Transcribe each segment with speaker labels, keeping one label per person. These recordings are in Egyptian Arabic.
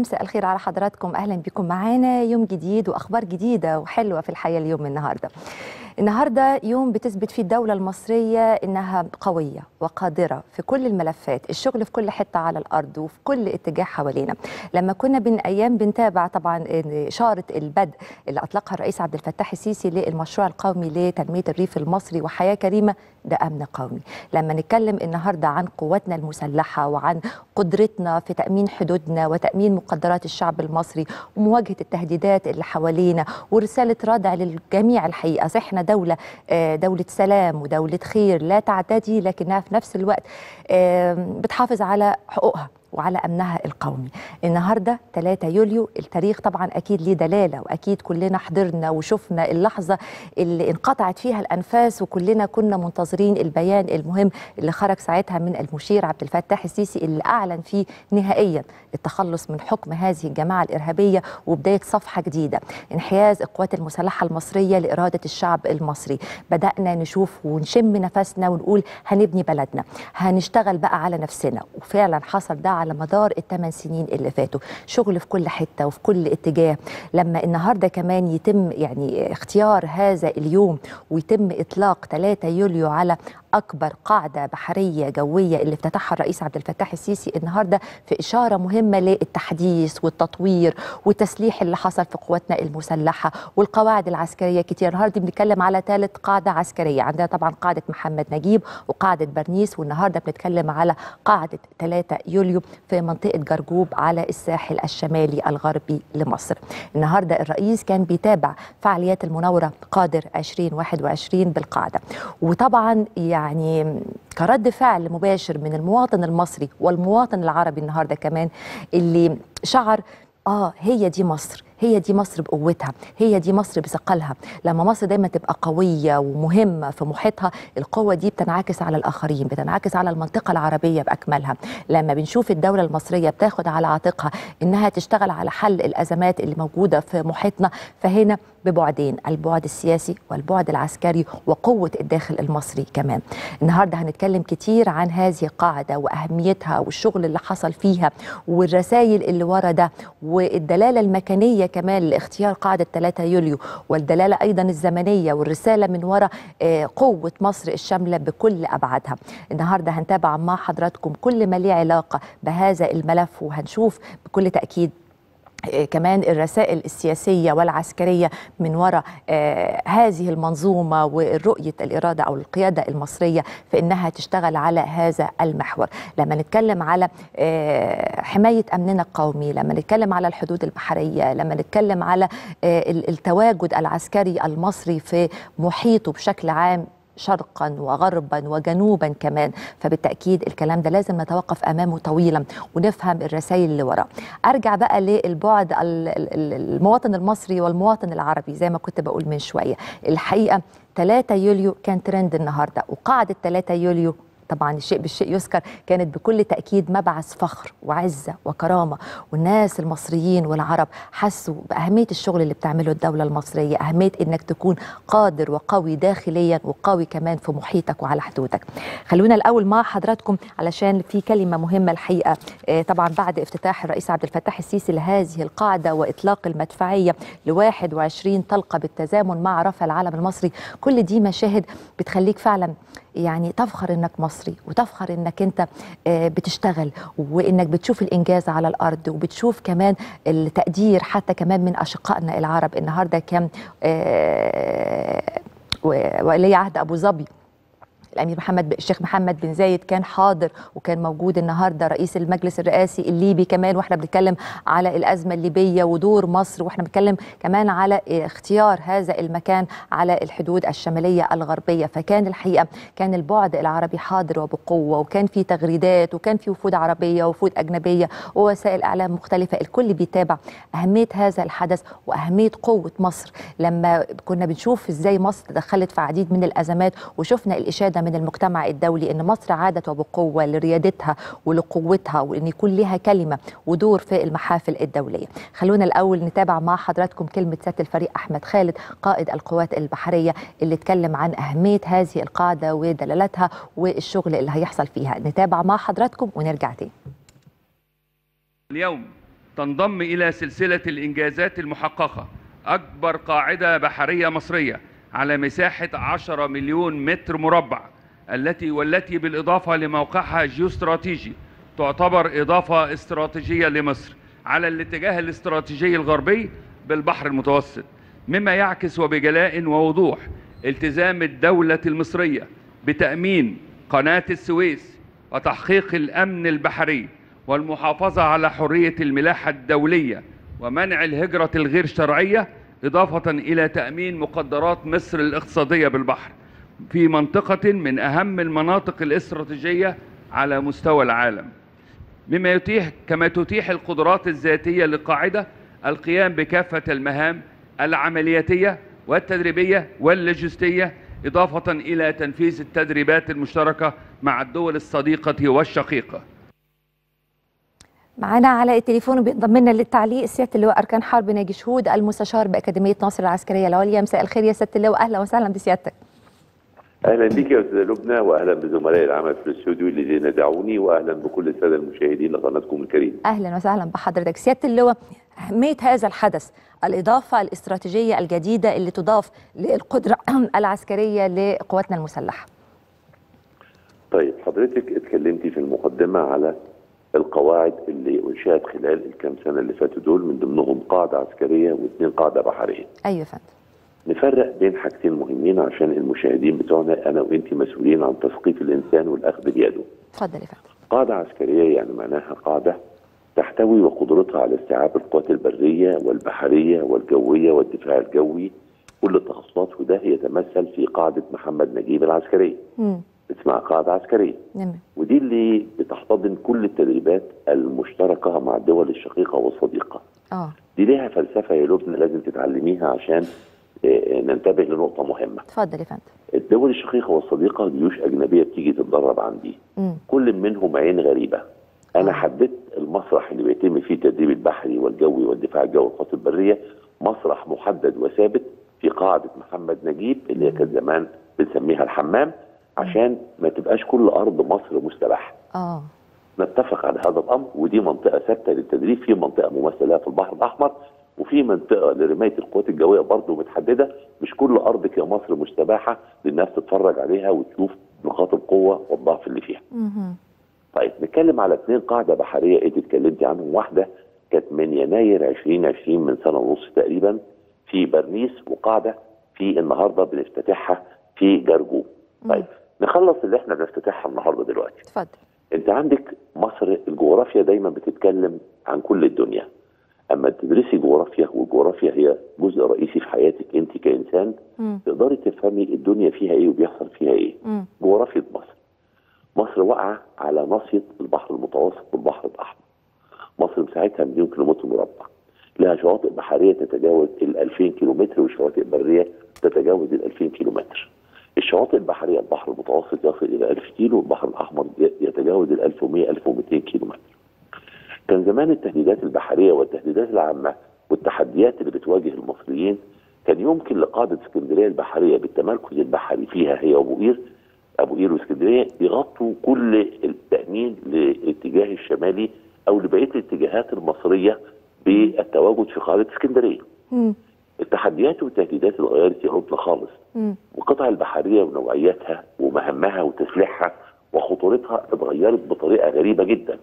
Speaker 1: مساء الخير على حضراتكم اهلا بكم معانا يوم جديد واخبار جديده وحلوه في الحياه اليوم النهارده النهارده يوم بتثبت فيه الدوله المصريه انها قويه وقادره في كل الملفات الشغل في كل حته على الارض وفي كل اتجاه حوالينا لما كنا بين ايام بنتابع طبعا اشاره البدء اللي اطلقها الرئيس عبد الفتاح السيسي للمشروع القومي لتنميه الريف المصري وحياه كريمه ده امن قومي لما نتكلم النهارده عن قواتنا المسلحه وعن قدرتنا في تامين حدودنا وتامين مقدرات الشعب المصري ومواجهه التهديدات اللي حوالينا ورساله ردع للجميع الحقيقه احنا دوله دوله سلام ودوله خير لا تعتدي لكنها في نفس الوقت بتحافظ على حقوقها وعلى امنها القومي. النهارده 3 يوليو التاريخ طبعا اكيد ليه دلاله واكيد كلنا حضرنا وشفنا اللحظه اللي انقطعت فيها الانفاس وكلنا كنا منتظرين البيان المهم اللي خرج ساعتها من المشير عبد الفتاح السيسي اللي اعلن فيه نهائيا التخلص من حكم هذه الجماعه الارهابيه وبدايه صفحه جديده، انحياز القوات المسلحه المصريه لاراده الشعب المصري. بدانا نشوف ونشم نفسنا ونقول هنبني بلدنا، هنشتغل بقى على نفسنا وفعلا حصل ده على مدار الثمان سنين اللي فاتوا شغل في كل حته وفي كل اتجاه لما النهارده كمان يتم يعني اختيار هذا اليوم ويتم اطلاق 3 يوليو على اكبر قاعده بحريه جويه اللي افتتحها الرئيس عبد الفتاح السيسي النهارده في اشاره مهمه للتحديث والتطوير والتسليح اللي حصل في قواتنا المسلحه والقواعد العسكريه كتير النهارده بنتكلم على ثالث قاعده عسكريه عندنا طبعا قاعده محمد نجيب وقاعده برنيس والنهارده بنتكلم على قاعده 3 يوليو في منطقه جرجوب على الساحل الشمالي الغربي لمصر النهارده الرئيس كان بيتابع فعاليات المناوره قادر 2021 بالقاعده وطبعا يعني كرد فعل مباشر من المواطن المصري والمواطن العربي النهارده كمان اللي شعر اه هي دي مصر هي دي مصر بقوتها هي دي مصر بثقلها لما مصر دايما تبقى قوية ومهمة في محيطها القوة دي بتنعكس على الآخرين بتنعكس على المنطقة العربية بأكملها لما بنشوف الدولة المصرية بتاخد على عاتقها إنها تشتغل على حل الأزمات اللي موجودة في محيطنا فهنا ببعدين البعد السياسي والبعد العسكري وقوة الداخل المصري كمان النهاردة هنتكلم كتير عن هذه القاعدة وأهميتها والشغل اللي حصل فيها والرسائل اللي ورا ده والدلالة المكانية كمان لاختيار قاعدة 3 يوليو والدلالة أيضا الزمنية والرسالة من وراء قوة مصر الشاملة بكل أبعادها النهاردة هنتابع مع حضراتكم كل ما ليه علاقة بهذا الملف وهنشوف بكل تأكيد كمان الرسائل السياسية والعسكرية من وراء آه هذه المنظومة ورؤية الإرادة أو القيادة المصرية في أنها تشتغل على هذا المحور لما نتكلم على آه حماية أمننا القومي لما نتكلم على الحدود البحرية لما نتكلم على آه التواجد العسكري المصري في محيطه بشكل عام شرقا وغربا وجنوبا كمان فبالتاكيد الكلام ده لازم نتوقف امامه طويلا ونفهم الرسائل اللي وراه ارجع بقى للبعد المواطن المصري والمواطن العربي زي ما كنت بقول من شويه الحقيقه 3 يوليو كان ترند النهارده وقاعده 3 يوليو طبعا الشيء بالشيء يذكر كانت بكل تأكيد مبعث فخر وعزة وكرامة والناس المصريين والعرب حسوا بأهمية الشغل اللي بتعمله الدولة المصرية أهمية إنك تكون قادر وقوي داخليا وقوي كمان في محيطك وعلى حدودك خلونا الأول مع حضراتكم علشان في كلمة مهمة الحقيقة طبعا بعد افتتاح الرئيس عبد الفتاح السيسي لهذه القاعدة وإطلاق المدفعية ل 21 طلقة بالتزامن مع رفع العلم المصري كل دي مشاهد بتخليك فعلا يعني تفخر انك مصري وتفخر انك انت بتشتغل وانك بتشوف الانجاز على الارض وبتشوف كمان التقدير حتى كمان من اشقائنا العرب النهارده كان ولي عهد ابو ظبي الامير محمد الشيخ محمد بن زايد كان حاضر وكان موجود النهارده رئيس المجلس الرئاسي الليبي كمان واحنا بنتكلم على الازمه الليبيه ودور مصر واحنا بنتكلم كمان على اختيار هذا المكان على الحدود الشماليه الغربيه فكان الحقيقه كان البعد العربي حاضر وبقوه وكان في تغريدات وكان في وفود عربيه ووفود اجنبيه ووسائل اعلام مختلفه الكل بيتابع اهميه هذا الحدث واهميه قوه مصر لما كنا بنشوف ازاي مصر تدخلت في عديد من الازمات وشفنا الاشاده من المجتمع الدولي ان مصر عادت وبقوه لريادتها ولقوتها وان يكون لها كلمه ودور في المحافل الدوليه. خلونا الاول نتابع مع حضراتكم كلمه سياده الفريق احمد خالد قائد القوات البحريه اللي اتكلم عن اهميه هذه القاعده ودلالتها والشغل اللي هيحصل فيها. نتابع مع حضراتكم ونرجع تاني.
Speaker 2: اليوم تنضم إلى سلسلة الإنجازات المحققة أكبر قاعدة بحرية مصرية على مساحة 10 مليون متر مربع التي والتي بالإضافة لموقعها الجيوستراتيجي تعتبر إضافة استراتيجية لمصر على الاتجاه الاستراتيجي الغربي بالبحر المتوسط مما يعكس وبجلاء ووضوح التزام الدولة المصرية بتأمين قناة السويس وتحقيق الأمن البحري والمحافظة على حرية الملاحة الدولية ومنع الهجرة الغير شرعية إضافة إلى تأمين مقدرات مصر الاقتصادية بالبحر في منطقة من أهم المناطق الاستراتيجية على مستوى العالم مما يتيح كما تتيح القدرات الذاتية للقاعدة القيام بكافة المهام العملياتية والتدريبية واللوجستية إضافة إلى تنفيذ التدريبات المشتركة مع الدول الصديقة والشقيقة
Speaker 1: معنا على التليفون بينضم لنا للتعليق سياده اللواء اركان حرب ناجي شهود المستشار باكاديميه ناصر العسكريه العليا مساء الخير يا سياده اللواء اهلا وسهلا بسيادتك
Speaker 3: اهلا بك يا استاذ لبنى واهلا بزملائي العمل في الاستوديو الذين دعوني واهلا بكل الساده المشاهدين لقناتكم الكريمه.
Speaker 1: اهلا وسهلا بحضرتك سياده اللواء اهميه هذا الحدث الاضافه الاستراتيجيه الجديده اللي تضاف للقدره العسكريه لقواتنا المسلحه.
Speaker 3: طيب حضرتك اتكلمتي في المقدمه على القواعد اللي انشات خلال الكام سنه اللي فاتوا دول من ضمنهم قاعده عسكريه واثنين قاعده بحريه.
Speaker 1: ايوه فندم.
Speaker 3: نفرق بين حاجتين مهمين عشان المشاهدين بتوعنا انا وانت مسؤولين عن تثقيف الانسان والاخذ بيده.
Speaker 1: اتفضل يا فندم.
Speaker 3: قاعده عسكريه يعني معناها قاعده تحتوي وقدرتها على استيعاب القوات البريه والبحريه والجويه والدفاع الجوي كل التخصصات وده يتمثل في قاعده محمد نجيب العسكريه.
Speaker 1: امم
Speaker 3: اسمها قاعده عسكريه.
Speaker 1: نعم
Speaker 3: ودي اللي بتحتضن كل التدريبات المشتركه مع الدول الشقيقه والصديقه.
Speaker 1: اه
Speaker 3: دي ليها فلسفه يا لبنى لازم تتعلميها عشان آه، ننتبه لنقطه مهمه.
Speaker 1: اتفضل يا فندم.
Speaker 3: الدول الشقيقه والصديقه جيوش اجنبيه بتيجي تتدرب عندي.
Speaker 1: امم
Speaker 3: كل منهم عين غريبه. انا حددت المسرح اللي بيتم فيه التدريب البحري والجوي والدفاع الجوي والقوات البريه مسرح محدد وثابت في قاعده محمد نجيب اللي هي كانت زمان بنسميها الحمام عشان ما تبقاش كل ارض مصر مستباحه.
Speaker 1: اه
Speaker 3: نتفق على هذا الامر ودي منطقه ثابته للتدريب في منطقه ممثله في البحر الاحمر وفي منطقه لرمايه القوات الجويه برضه متحدده مش كل ارضك يا مصر مستباحه للناس تتفرج عليها وتشوف نقاط القوه والضعف اللي فيها.
Speaker 1: مهم.
Speaker 3: طيب نتكلم على اثنين قاعده بحريه انت اتكلمتي عنهم واحده كانت من يناير 2020 من سنه ونص تقريبا في برنيس وقاعده في النهارده بنفتتحها في جرجو. طيب نخلص اللي احنا بنفتتحها النهارده دلوقتي.
Speaker 1: اتفضل.
Speaker 3: انت عندك مصر الجغرافيا دايما بتتكلم عن كل الدنيا اما تدرسي جغرافيا والجغرافيا هي جزء رئيسي في حياتك انت كانسان
Speaker 1: امم
Speaker 3: تقدري تفهمي الدنيا فيها ايه وبيحصل فيها ايه
Speaker 1: امم
Speaker 3: جغرافيا مصر مصر واقعه على ناصيه البحر المتوسط والبحر الاحمر مصر مساحتها مليون كيلومتر مربع لها شواطئ بحريه تتجاوز ال 2000 كيلومتر وشواطئ بريه تتجاوز ال 2000 كيلومتر الشواطئ البحريه البحر المتوسط يصل الى 1000 كيلو والبحر الاحمر يتجاوز ال 1100 1200 كيلومتر كان زمان التهديدات البحريه والتهديدات العامه والتحديات اللي بتواجه المصريين كان يمكن لقاده اسكندريه البحريه بالتمركز البحري فيها هي وابو قير ابو قير واسكندريه يغطوا كل التامين للاتجاه الشمالي او لبقيه الاتجاهات المصريه بالتواجد في قاعده اسكندريه.
Speaker 1: امم
Speaker 3: التحديات والتهديدات اتغيرت يا ربنا خالص
Speaker 1: امم
Speaker 3: والقطع البحرية ونوعياتها ومهامها وتسليحها وخطورتها اتغيرت بطريقة غريبة جدا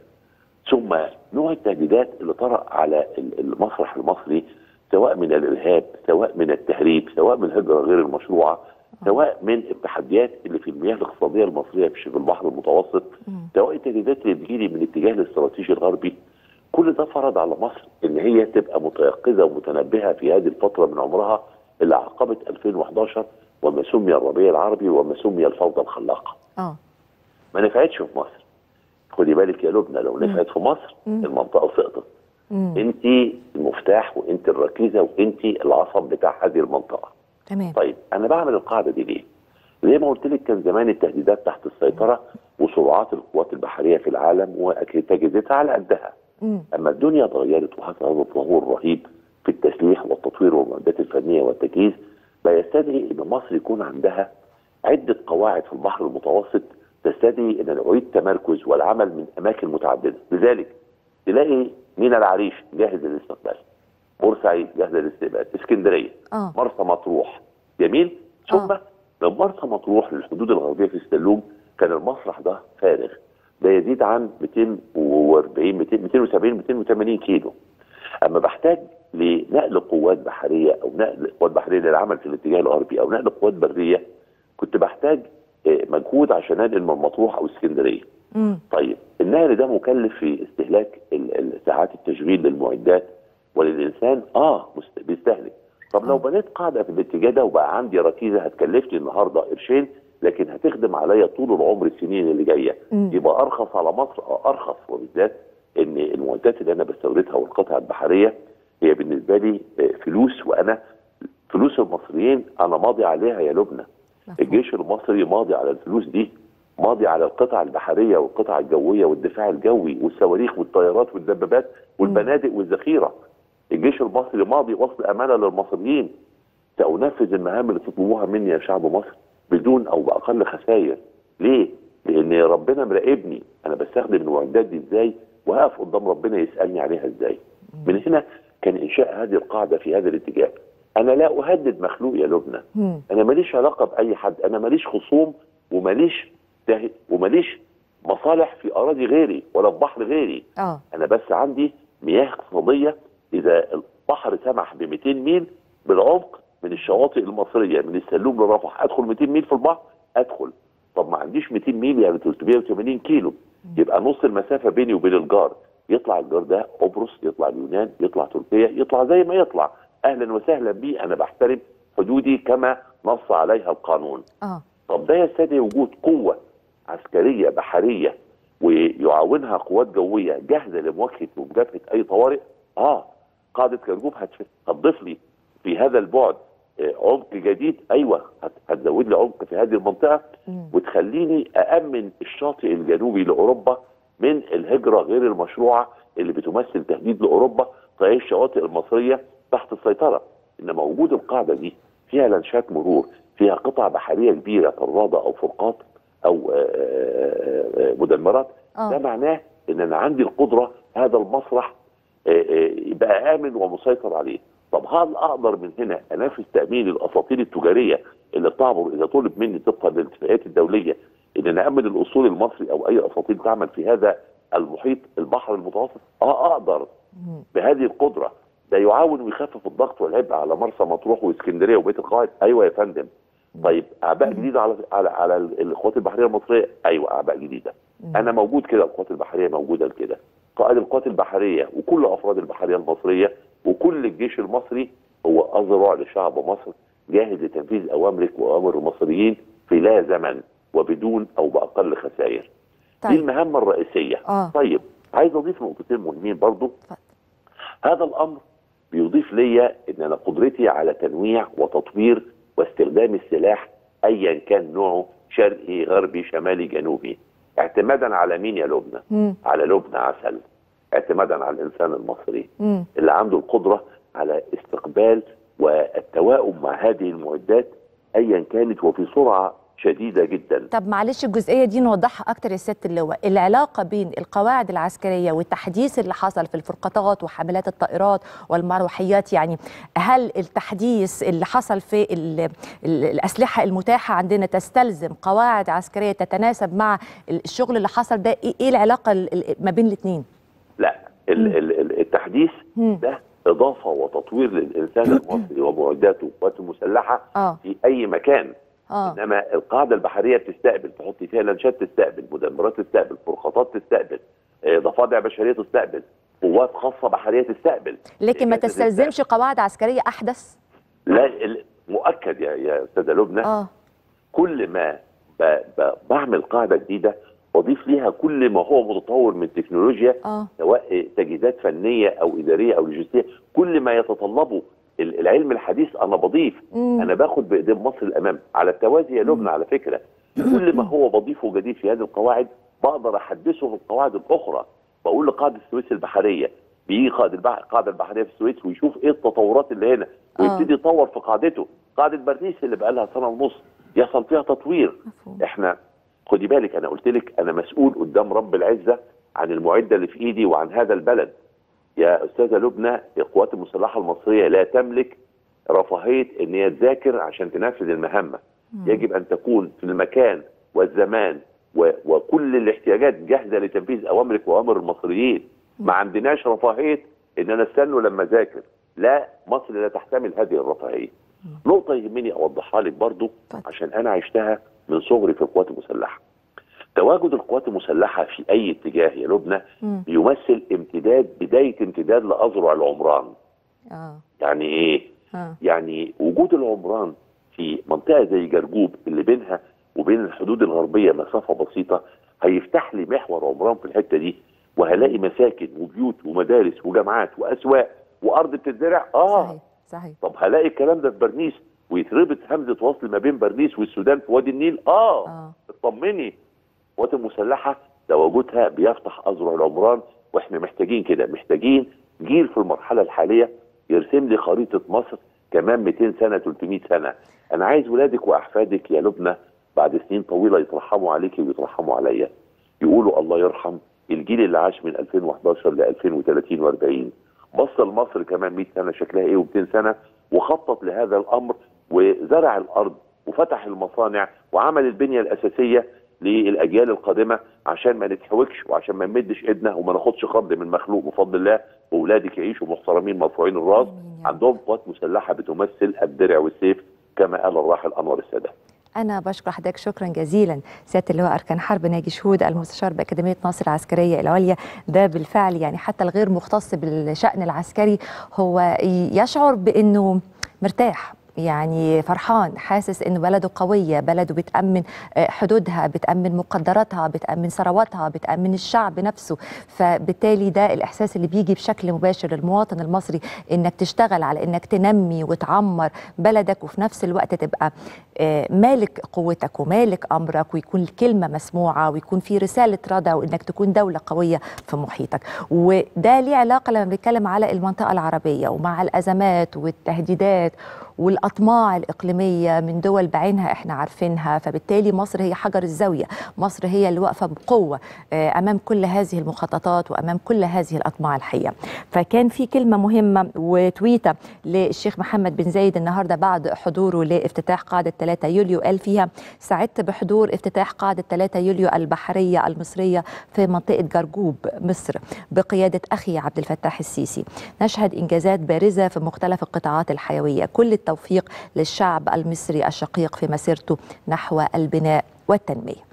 Speaker 3: ثم نوع التهديدات اللي طرأ على ال- المسرح المصري سواء من الإرهاب سواء من التهريب سواء من الهجرة غير المشروعة سواء من التحديات اللي في المياه الاقتصادية المصرية في شبه البحر المتوسط
Speaker 1: مم.
Speaker 3: سواء التهديدات اللي بتجيلي من الاتجاه الاستراتيجي الغربي كل ده فرض على مصر ان هي تبقى متيقظه ومتنبهه في هذه الفتره من عمرها اللي عقبت 2011 وما سمي الربيع العربي وما سمي الفوضى الخلاقه.
Speaker 1: اه
Speaker 3: ما نفعتش في مصر. خدي بالك يا لبنى لو نفعت في مصر
Speaker 1: مم.
Speaker 3: المنطقه سقطت.
Speaker 1: امم
Speaker 3: انت المفتاح وانت الركيزه وانت العصب بتاع هذه المنطقه.
Speaker 1: تمام
Speaker 3: طيب انا بعمل القاعده دي ليه؟ زي ما قلت لك كان زمان التهديدات تحت السيطره وسرعات القوات البحريه في العالم وتجهيزاتها على قدها.
Speaker 1: امم
Speaker 3: اما الدنيا اتغيرت وحصل هذا التطور رهيب في التسليح والتطوير والمعدات الفنيه والتجهيز لا يستدعي ان مصر يكون عندها عده قواعد في البحر المتوسط تستدعي ان نعيد تمركز والعمل من اماكن متعدده، لذلك تلاقي مينا العريش جاهز للاستقبال بورسعيد جاهزه للاستقبال اسكندريه
Speaker 1: اه
Speaker 3: مرسى مطروح جميل ثم
Speaker 1: آه.
Speaker 3: من مرسى مطروح للحدود الغربيه في السلوم كان المسرح ده فارغ ده يزيد عن 240 200 270 280 كيلو اما بحتاج لنقل قوات بحريه او نقل قوات بحريه للعمل في الاتجاه الغربي او نقل قوات بريه كنت بحتاج آه، مجهود عشان انقل من مطروح او اسكندريه
Speaker 1: امم
Speaker 3: طيب النقل ده مكلف في استهلاك ال- ال- ساعات التشغيل للمعدات وللانسان اه مست- بيستهلك طب لو بنيت قاعده في الاتجاه ده وبقى عندي ركيزه هتكلفني النهارده قرشين لكن هتخدم عليا طول العمر السنين اللي جايه
Speaker 1: مم.
Speaker 3: يبقى ارخص على مصر اه ارخص وبالذات ان المعدات اللي انا بستوردها والقطع البحريه هي بالنسبه لي آه، فلوس وانا فلوس المصريين انا ماضي عليها يا لبنى الجيش المصري ماضي على الفلوس دي ماضي على القطع البحريه والقطع الجويه والدفاع الجوي والصواريخ والطيارات والدبابات والبنادق والذخيره الجيش المصري ماضي وصل امانه للمصريين سانفذ المهام اللي تطلبوها مني يا شعب مصر بدون او باقل خسائر ليه؟ لان ربنا مراقبني انا بستخدم المعدات دي ازاي وهقف قدام ربنا يسالني عليها ازاي من هنا كان انشاء هذه القاعده في هذا الاتجاه انا لا اهدد مخلوق يا لبنى
Speaker 1: مم.
Speaker 3: انا ماليش علاقه باي حد انا ماليش خصوم وماليش ده وماليش مصالح في اراضي غيري ولا في بحر غيري
Speaker 1: اه
Speaker 3: انا بس عندي مياه اقتصاديه اذا البحر سمح ب 200 ميل بالعمق من الشواطئ المصريه من السلوم لرفح ادخل 200 ميل في البحر ادخل طب ما عنديش 200 ميل يعني 380 كيلو يبقى نص المسافه بيني وبين الجار يطلع الجار ده قبرص يطلع اليونان يطلع تركيا يطلع زي ما يطلع اهلا وسهلا بيه انا بحترم حدودي كما نص عليها القانون
Speaker 1: اه
Speaker 3: طب ده يستدعي وجود قوة عسكرية بحرية ويعاونها قوات جوية جاهزة لمواجهة ومجابهة أي طوارئ اه قاعدة كرجوب هتف- هتضيف لي في هذا البعد آه، عمق جديد ايوه هت- هتزود لي عمق في هذه المنطقه
Speaker 1: مم.
Speaker 3: وتخليني أأمن الشاطئ الجنوبي لأوروبا من الهجرة غير المشروعة اللي بتمثل تهديد لأوروبا فهي الشواطئ المصرية تحت السيطرة إنما وجود القاعدة دي فيها لانشات مرور فيها قطع بحرية كبيرة فرادة أو فرقاط أو آه، آه، آه، مدمرات
Speaker 1: آه.
Speaker 3: ده معناه إن أنا عندي القدرة هذا المسرح آه، آه، يبقى آمن ومسيطر عليه طب هل أقدر من هنا أنافس تأمين الأساطيل التجارية اللي بتعبر إذا طلب مني طبقا للاتفاقيات الدولية ان انا امن الاصول المصري او اي اساطيل تعمل في هذا المحيط البحر المتوسط اه اقدر
Speaker 1: مم.
Speaker 3: بهذه القدره ده يعاون ويخفف الضغط والعبء على مرسى مطروح واسكندريه وبيت القائد ايوه يا فندم طيب اعباء جديده على على على القوات البحريه المصريه ايوه اعباء جديده انا موجود كده القوات البحريه موجوده كده قائد القوات البحريه وكل افراد البحريه المصريه وكل الجيش المصري هو اذرع لشعب مصر جاهز لتنفيذ اوامرك واوامر المصريين في لا زمن وبدون او باقل خسائر دي
Speaker 1: طيب
Speaker 3: المهمه الرئيسيه
Speaker 1: آه.
Speaker 3: طيب عايز اضيف نقطتين مهمين برضو
Speaker 1: اتفضل.
Speaker 3: هذا الامر بيضيف ليا ان انا قدرتي على تنويع وتطوير واستخدام السلاح ايا كان نوعه شرقي غربي شمالي جنوبي اعتمادا على مين يا لبنى؟
Speaker 1: مم.
Speaker 3: على لبنى عسل اعتمادا على الانسان المصري
Speaker 1: مم.
Speaker 3: اللي عنده القدره على استقبال والتواؤم مع هذه المعدات ايا كانت وفي سرعه شديده جدا
Speaker 1: طب معلش الجزئيه دي نوضحها اكتر يا سياده اللواء العلاقه بين القواعد العسكريه والتحديث اللي حصل في الفرقاطات وحملات الطائرات والمروحيات يعني هل التحديث اللي حصل في ال ال الاسلحه المتاحه عندنا تستلزم قواعد عسكريه تتناسب مع الشغل اللي حصل ده ايه إيه العلاقه ال- ال- ما بين الاثنين
Speaker 3: لا ال- ال- ال- التحديث
Speaker 1: مم.
Speaker 3: ده اضافه وتطوير للانسان المصري ومعداته وقواته المسلحه
Speaker 1: اه
Speaker 3: في اي مكان
Speaker 1: اه
Speaker 3: انما القاعده البحريه بتستقبل تحط فيها لانشات تستقبل مدمرات تستقبل فرقاطات تستقبل آه، ضفادع بشريه تستقبل قوات خاصه بحريه تستقبل
Speaker 1: لكن ما
Speaker 3: إجازة
Speaker 1: تستلزمش قواعد عسكريه احدث
Speaker 3: لا ال- مؤكد يا يا استاذه لبنى
Speaker 1: اه
Speaker 3: كل ما ب- ب- بعمل قاعده جديده بضيف ليها كل ما هو متطور من تكنولوجيا
Speaker 1: اه
Speaker 3: سواء تجهيزات فنيه او اداريه او لوجستيه كل ما يتطلبه ال- العلم الحديث انا بضيف
Speaker 1: مم.
Speaker 3: انا باخد بايدين مصر الامام على التوازي يا لبنى على فكره كل ما هو بضيفه جديد في هذه القواعد بقدر احدثه في القواعد الاخرى بقول لقائد السويس البحريه بيجي قائد البحر القاعده البحريه في السويس ويشوف ايه التطورات اللي هنا ويبتدي يطور في قاعدته قاعده باريس اللي بقى لها سنه ونص يحصل فيها تطوير
Speaker 1: مفهوم.
Speaker 3: احنا خدي بالك انا قلت لك انا مسؤول قدام رب العزه عن المعده اللي في ايدي وعن هذا البلد يا استاذه لبنى القوات المسلحه المصريه لا تملك رفاهيه ان هي تذاكر عشان تنفذ المهمه يجب ان تكون في المكان والزمان و... وكل الاحتياجات جاهزه لتنفيذ اوامرك واوامر المصريين ما عندناش رفاهيه ان انا استنوا لما اذاكر لا مصر لا تحتمل هذه الرفاهيه نقطه يهمني اوضحها لك برضو
Speaker 1: اتفضل.
Speaker 3: عشان انا عشتها من صغري في القوات المسلحه تواجد القوات المسلحه في اي اتجاه يا لبنى
Speaker 1: مم.
Speaker 3: بيمثل امتداد بدايه امتداد لاذرع العمران
Speaker 1: اه
Speaker 3: يعني ايه
Speaker 1: اه
Speaker 3: يعني وجود العمران في منطقه زي جرجوب اللي بينها وبين الحدود الغربيه مسافه بسيطه هيفتح لي محور عمران في الحته دي وهلاقي مساكن وبيوت ومدارس وجامعات واسواق وارض بتتزرع اه
Speaker 1: صحيح صحيح
Speaker 3: طب هلاقي الكلام ده في برنيس ويتربط همزه وصل ما بين برنيس والسودان في وادي النيل اه,
Speaker 1: اه
Speaker 3: اطمني القوات المسلحه تواجدها بيفتح اذرع العمران واحنا محتاجين كده محتاجين جيل في المرحله الحاليه يرسم لي خريطه مصر كمان 200 سنه 300 سنه انا عايز ولادك واحفادك يا لبنى بعد سنين طويله يترحموا عليكي ويترحموا عليا يقولوا الله يرحم الجيل اللي عاش من 2011 ل 2030 و40 بص لمصر كمان 100 سنه شكلها ايه و200 سنه وخطط لهذا الامر وزرع الارض وفتح المصانع وعمل البنيه الاساسيه للاجيال القادمه عشان ما نتحوكش وعشان ما نمدش ايدنا وما ناخدش قرض من مخلوق بفضل الله واولادك يعيشوا محترمين مرفوعين الراس
Speaker 1: آمين يا رب.
Speaker 3: عندهم قوات مسلحه بتمثل الدرع والسيف كما قال الراحل انور السادات
Speaker 1: أنا بشكر حضرتك شكرا جزيلا سيادة اللواء أركان حرب ناجي شهود المستشار بأكاديمية ناصر العسكرية العليا ده بالفعل يعني حتى الغير مختص بالشأن العسكري هو يشعر بأنه مرتاح يعني فرحان حاسس ان بلده قويه بلده بتامن آه، حدودها بتامن مقدراتها بتامن ثرواتها بتامن الشعب نفسه فبالتالي ده الاحساس اللي بيجي بشكل مباشر للمواطن المصري انك تشتغل على انك تنمي وتعمر بلدك وفي نفس الوقت تبقى آه، مالك قوتك ومالك امرك ويكون الكلمه مسموعه ويكون في رساله رضا وانك تكون دوله قويه في محيطك وده ليه علاقه لما بنتكلم على المنطقه العربيه ومع الازمات والتهديدات والاطماع الاقليميه من دول بعينها احنا عارفينها فبالتالي مصر هي حجر الزاويه مصر هي اللي واقفه بقوه آه، امام كل هذه المخططات وامام كل هذه الاطماع الحيه فكان في كلمه مهمه وتويته للشيخ محمد بن زايد النهارده بعد حضوره لافتتاح قاعده 3 يوليو قال فيها سعدت بحضور افتتاح قاعده 3 يوليو البحريه المصريه في منطقه جرجوب مصر بقياده اخي عبد الفتاح السيسي نشهد انجازات بارزه في مختلف القطاعات الحيويه كل التوفيق للشعب المصري الشقيق في مسيرته نحو البناء والتنميه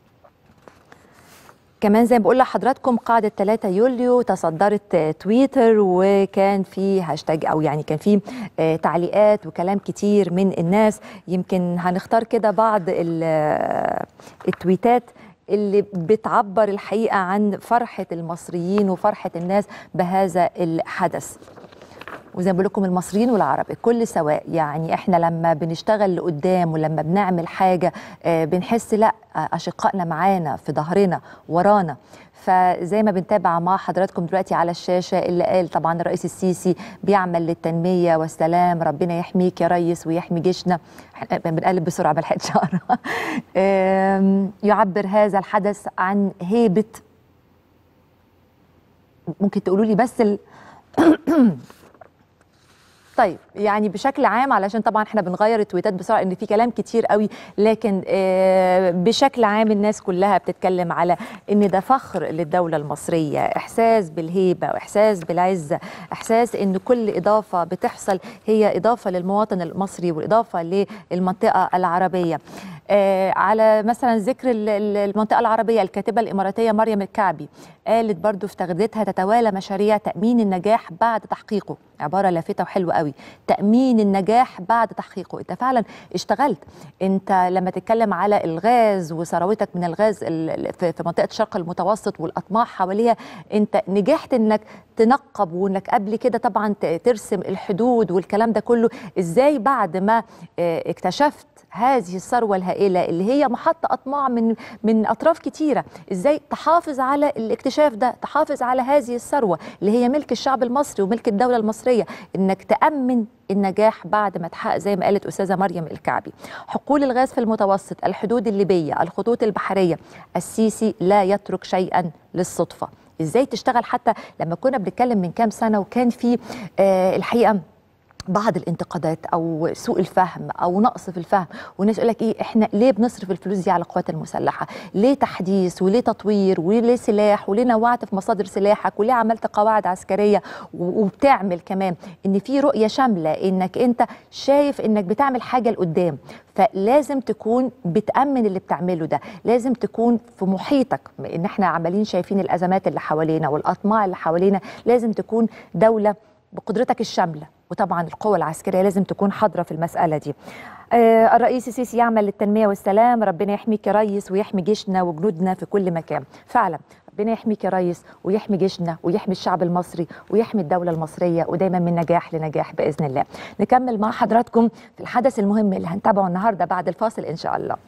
Speaker 1: كمان زي ما بقول لحضراتكم قاعدة 3 يوليو تصدرت آه، تويتر وكان في هاشتاج أو يعني كان في آه، تعليقات وكلام كتير من الناس يمكن هنختار كده بعض ال- آه، التويتات اللي بتعبر الحقيقة عن فرحة المصريين وفرحة الناس بهذا الحدث وزي ما بقول لكم المصريين والعرب الكل سواء يعني احنا لما بنشتغل لقدام ولما بنعمل حاجه آه، بنحس لا آه، اشقائنا معانا في ظهرنا ورانا فزي ما بنتابع مع حضراتكم دلوقتي على الشاشه اللي قال طبعا الرئيس السيسي بيعمل للتنميه والسلام ربنا يحميك يا ريس ويحمي جيشنا إحنا بنقلب بسرعه بلحقت شعر آم، يعبر هذا الحدث عن هيبه ممكن تقولوا لي بس ال... طيب يعني بشكل عام علشان طبعا احنا بنغير التويتات بسرعه ان في كلام كتير قوي لكن آه، بشكل عام الناس كلها بتتكلم على ان ده فخر للدوله المصريه احساس بالهيبه واحساس بالعزه احساس ان كل اضافه بتحصل هي اضافه للمواطن المصري واضافه للمنطقه العربيه آه، على مثلا ذكر ال- ال- المنطقه العربيه الكاتبه الاماراتيه مريم الكعبي قالت برضو في تغريدتها تتوالى مشاريع تامين النجاح بعد تحقيقه عباره لافته وحلوه قوي تامين النجاح بعد تحقيقه انت فعلا اشتغلت انت لما تتكلم على الغاز وثروتك من الغاز ال- ال- في في منطقه الشرق المتوسط والاطماع حواليها انت نجحت انك تنقب وانك قبل كده طبعا ت- ترسم الحدود والكلام ده كله ازاي بعد ما اه، اكتشفت هذه الثروه الهائله اللي هي محط اطماع من من اطراف كتيره ازاي تحافظ على الاكتشاف ده تحافظ على هذه الثروه اللي هي ملك الشعب المصري وملك الدوله المصريه انك تامن النجاح بعد ما تحقق زي ما قالت استاذه مريم الكعبي حقول الغاز في المتوسط الحدود الليبيه الخطوط البحريه السيسي لا يترك شيئا للصدفه ازاي تشتغل حتى لما كنا بنتكلم من كام سنه وكان في آه الحقيقه بعض الانتقادات او سوء الفهم او نقص في الفهم والناس يقول لك ايه احنا ليه بنصرف الفلوس دي على القوات المسلحه؟ ليه تحديث وليه تطوير وليه سلاح وليه نوعت في مصادر سلاحك وليه عملت قواعد عسكريه و- وبتعمل كمان ان في رؤيه شامله انك انت شايف انك بتعمل حاجه لقدام فلازم تكون بتامن اللي بتعمله ده لازم تكون في محيطك ان احنا عمالين شايفين الازمات اللي حوالينا والاطماع اللي حوالينا لازم تكون دوله بقدرتك الشامله وطبعا القوة العسكرية لازم تكون حاضرة في المسألة دي آه الرئيس السيسي يعمل للتنمية والسلام ربنا يحميك يا ريس ويحمي جيشنا وجنودنا في كل مكان فعلا ربنا يحميك يا ريس ويحمي جيشنا ويحمي الشعب المصري ويحمي الدولة المصرية ودايما من نجاح لنجاح بإذن الله نكمل مع حضراتكم في الحدث المهم اللي هنتابعه النهاردة بعد الفاصل إن شاء الله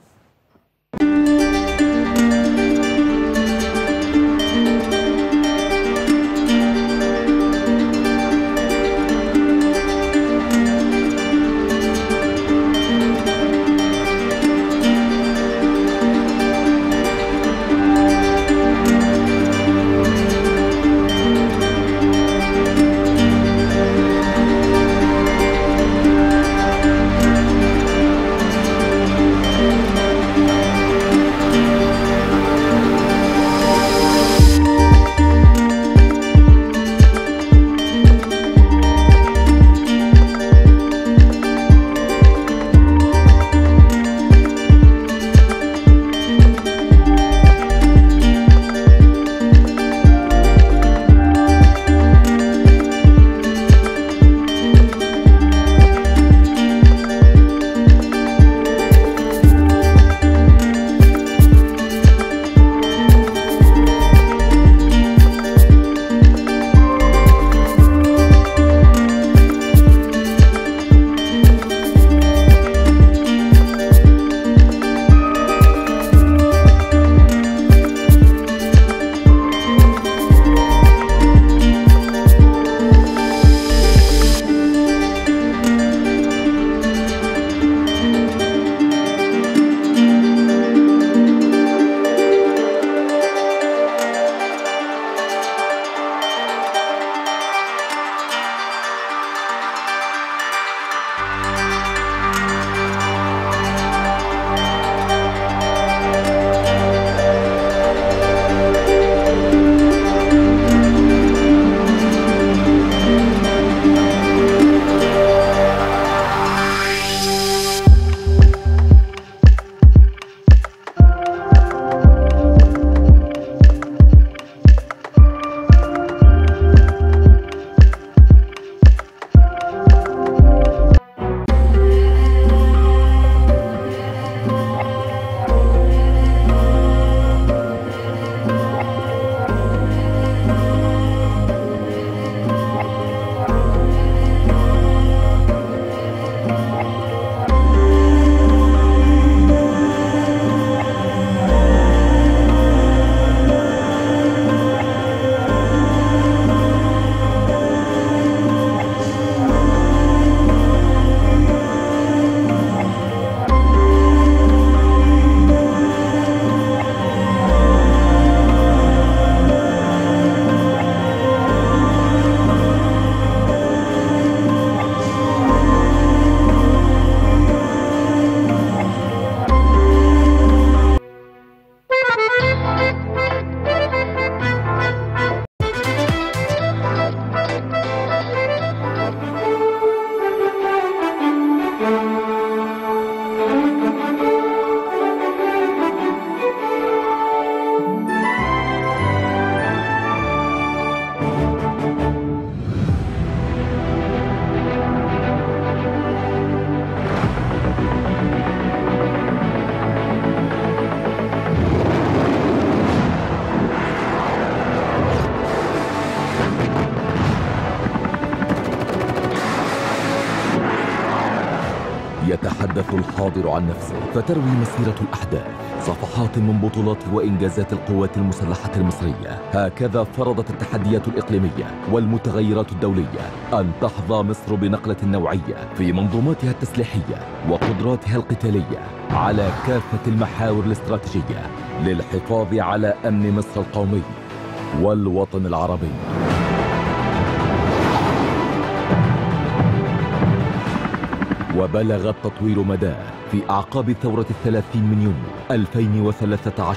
Speaker 4: يتحدث الحاضر عن نفسه فتروي مسيرة الأحداث صفحات من بطولات وإنجازات القوات المسلحة المصرية هكذا فرضت التحديات الإقليمية والمتغيرات الدولية أن تحظى مصر بنقلة نوعية في منظوماتها التسليحية وقدراتها القتالية على كافة المحاور الاستراتيجية للحفاظ على أمن مصر القومي والوطن العربي وبلغ التطوير مداه في أعقاب ثورة الثلاثين من يونيو 2013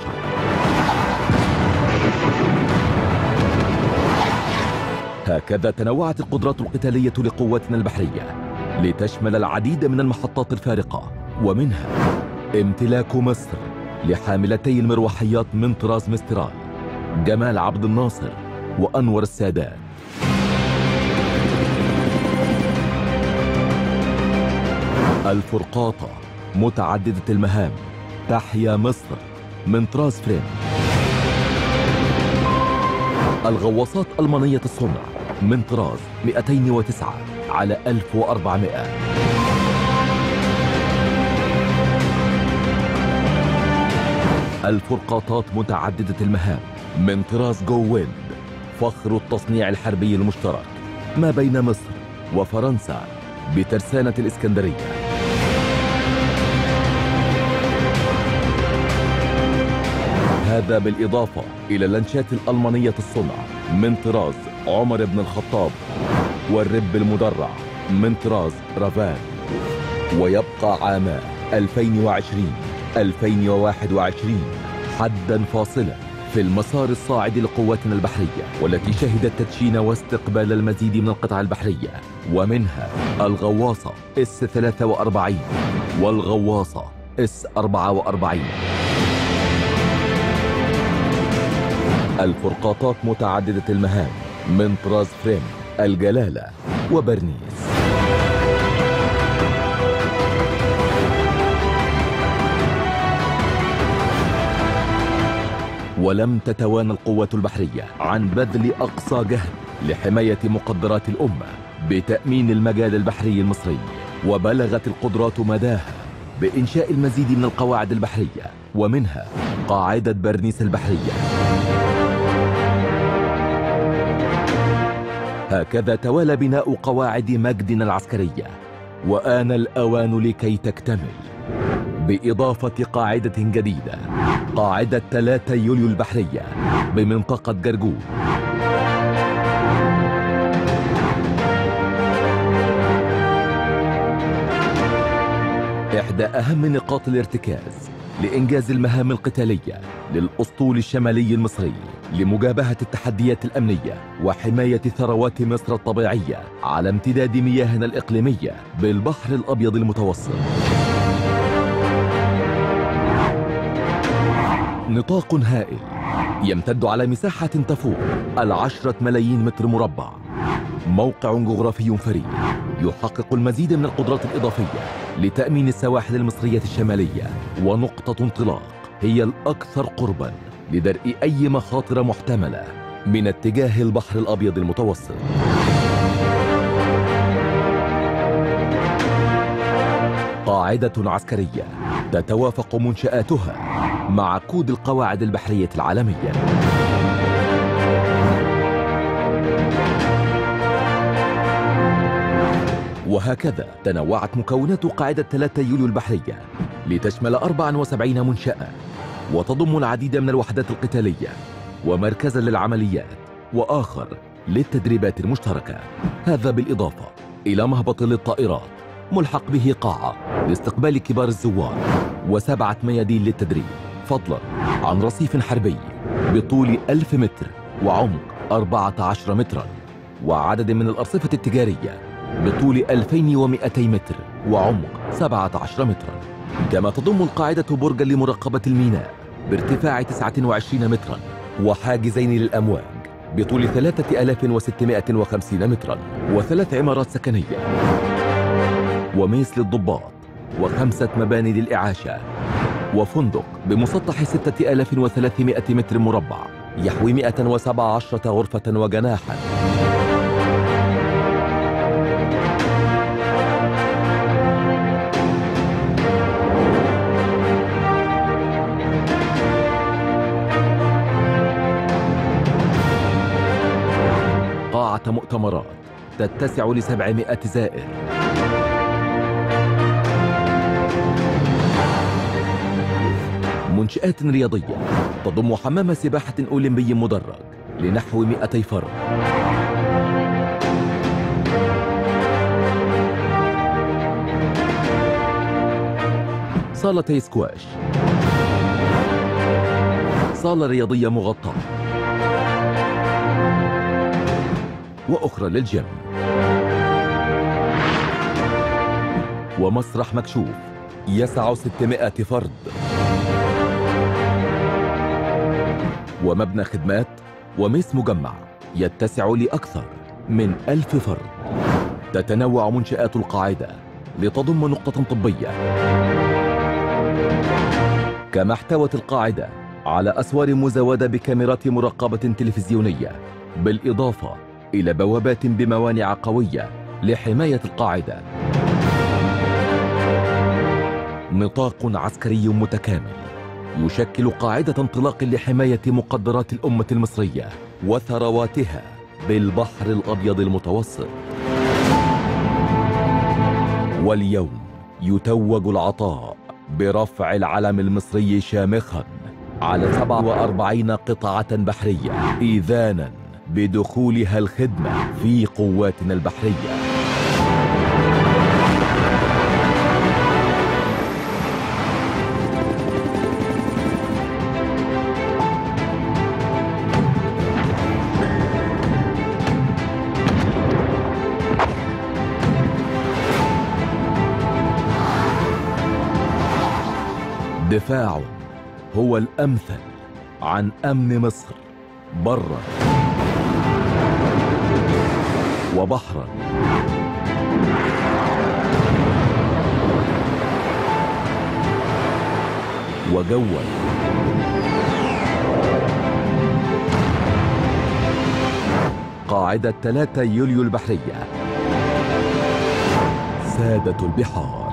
Speaker 4: هكذا تنوعت القدرات القتالية لقواتنا البحرية لتشمل العديد من المحطات الفارقة ومنها امتلاك مصر لحاملتي المروحيات من طراز مسترال جمال عبد الناصر وأنور السادات الفرقاطة متعددة المهام تحيا مصر من طراز فريم الغواصات ألمانية الصنع من طراز 209 على 1400 الفرقاطات متعددة المهام من طراز جو ويند فخر التصنيع الحربي المشترك ما بين مصر وفرنسا بترسانة الإسكندرية هذا بالإضافة إلى اللانشات الألمانية الصنع من طراز عمر بن الخطاب والرب المدرع من طراز رافان ويبقى عاما 2020 2021 حدا فاصلا في المسار الصاعد لقواتنا البحرية والتي شهدت تدشين واستقبال المزيد من القطع البحرية ومنها الغواصة اس 43 والغواصة اس 44 الفرقاطات متعددة المهام من طراز فريم الجلالة وبرنيس ولم تتوانى القوات البحرية عن بذل أقصى جهد لحماية مقدرات الأمة بتأمين المجال البحري المصري وبلغت القدرات مداها بإنشاء المزيد من القواعد البحرية ومنها قاعدة برنيس البحرية هكذا توالى بناء قواعد مجدنا العسكرية وآن الأوان لكي تكتمل بإضافة قاعدة جديدة قاعدة 3 يوليو البحرية بمنطقة جرجول إحدى أهم نقاط الارتكاز لإنجاز المهام القتالية للأسطول الشمالي المصري لمجابهة التحديات الأمنية وحماية ثروات مصر الطبيعية على امتداد مياهنا الإقليمية بالبحر الأبيض المتوسط نطاق هائل يمتد على مساحة تفوق العشرة ملايين متر مربع موقع جغرافي فريد يحقق المزيد من القدرات الإضافية لتأمين السواحل المصرية الشمالية ونقطة انطلاق هي الأكثر قربا لدرء أي مخاطر محتملة من اتجاه البحر الأبيض المتوسط قاعدة عسكرية تتوافق منشآتها مع كود القواعد البحرية العالمية وهكذا تنوعت مكونات قاعدة 3 يوليو البحرية لتشمل 74 منشأة وتضم العديد من الوحدات القتالية ومركزا للعمليات وآخر للتدريبات المشتركة هذا بالإضافة إلى مهبط للطائرات ملحق به قاعة لاستقبال كبار الزوار وسبعة ميادين للتدريب فضلا عن رصيف حربي بطول ألف متر وعمق 14 مترا وعدد من الأرصفة التجارية بطول 2200 متر وعمق 17 مترا كما تضم القاعدة برجا لمراقبة الميناء بارتفاع 29 مترا وحاجزين للأمواج بطول 3650 مترا وثلاث عمارات سكنية وميس للضباط وخمسة مباني للإعاشة وفندق بمسطح 6300 متر مربع يحوي 117 غرفة وجناحا قاعة مؤتمرات تتسع لسبعمائة زائر منشآت رياضية تضم حمام سباحة أولمبي مدرج لنحو 200 فرد صالتي سكواش صالة رياضية مغطاة وأخرى للجيم ومسرح مكشوف يسع 600 فرد ومبنى خدمات وميس مجمع يتسع لأكثر من ألف فرد تتنوع منشآت القاعدة لتضم نقطة طبية كما احتوت القاعدة على أسوار مزودة بكاميرات مراقبة تلفزيونية بالإضافة إلى بوابات بموانع قوية لحماية القاعدة نطاق عسكري متكامل يشكل قاعدة انطلاق لحماية مقدرات الأمة المصرية وثرواتها بالبحر الأبيض المتوسط واليوم يتوج العطاء برفع العلم المصري شامخا على 47 قطعة بحرية إذانا بدخولها الخدمة في قواتنا البحرية دفاع هو الأمثل عن أمن مصر برا وبحرا وجوا قاعدة 3 يوليو البحرية سادة البحار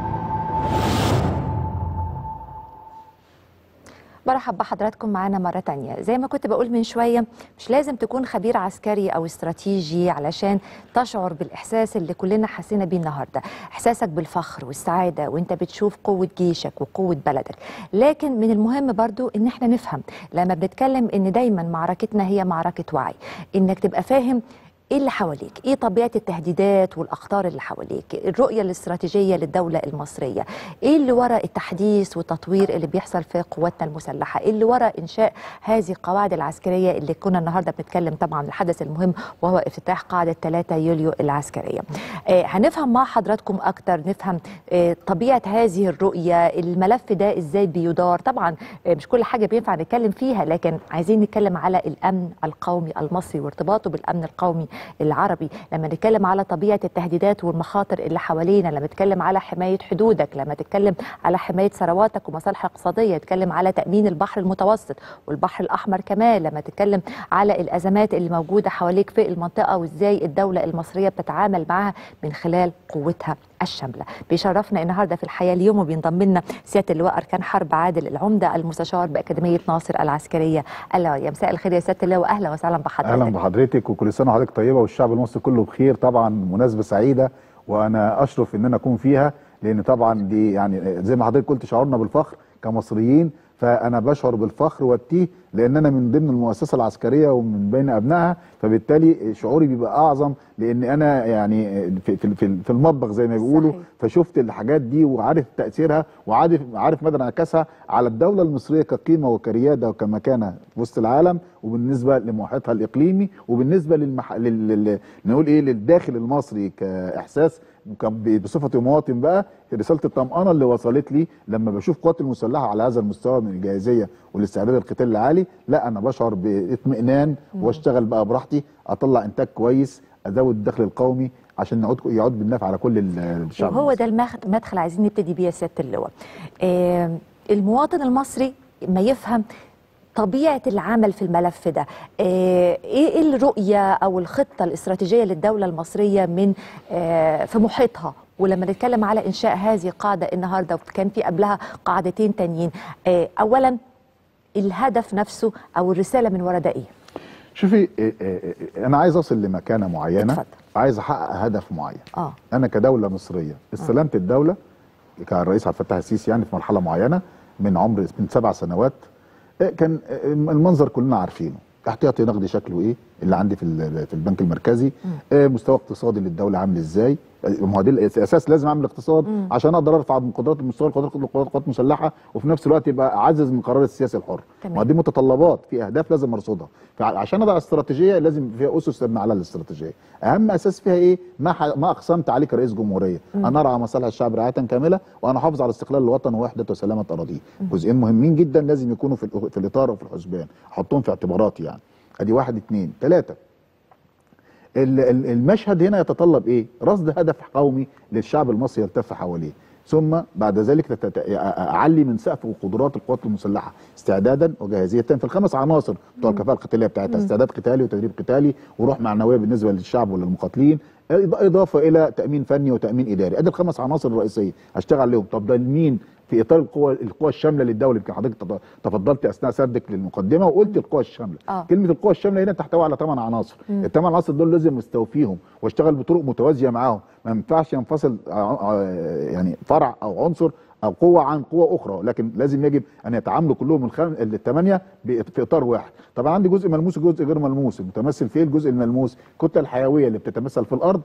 Speaker 1: برحب بحضراتكم معانا مرة تانية زي ما كنت بقول من شوية مش لازم تكون خبير عسكري أو استراتيجي علشان تشعر بالإحساس اللي كلنا حسينا بيه النهاردة إحساسك بالفخر والسعادة وانت بتشوف قوة جيشك وقوة بلدك لكن من المهم برضو ان احنا نفهم لما بنتكلم ان دايما معركتنا هي معركة وعي انك تبقى فاهم ايه اللي حواليك ايه طبيعه التهديدات والاخطار اللي حواليك الرؤيه الاستراتيجيه للدوله المصريه ايه اللي وراء التحديث والتطوير اللي بيحصل في قواتنا المسلحه ايه اللي وراء انشاء هذه القواعد العسكريه اللي كنا النهارده بنتكلم طبعا الحدث المهم وهو افتتاح قاعده 3 يوليو العسكريه آه هنفهم مع حضراتكم اكتر نفهم آه طبيعه هذه الرؤيه الملف ده ازاي بيدار طبعا آه مش كل حاجه بينفع نتكلم فيها لكن عايزين نتكلم على الامن القومي المصري وارتباطه بالامن القومي العربي لما نتكلم على طبيعه التهديدات والمخاطر اللي حوالينا لما نتكلم على حمايه حدودك لما تتكلم على حمايه ثرواتك ومصالح اقتصاديه تتكلم على تامين البحر المتوسط والبحر الاحمر كمان لما تتكلم على الازمات اللي موجوده حواليك في المنطقه وازاي الدوله المصريه بتتعامل معها من خلال قوتها الشامله بيشرفنا النهارده في الحياه اليوم وبينضم لنا سياده اللواء اركان حرب عادل العمده المستشار باكاديميه ناصر العسكريه العليا مساء الخير يا سياده اللواء اهلا وسهلا بحضرتك
Speaker 5: اهلا بحضرتك وكل سنه وحضرتك طيبه والشعب المصري كله بخير طبعا مناسبه سعيده وانا اشرف ان انا اكون فيها لان طبعا دي يعني زي ما حضرتك قلت شعورنا بالفخر كمصريين فانا بشعر بالفخر والتيه لان انا من ضمن المؤسسه العسكريه ومن بين ابنائها فبالتالي شعوري بيبقى اعظم لان انا يعني في في في, في المطبخ زي ما بيقولوا
Speaker 1: صحيح.
Speaker 5: فشفت الحاجات دي وعارف تاثيرها وعارف عارف مدى انعكاسها على الدوله المصريه كقيمه وكرياده وكمكانه في وسط العالم وبالنسبه لمحيطها الاقليمي وبالنسبه للمح... لل... لل... نقول ايه للداخل المصري كاحساس وكان بصفتي مواطن بقى رساله الطمانه اللي وصلت لي لما بشوف قوات المسلحه على هذا المستوى من الجاهزيه والاستعداد القتال العالي لا انا بشعر باطمئنان واشتغل بقى براحتي اطلع انتاج كويس ازود الدخل القومي عشان نعود يعود بالنفع على كل الشعب
Speaker 1: وهو
Speaker 5: المصري.
Speaker 1: ده المدخل عايزين نبتدي بيه يا سياده اللواء آه المواطن المصري ما يفهم طبيعه العمل في الملف ده آه، ايه الرؤيه او الخطه الاستراتيجيه للدوله المصريه من آه، في محيطها ولما نتكلم على انشاء هذه القاعده النهارده وكان في قبلها قاعدتين تانيين آه، اولا الهدف نفسه او الرساله من ورا ده ايه
Speaker 5: شوفي إيه إيه إيه انا عايز اصل لمكانه معينه
Speaker 1: اتفضل.
Speaker 5: عايز احقق هدف معين
Speaker 1: اه
Speaker 5: انا كدوله مصريه استلمت الدوله كان الرئيس عبد الفتاح السيسي يعني في مرحله معينه من عمر من سبع سنوات إيه كان إيه المنظر كلنا عارفينه احتياطي نقدي شكله ايه اللي عندي في ال- في البنك المركزي آه مستوى اقتصادي للدوله عامل ازاي آه، ما هو دي الاساس لازم اعمل اقتصاد عشان اقدر ارفع من قدرات مستوى القدرات القدرات القوات المسلحه وفي نفس الوقت يبقى اعزز من قرار السياسي الحر
Speaker 1: تمام.
Speaker 5: ما دي متطلبات في اهداف لازم ارصدها فعشان اضع استراتيجيه لازم يبقى فيها اسس تبنى على الاستراتيجيه اهم اساس فيها ايه ما ح... ما اقسمت عليه كرئيس جمهوريه انا ارعى مصالح الشعب رعايه كامله وانا احافظ على استقلال الوطن ووحده وسلامه اراضيه جزئين مهمين جدا لازم يكونوا في, الأ- في الاطار وفي الحسبان احطهم في اعتباراتي يعني ادي واحد اتنين ثلاثه ال- ال- المشهد هنا يتطلب ايه؟ رصد هدف قومي للشعب المصري يلتف حواليه ثم بعد ذلك تت- تت- اعلي من سقف وقدرات القوات المسلحه استعدادا وجاهزيه في الخمس عناصر بتوع الكفاءه القتاليه بتاعتها استعداد قتالي وتدريب قتالي وروح معنويه بالنسبه للشعب وللمقاتلين إض- اضافه الى تامين فني وتامين اداري ادي الخمس عناصر الرئيسيه هشتغل عليهم طب ده مين في اطار القوى القوى الشامله للدوله يمكن حضرتك تف- تفضلت اثناء سردك للمقدمه وقلت القوى الشامله
Speaker 1: آه.
Speaker 5: كلمه القوى الشامله هنا تحتوي على ثمان عناصر الثمان عناصر دول لازم استوفيهم واشتغل بطرق متوازيه معاهم ما ينفعش ينفصل ع- ع- يعني فرع او عنصر او قوه عن قوه اخرى لكن لازم يجب ان يتعاملوا كلهم الخم... الثمانيه ب- في اطار واحد طبعا عندي جزء ملموس وجزء غير ملموس المتمثل في إيه؟ الجزء الملموس الكتله الحيويه اللي بتتمثل في الارض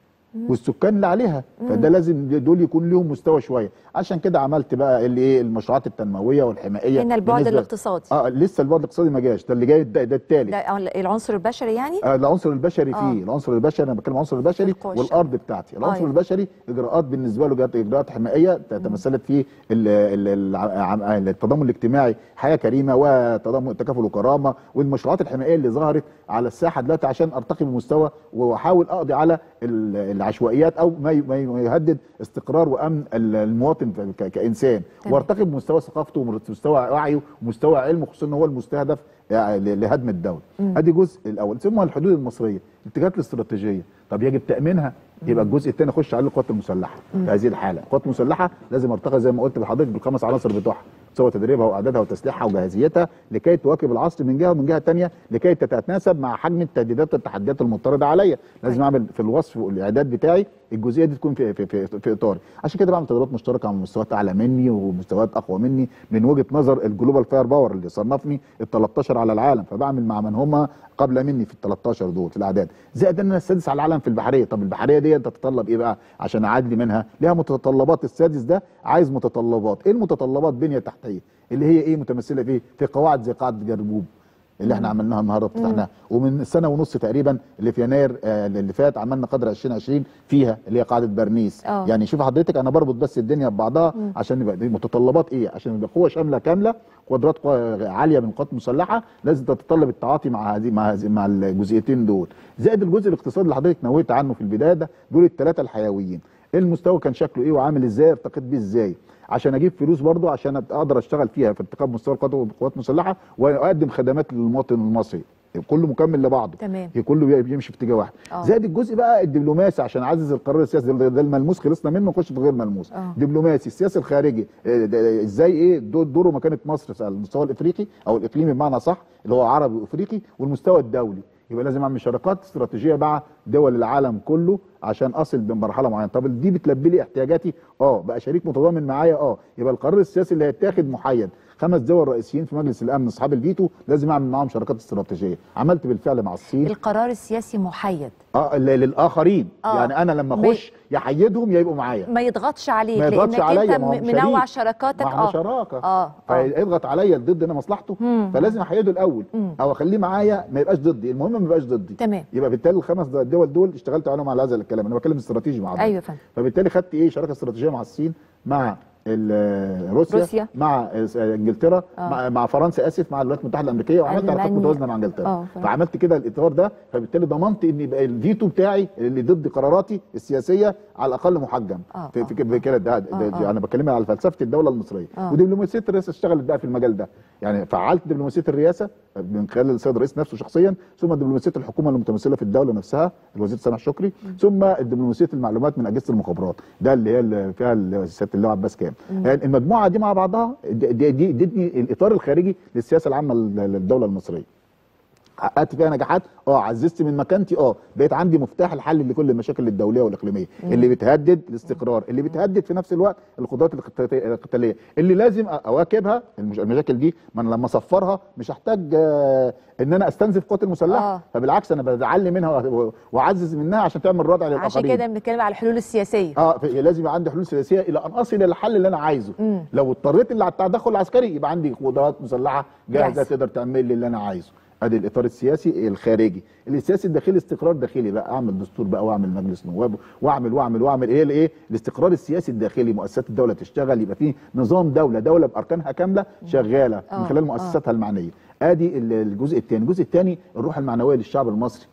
Speaker 5: والسكان اللي عليها فده لازم دول يكون لهم مستوى شويه عشان كده عملت بقى اللي ايه المشروعات التنمويه والحمائيه
Speaker 1: هنا البعد
Speaker 5: بالنسبة-
Speaker 1: الاقتصادي
Speaker 5: اه لسه البعد الاقتصادي ما جاش ده اللي جاي ده, ده التالت
Speaker 1: ده العنصر البشري يعني
Speaker 5: آه العنصر البشري
Speaker 1: آه.
Speaker 5: فيه العنصر البشري انا بتكلم العنصر البشري
Speaker 1: القوى
Speaker 5: والارض بتاعتي العنصر
Speaker 1: أيوة.
Speaker 5: البشري اجراءات بالنسبه له جات اجراءات حمائيه تمثلت في ال- ال- الع- التضامن الاجتماعي حياه كريمه وتضامن تكافل وكرامه والمشروعات الحمائيه اللي ظهرت على الساحه دلوقتي عشان ارتقي بمستوى واحاول اقضي على ال- العشوائيات او ما ي- ما ي- ما يهدد استقرار وامن ال- المواطن ك- كانسان
Speaker 1: تمام.
Speaker 5: وارتقي بمستوى ثقافته ومستوى وعيه ومستوى علمه خصوصا ان هو المستهدف يعني ل- لهدم الدوله ادي الجزء الاول ثم الحدود المصريه الاتجاهات الاستراتيجيه طب يجب تامينها يبقى الجزء الثاني اخش عليه القوات المسلحه في هذه الحاله القوات المسلحه لازم ارتقي زي ما قلت لحضرتك بالخمس عناصر بتوعها سواء تدريبها واعدادها وتسليحها وجاهزيتها لكي تواكب العصر من جهه ومن جهه ثانيه لكي تتناسب مع حجم التهديدات والتحديات المضطرده عليا لازم
Speaker 1: طيب.
Speaker 5: اعمل في الوصف والاعداد بتاعي الجزئيه دي تكون في في في, في اطاري عشان كده بعمل تدريبات مشتركه على مستويات اعلى مني ومستويات اقوى مني من وجهه نظر الجلوبال فاير باور اللي صنفني ال 13 على العالم فبعمل مع من هم قبل مني في ال 13 دول في الاعداد زائد ان انا السادس على العالم في البحريه طب البحريه دي تتطلب ايه بقى عشان اعدي منها ليها متطلبات السادس ده عايز متطلبات ايه المتطلبات بنيه تحتيه اللي هي ايه متمثله في إيه؟ في قواعد زي قاعده جربوب اللي احنا عملناها النهارده فتحناها ومن سنه ونص تقريبا اللي في يناير آه اللي فات عملنا قدر 2020 فيها اللي هي قاعده برنيس
Speaker 1: آه.
Speaker 5: يعني شوف حضرتك انا بربط بس الدنيا ببعضها عشان يبقى دي متطلبات ايه عشان يبقى قوه شامله كامله قدرات قوة عاليه من القوات المسلحه لازم تتطلب التعاطي مع هذه مع هذه مع الجزئيتين دول زائد الجزء الاقتصادي اللي حضرتك نويت عنه في البدايه ده دول الثلاثه الحيويين المستوى كان شكله ايه وعامل ازاي ارتقيت بيه ازاي عشان اجيب فلوس برضه عشان اقدر اشتغل فيها في ارتقاء مستوى القوات القوات المسلحه واقدم خدمات للمواطن المصري كله مكمل لبعضه
Speaker 1: تمام.
Speaker 5: كله بيمشي في اتجاه واحد
Speaker 1: آه.
Speaker 5: زائد الجزء بقى الدبلوماسي عشان اعزز القرار السياسي ده, ده الملموس خلصنا منه نخش في غير ملموس
Speaker 1: آه.
Speaker 5: دبلوماسي السياسي الخارجي آه، ده- ازاي ايه دور- دوره مكانه مصر على المستوى الافريقي او الاقليمي بمعنى صح اللي هو عربي وافريقي والمستوى الدولي يبقى لازم اعمل شراكات استراتيجيه مع دول العالم كله عشان اصل بمرحله معينه طب دي بتلبي لي احتياجاتي اه بقى شريك متضامن معايا اه يبقى القرار السياسي اللي هيتاخد محيد خمس دول رئيسيين في مجلس الامن اصحاب الفيتو لازم اعمل معاهم شراكات استراتيجيه عملت بالفعل مع الصين
Speaker 1: القرار السياسي محيد
Speaker 5: اه ل- للاخرين
Speaker 1: آه.
Speaker 5: يعني انا لما
Speaker 1: ما-
Speaker 5: اخش يحيدهم يا يبقوا معايا
Speaker 1: ما يضغطش عليك
Speaker 5: ما يضغطش
Speaker 1: لانك
Speaker 5: عليا
Speaker 1: انت
Speaker 5: ما هو
Speaker 1: م- منوع
Speaker 5: شريك.
Speaker 1: شراكاتك
Speaker 5: ما احنا
Speaker 1: اه
Speaker 5: شراكه
Speaker 1: اه اه
Speaker 5: فيضغط عليا ضد انا مصلحته فلازم احيده الاول او اخليه معايا ما يبقاش ضدي المهم ما يبقاش ضدي
Speaker 1: تمام.
Speaker 5: يبقى بالتالي الخمس دول دول اشتغلت عليهم على هذا الكلام انا بتكلم استراتيجي مع
Speaker 1: ايوه يا فندم
Speaker 5: فبالتالي خدت ايه شراكه استراتيجيه مع الصين مع ال- روسيا,
Speaker 1: روسيا.
Speaker 5: مع انجلترا
Speaker 1: آه.
Speaker 5: مع, مع فرنسا اسف مع الولايات المتحده الامريكيه وعملت علاقات
Speaker 1: ألمانيا.
Speaker 5: متوازنه مع انجلترا
Speaker 1: آه، فاهم.
Speaker 5: فعملت كده الاطار ده فبالتالي ضمنت ان يبقى الفيتو بتاعي اللي ضد قراراتي السياسيه على الاقل محجم
Speaker 1: آه،
Speaker 5: في,
Speaker 1: آه،
Speaker 5: في, في كده ده, ده,
Speaker 1: آه،
Speaker 5: ده
Speaker 1: آه.
Speaker 5: انا بكلمك على فلسفه الدوله المصريه
Speaker 1: آه.
Speaker 5: ودبلوماسيه الرئاسه اشتغلت بقى في المجال ده يعني فعلت دبلوماسيه الرئاسه من خلال السيد الرئيس نفسه شخصيا ثم دبلوماسيه الحكومه المتمثله في الدوله نفسها الوزير سامح شكري ثم دبلوماسيه المعلومات من اجهزه المخابرات ده اللي هي اللي فيها ال- سياده اللواء عباس كام يعني المجموعه دي مع بعضها دي دي دي ادتني الاطار الخارجي للسياسه العامه لل- للدوله المصريه حققت فيها نجاحات اه عززت من مكانتي اه بقيت عندي مفتاح الحل لكل المشاكل الدوليه والاقليميه اللي بتهدد الاستقرار اللي بتهدد في نفس الوقت القدرات القتالية- القتاليه اللي لازم اواكبها المش- المشاكل دي ما انا لما اصفرها مش هحتاج آه، ان انا استنزف القوات المسلحه
Speaker 1: آه.
Speaker 5: فبالعكس انا بتعلم منها وأ- واعزز منها عشان تعمل ردع
Speaker 1: عشان
Speaker 5: للاخرين
Speaker 1: كده بنتكلم على الحلول السياسيه
Speaker 5: اه ف- لازم يبقى عندي حلول سياسيه الى ان اصل الى الحل اللي انا عايزه
Speaker 1: مم.
Speaker 5: لو اضطريت اللي على التدخل العسكري يبقى عندي قدرات مسلحه جاهزه
Speaker 1: جاهزة.
Speaker 5: تقدر تعمل لي اللي انا عايزه ادي الاطار السياسي الخارجي السياسي الداخلي استقرار داخلي بقى اعمل دستور بقى واعمل مجلس نواب واعمل واعمل واعمل ايه الايه الاستقرار السياسي الداخلي مؤسسات الدوله تشتغل يبقى في نظام دوله دوله باركانها كامله شغاله
Speaker 1: آه،
Speaker 5: من خلال مؤسساتها المعنيه ادي ال- الجزء الثاني الجزء الثاني الروح المعنويه للشعب المصري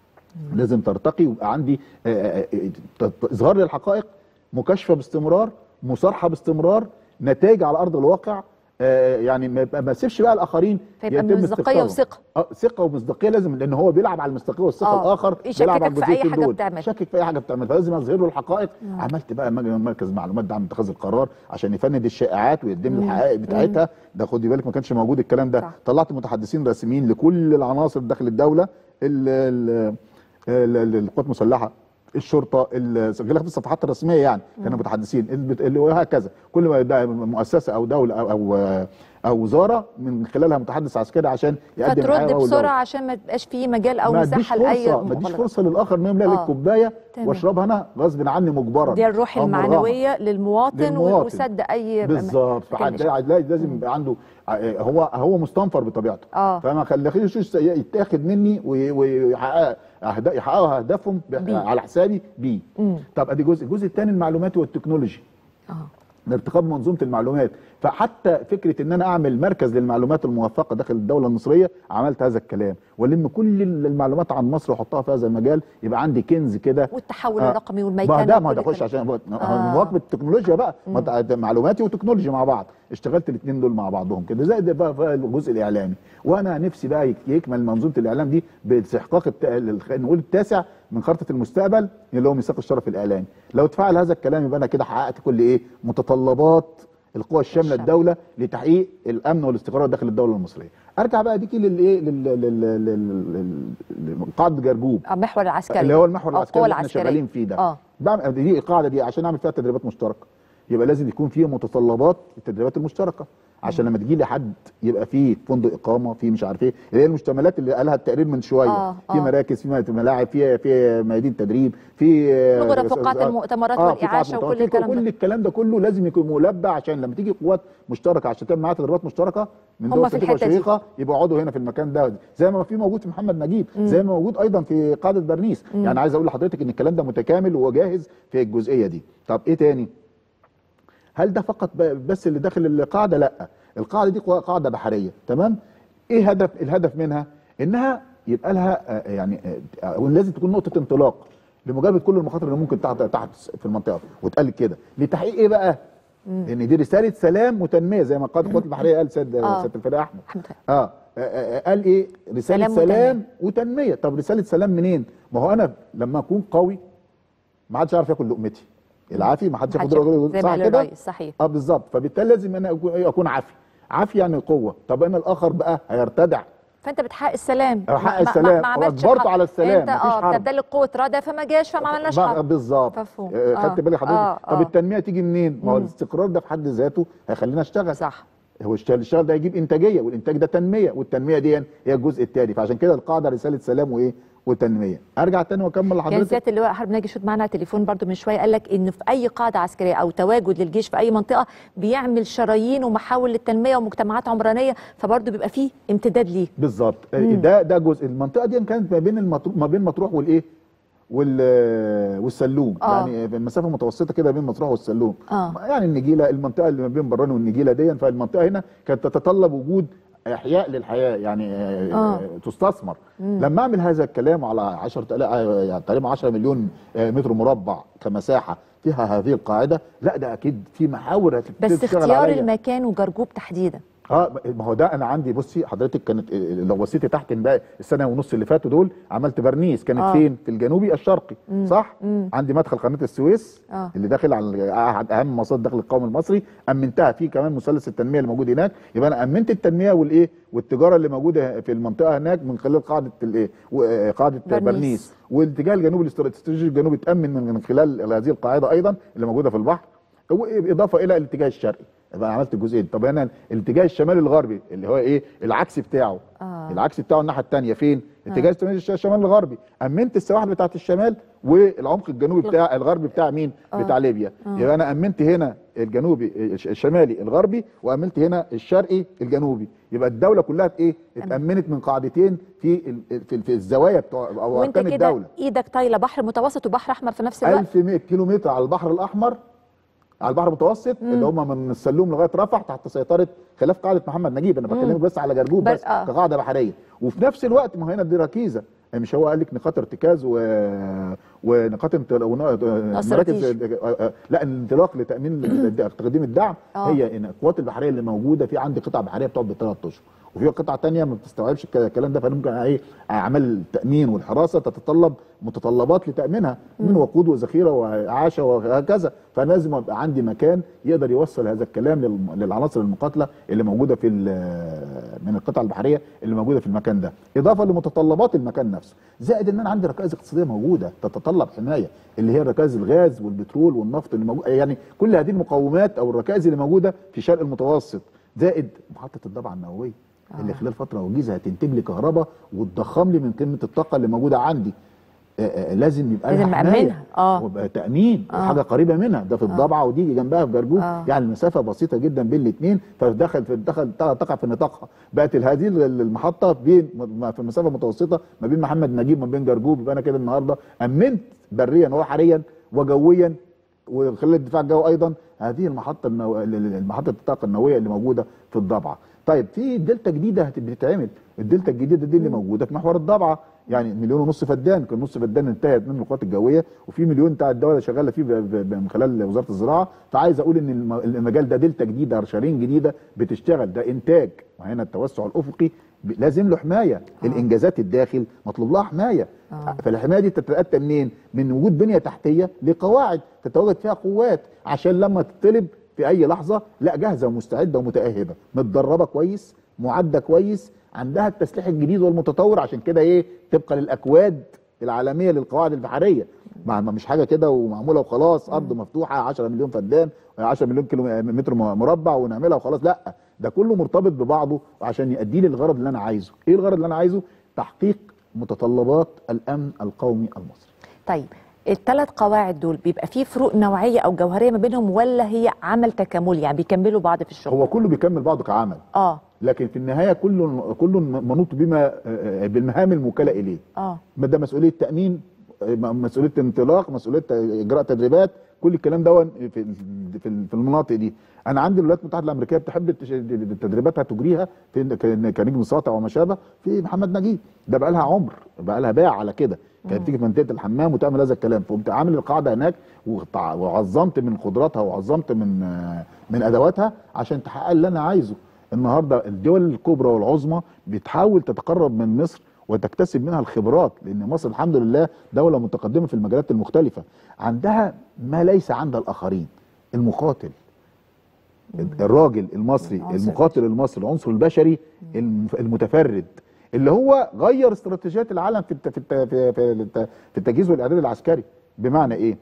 Speaker 5: لازم ترتقي ويبقى عندي آه، آه، آه، ت- ت- اظهار للحقائق مكاشفه باستمرار مصارحه باستمرار نتائج على ارض الواقع آه، يعني ما ما اسيبش بقى الاخرين
Speaker 1: فيبقى
Speaker 5: يتم
Speaker 1: مصداقية
Speaker 5: استقطابهم.
Speaker 1: وثقة.
Speaker 5: اه ثقه ومصداقيه لازم لان هو بيلعب على المصداقيه والثقه
Speaker 1: آه،
Speaker 5: الاخر
Speaker 1: يشككك
Speaker 5: بيلعب على
Speaker 1: في أي
Speaker 5: الجزئيتين
Speaker 1: حاجة
Speaker 5: دول.
Speaker 1: بتعملها.
Speaker 5: شكك في اي حاجه بتعمل فلازم اظهر له الحقائق عملت بقى مج- مركز معلومات دعم اتخاذ القرار عشان يفند الشائعات ويقدم لي الحقائق بتاعتها ده خدي بالك ما كانش موجود الكلام ده
Speaker 1: صح.
Speaker 5: طلعت متحدثين رسميين لكل العناصر داخل الدوله ال- ال- ال- ال- القوات المسلحه الشرطه ال- خلاف الصفحات الرسميه يعني كانوا متحدثين البت- اللي وهكذا كل ما ده مؤسسه او دوله او او, أو وزاره من خلالها متحدث عسكري عشان يقدم
Speaker 1: فترد
Speaker 5: الحقيقة والدولة.
Speaker 1: بسرعه عشان ما يبقاش فيه مجال او
Speaker 5: ما اديش
Speaker 1: مساحه لاي
Speaker 5: فرصه ما اديش
Speaker 1: مغالطة.
Speaker 5: فرصه للاخر انه يملى لي
Speaker 1: آه.
Speaker 5: الكوبايه
Speaker 1: تمام.
Speaker 5: واشربها انا غصب عني مجبرا
Speaker 1: دي الروح
Speaker 5: أو مراهقة.
Speaker 1: المعنويه للمواطن,
Speaker 5: للمواطن.
Speaker 1: وسد اي
Speaker 5: بالظبط
Speaker 1: مكان
Speaker 5: فحد- هتلاقي لازم يبقى عنده ع- هو هو مستنفر بطبيعته
Speaker 1: آه.
Speaker 5: فما خليهوش يتاخد مني وي- ويحقق أهدا- يحققوا اهدافهم ب-
Speaker 1: بيه.
Speaker 5: على حسابي بيه
Speaker 1: مم.
Speaker 5: طب ادي جزء الجزء الثاني المعلوماتي والتكنولوجي
Speaker 1: اه
Speaker 5: لارتقاب منظومه المعلومات فحتى فكره ان انا اعمل مركز للمعلومات الموثقه داخل الدوله المصريه عملت هذا الكلام والم كل المعلومات عن مصر واحطها في هذا المجال يبقى عندي كنز كده
Speaker 1: والتحول
Speaker 5: آه.
Speaker 1: الرقمي
Speaker 5: ما
Speaker 1: والميكنه
Speaker 5: ده ما
Speaker 1: وكل
Speaker 5: ده اخش
Speaker 1: الكلام.
Speaker 5: عشان
Speaker 1: آه.
Speaker 5: مواكبه التكنولوجيا بقى ما ده معلوماتي وتكنولوجيا مع بعض اشتغلت الاثنين دول مع بعضهم كده زائد بقى, بقى الجزء الاعلامي وانا نفسي بقى يك- يكمل منظومه الاعلام دي باستحقاق الت... الخ- نقول التاسع من خارطه المستقبل اللي هو ميثاق الشرف الاعلامي لو اتفعل هذا الكلام يبقى انا كده حققت كل ايه متطلبات القوى الشامله
Speaker 1: الشاملة.
Speaker 5: الدوله لتحقيق الامن والاستقرار داخل الدوله المصريه ارجع بقى ديكي للايه لل- لل- لل- لل- لقاعده جرجوب
Speaker 1: آه، محور العسكري
Speaker 5: اللي هو المحور
Speaker 1: أو
Speaker 5: العسكري
Speaker 1: القوى
Speaker 5: اللي احنا
Speaker 1: العسكرية.
Speaker 5: شغالين فيه ده
Speaker 1: اه
Speaker 5: بعمل دي القاعده دي عشان اعمل فيها تدريبات مشتركه يبقى لازم يكون فيها متطلبات التدريبات المشتركه عشان لما تجي لي حد يبقى فيه فندق اقامه فيه مش عارف ايه اللي هي المشتملات اللي قالها التقرير من شويه
Speaker 1: آه،
Speaker 5: في
Speaker 1: آه.
Speaker 5: مراكز في ملاعب في في ميادين تدريب في
Speaker 1: غرف وقاعات المؤتمرات
Speaker 5: في قاعات
Speaker 1: والإعاشة
Speaker 5: مؤتمرات.
Speaker 1: وكل الكلام
Speaker 5: كل
Speaker 1: ده.
Speaker 5: الكلام ده كله لازم يكون ملبى عشان لما تيجي قوات مشتركه عشان تعمل معاها تدريبات مشتركه من
Speaker 1: هم
Speaker 5: دول
Speaker 1: في
Speaker 5: كتيبة
Speaker 1: الحتة دي.
Speaker 5: شقيقه يبقى يقعدوا هنا في المكان ده زي ما في موجود في محمد نجيب زي ما موجود ايضا في قاعده برنيس يعني عايز اقول لحضرتك ان الكلام ده متكامل وجاهز في الجزئيه دي طب ايه تاني هل ده فقط ب- بس اللي داخل القاعده لا القاعده دي قوا- قاعده بحريه تمام ايه هدف الهدف منها انها يبقى لها آه، يعني آه، آه، لازم تكون نقطه انطلاق لمجابهه كل المخاطر اللي ممكن تحت تحت في المنطقه واتقال كده لتحقيق ايه بقى ان دي رساله سلام وتنميه زي ما قائد القوات البحريه قال سيد
Speaker 1: آه.
Speaker 5: سياده الفريق احمد
Speaker 1: أحمد خالد.
Speaker 5: اه آه، آه، قال ايه رساله
Speaker 1: سلام
Speaker 5: سلام, وتنميه طب رساله سلام منين ما هو انا لما اكون قوي ما حدش يعرف ياكل لقمتي العافي ما حدش
Speaker 1: محدش
Speaker 5: ياخد
Speaker 1: ياخد- زي ما
Speaker 5: صح
Speaker 1: قال
Speaker 5: كده
Speaker 1: الرئيس صحيح
Speaker 5: اه بالظبط فبالتالي لازم انا اكون إيه؟ اكون عافي عافي يعني قوه طب انا الاخر بقى هيرتدع
Speaker 1: فانت بتحقق السلام
Speaker 5: بحقق
Speaker 1: ما- ما-
Speaker 5: السلام.
Speaker 1: ما عملتش
Speaker 5: وأجبرته
Speaker 1: حرب.
Speaker 5: على السلام.
Speaker 1: انت
Speaker 5: مفيش
Speaker 1: اه
Speaker 5: حرب.
Speaker 1: بتبدل قوه رده فما جاش فما عملناش
Speaker 5: بقى
Speaker 1: حرب
Speaker 5: بالظبط
Speaker 1: مفهوم.
Speaker 5: آه، خدت
Speaker 1: آه.
Speaker 5: بالك حضرتك
Speaker 1: آه،
Speaker 5: طب
Speaker 1: آه.
Speaker 5: التنميه تيجي منين ما هو الاستقرار ده في حد ذاته هيخلينا اشتغل
Speaker 1: صح
Speaker 5: هو الشغل الشغل ده يجيب انتاجيه والانتاج ده تنميه والتنميه دي هي الجزء التالي فعشان كده القاعده رساله سلام وايه وتنميه ارجع تاني واكمل
Speaker 1: كان
Speaker 5: لحضرتك
Speaker 1: سياده اللواء حرب ناجي شوت معنا على التليفون برضو من شويه قال لك ان في اي قاعده عسكريه او تواجد للجيش في اي منطقه بيعمل شرايين ومحاول للتنميه ومجتمعات عمرانيه فبرضو بيبقى فيه امتداد ليه
Speaker 5: بالظبط ده ده جزء المنطقه دي كانت ما بين المطروح ما بين مطروح والايه وال والسلوم
Speaker 1: آه.
Speaker 5: يعني في المسافه متوسطه كده بين مطروح والسلوم
Speaker 1: آه.
Speaker 5: يعني النجيله المنطقه اللي ما بين براني والنجيله دي فالمنطقه هنا كانت تتطلب وجود احياء للحياه يعني آه.
Speaker 1: آه.
Speaker 5: تستثمر لما اعمل هذا الكلام على 10000 يعني تقريبا 10 مليون آه، متر مربع كمساحه فيها هذه القاعده لا ده اكيد في محاور هتبتدي
Speaker 1: بس
Speaker 5: تشتغل
Speaker 1: اختيار
Speaker 5: عليا.
Speaker 1: المكان وجرجوب تحديدا
Speaker 5: اه ما هو ده انا عندي بصي حضرتك كانت لو بصيتي تحت بقى السنه ونص اللي فاتوا دول عملت برنيس كانت
Speaker 1: آه.
Speaker 5: آه. فين في الجنوبي الشرقي
Speaker 1: مم.
Speaker 5: صح
Speaker 1: مم.
Speaker 5: عندي مدخل قناه السويس
Speaker 1: آه.
Speaker 5: اللي داخل على احد اهم مصادر الدخل القومي المصري امنتها في كمان مثلث التنميه اللي موجود هناك يبقى انا امنت التنميه والايه والتجاره اللي موجوده في المنطقه هناك من خلال قاعده الايه و- قاعده
Speaker 1: برنيس.
Speaker 5: برنيس, برنيس. والاتجاه الجنوبي الاستراتيجي الجنوبي اتامن من من خلال هذه القاعده ايضا اللي موجوده في البحر بالاضافه الى الاتجاه الشرقي يبقى انا عملت الجزئين طب انا الاتجاه الشمالي الغربي اللي هو ايه العكس بتاعه
Speaker 1: آه.
Speaker 5: العكس بتاعه الناحيه الثانيه فين اتجاه الشمال الشمال الغربي امنت السواحل بتاعت الشمال والعمق الجنوبي بتاع الغربي بتاع مين
Speaker 1: آه.
Speaker 5: بتاع ليبيا يبقى انا امنت هنا الجنوبي الش- الشمالي الغربي وامنت هنا الشرقي الجنوبي يبقى الدوله كلها ايه اتامنت من قاعدتين في ال- في, في الزوايا بتوع او
Speaker 1: وانت
Speaker 5: اركان
Speaker 1: كده
Speaker 5: الدوله
Speaker 1: ايدك طايله بحر متوسط وبحر احمر في نفس الوقت
Speaker 5: 1100 كيلو متر على البحر الاحمر على البحر المتوسط اللي هم من السلوم لغايه رفح تحت سيطره خلاف قاعده محمد نجيب انا بكلمك بس على جرجوب
Speaker 1: بل-
Speaker 5: بس
Speaker 1: آه.
Speaker 5: كقاعده بحريه وفي نفس الوقت ما هو هنا دي ركيزه يعني مش هو قال لك نقاط ارتكاز و... ونقاط انت... ون... مراكز
Speaker 1: استراتيجي.
Speaker 5: آه، آه، لا الانطلاق لتامين الد- تقديم الدعم
Speaker 1: آه.
Speaker 5: هي ان القوات البحريه اللي موجوده في عندي قطع بحريه بتقعد بالثلاث اشهر وفي قطع تانية ما بتستوعبش الك- الكلام ده فممكن ايه اعمال التامين والحراسه تتطلب متطلبات لتامينها من وقود وذخيره واعاشه وهكذا فلازم يبقى عندي مكان يقدر يوصل هذا الكلام للم- للعناصر المقاتله اللي موجوده في ال- من القطع البحريه اللي موجوده في المكان ده اضافه لمتطلبات المكان نفسه زائد ان انا عندي ركائز اقتصاديه موجوده تتطلب حمايه اللي هي ركائز الغاز والبترول والنفط اللي موجود يعني كل هذه المقومات او الركائز اللي موجوده في شرق المتوسط زائد محطه الضبعه النوويه اللي خلال فتره وجيزه هتنتج لي كهرباء وتضخم لي من قيمه الطاقه اللي موجوده عندي آه، آه، لازم يبقى
Speaker 1: لازم
Speaker 5: لها حماية
Speaker 1: نأمنها. آه.
Speaker 5: ويبقى تامين
Speaker 1: آه.
Speaker 5: حاجه قريبه منها ده في الضبعه ودي جنبها في جرجوب
Speaker 1: آه.
Speaker 5: يعني المسافه بسيطه جدا بين الاثنين فدخل في دخل تقع في نطاقها بقت هذه المحطه بين م- في مسافه متوسطه ما بين محمد نجيب وما بين جرجوب يبقى انا كده النهارده امنت بريا وبحريا وجويا وخلال الدفاع الجوي ايضا هذه المحطه النو... المحطه الطاقه النوويه اللي موجوده في الضبعه طيب في دلتا جديده هت- بتتعمل الدلتا الجديده دي اللي موجوده في محور الضبعه يعني مليون ونص فدان كان نص فدان انتهت من القوات الجويه وفي مليون بتاع الدوله شغاله فيه ب- ب- ب- من خلال وزاره الزراعه فعايز اقول ان الم- المجال ده دلتا جديده شرايين جديده بتشتغل ده انتاج وهنا التوسع الافقي ب- لازم له حمايه آه. الانجازات الداخل مطلوب لها حمايه
Speaker 1: آه.
Speaker 5: فالحمايه دي تتاتى منين من وجود بنيه تحتيه لقواعد تتواجد فيها قوات عشان لما تطلب في اي لحظه لا جاهزه ومستعده ومتاهبه متدربه كويس معده كويس عندها التسليح الجديد والمتطور عشان كده ايه تبقى للاكواد العالميه للقواعد البحريه مع ما مش حاجه كده ومعموله وخلاص ارض مفتوحه 10 مليون فدان 10 مليون كيلو متر مربع ونعملها وخلاص لا ده كله مرتبط ببعضه عشان يؤدي لي الغرض اللي انا عايزه ايه الغرض اللي انا عايزه تحقيق متطلبات الامن القومي المصري
Speaker 1: طيب الثلاث قواعد دول بيبقى فيه فروق نوعيه او جوهريه ما بينهم ولا هي عمل تكاملي يعني بيكملوا بعض في الشغل
Speaker 5: هو كله بيكمل بعضه كعمل
Speaker 1: اه
Speaker 5: لكن في النهايه كل كل منوط بما آه، بالمهام الموكله اليه
Speaker 1: اه
Speaker 5: ما ده مسؤوليه تامين آه، مسؤوليه انطلاق مسؤوليه اجراء تدريبات كل الكلام ده في في في المناطق دي انا عندي الولايات المتحده الامريكيه بتحب التش- تدريباتها تجريها في ك- كنجم ساطع وما شابه في محمد نجيب ده بقى لها عمر بقى لها باع على كده كانت بتيجي في منطقه الحمام وتعمل هذا الكلام فقمت عامل القاعده هناك وقطع- وعظمت من قدراتها وعظمت من آه، من ادواتها عشان تحقق اللي انا عايزه النهارده الدول الكبرى والعظمى بتحاول تتقرب من مصر وتكتسب منها الخبرات لان مصر الحمد لله دوله متقدمه في المجالات المختلفه عندها ما ليس عند الاخرين المقاتل الراجل المصري
Speaker 1: العنصر
Speaker 5: المقاتل المصري العنصر البشري الم- المتفرد اللي هو غير استراتيجيات العالم في الت- في الت- في في الت- في التجهيز والاعداد العسكري بمعنى ايه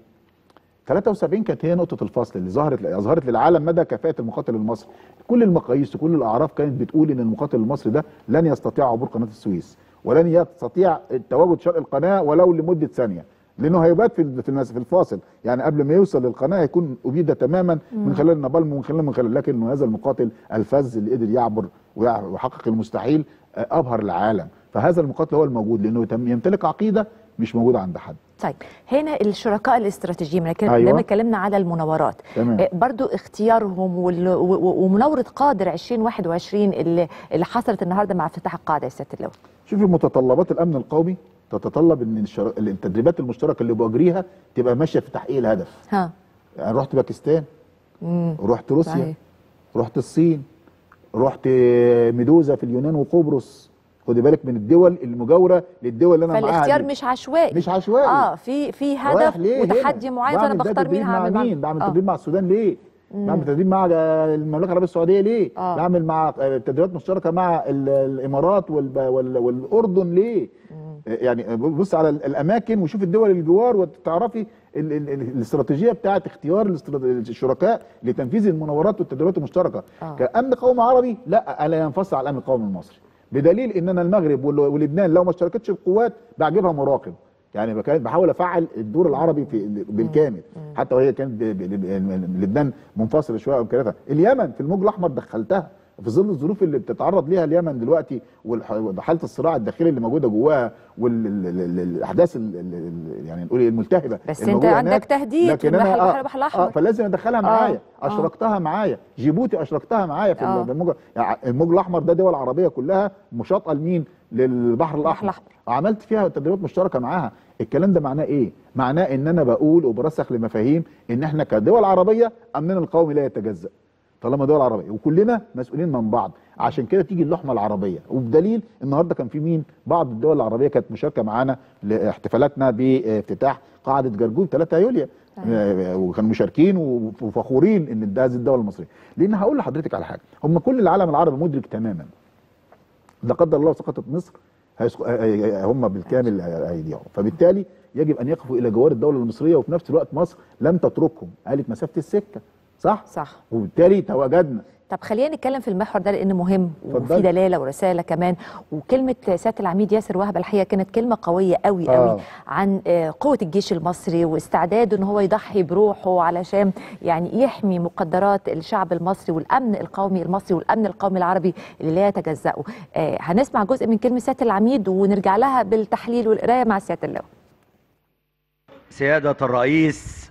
Speaker 5: 73 كانت هي نقطة الفصل اللي ظهرت أظهرت للعالم مدى كفاءة المقاتل المصري. كل المقاييس وكل الأعراف كانت بتقول إن المقاتل المصري ده لن يستطيع عبور قناة السويس ولن يستطيع التواجد شرق القناة ولو لمدة ثانية. لأنه هيبات في ال- في المس- في الفاصل، يعني قبل ما يوصل للقناة هيكون أبيد تماما من خلال النابالم ومن خلال من خلال لكن هذا المقاتل الفذ اللي قدر يعبر ويع- ويحقق المستحيل آه، أبهر العالم. فهذا المقاتل هو الموجود لأنه يتم- يمتلك عقيدة مش موجودة عند حد.
Speaker 1: طيب هنا الشركاء الاستراتيجيين لكن
Speaker 5: أيوة.
Speaker 1: لما اتكلمنا على المناورات
Speaker 5: تمام.
Speaker 1: آه، برضو اختيارهم وال- و- و- ومناوره قادر 2021 اللي اللي حصلت النهارده مع افتتاح القاعده يا سياده اللواء
Speaker 5: شوفي متطلبات الامن القومي تتطلب ان الشر... التدريبات المشتركه اللي بجريها تبقى ماشيه في تحقيق الهدف
Speaker 1: ها
Speaker 5: يعني رحت باكستان
Speaker 1: مم.
Speaker 5: رحت روسيا
Speaker 1: صحيح.
Speaker 5: رحت الصين رحت ميدوزا في اليونان وقبرص خدي بالك من الدول المجاوره للدول اللي انا معاها
Speaker 1: فالاختيار
Speaker 5: دي.
Speaker 1: مش عشوائي
Speaker 5: مش عشوائي
Speaker 1: اه في في
Speaker 5: رايح
Speaker 1: هدف
Speaker 5: ليه
Speaker 1: وتحدي
Speaker 5: هنا؟
Speaker 1: معين فانا
Speaker 5: بعمل ده
Speaker 1: بختار مين
Speaker 5: تدريب مع
Speaker 1: هعمل معاه.
Speaker 5: مين بعمل
Speaker 1: آه.
Speaker 5: تدريب مع السودان ليه بعمل تدريب مع المملكه العربيه السعوديه ليه
Speaker 1: آه.
Speaker 5: بعمل مع تدريبات مشتركه مع ال- الامارات والب- وال- والاردن ليه يعني بص على ال- الاماكن وشوف الدول الجوار وتعرفي ال- ال- ال- الاستراتيجيه بتاعه اختيار الاسترا- الشركاء لتنفيذ المناورات والتدريبات المشتركه
Speaker 1: آه.
Speaker 5: كامن قومي عربي لا الا ينفصل عن الامن القومي المصري بدليل ان انا المغرب وال- ولبنان لو ما اشتركتش القوات بعجبها مراقب يعني بك- بحاول افعل الدور العربي في بالكامل حتى وهي كانت ب- ب- ب- لبنان منفصله شويه امكانياتها اليمن في الموج الاحمر دخلتها في ظل الظروف اللي بتتعرض ليها اليمن دلوقتي والح- وحاله الصراع الداخلي اللي موجوده جواها والاحداث يعني نقول إيه الملتهبه
Speaker 1: بس
Speaker 5: اللي
Speaker 1: أنت
Speaker 5: موجودة
Speaker 1: عندك
Speaker 5: هناك.
Speaker 1: تهديد
Speaker 5: لكن
Speaker 1: في البحر-
Speaker 5: أنا-
Speaker 1: البحر- البحر الأحمر.
Speaker 5: آه فلازم ادخلها معايا
Speaker 1: آه.
Speaker 5: اشركتها معايا جيبوتي اشركتها معايا في
Speaker 1: آه.
Speaker 5: الموج يعني الموج الاحمر ده دول عربيه كلها مشاطئه لمين للبحر الاحمر
Speaker 1: الأحمر.
Speaker 5: عملت فيها تدريبات مشتركه معاها الكلام ده معناه ايه معناه ان انا بقول وبرسخ لمفاهيم ان احنا كدول عربيه امننا القومي لا يتجزأ طالما دول عربيه وكلنا مسؤولين من بعض عشان كده تيجي اللحمه العربيه وبدليل النهارده كان في مين بعض الدول العربيه كانت مشاركه معانا لاحتفالاتنا بافتتاح قاعده جرجول 3 يوليو آه، وكانوا مشاركين وفخورين ان ده هذه الدوله المصريه لان هقول لحضرتك على حاجه هم كل العالم العربي مدرك تماما لا قدر الله سقطت مصر هيسق- هي- هي- هم بالكامل هيضيعوا فبالتالي يجب ان يقفوا الى جوار الدوله المصريه وفي نفس الوقت مصر لم تتركهم قالت مسافه السكه صح
Speaker 1: صح
Speaker 5: وبالتالي تواجدنا
Speaker 1: طب خلينا نتكلم في المحور ده لانه مهم وفي
Speaker 5: اتفضلي.
Speaker 1: دلاله ورساله كمان وكلمه سياده العميد ياسر وهب الحقيقه كانت كلمه قويه قوي
Speaker 5: آه.
Speaker 1: قوي عن آه، قوه الجيش المصري واستعداده ان هو يضحي بروحه علشان يعني يحمي مقدرات الشعب المصري والامن القومي المصري والامن القومي العربي اللي لا يتجزأه آه، هنسمع جزء من كلمه سياده العميد ونرجع لها بالتحليل والقرايه مع سياده اللواء
Speaker 6: سيادة الرئيس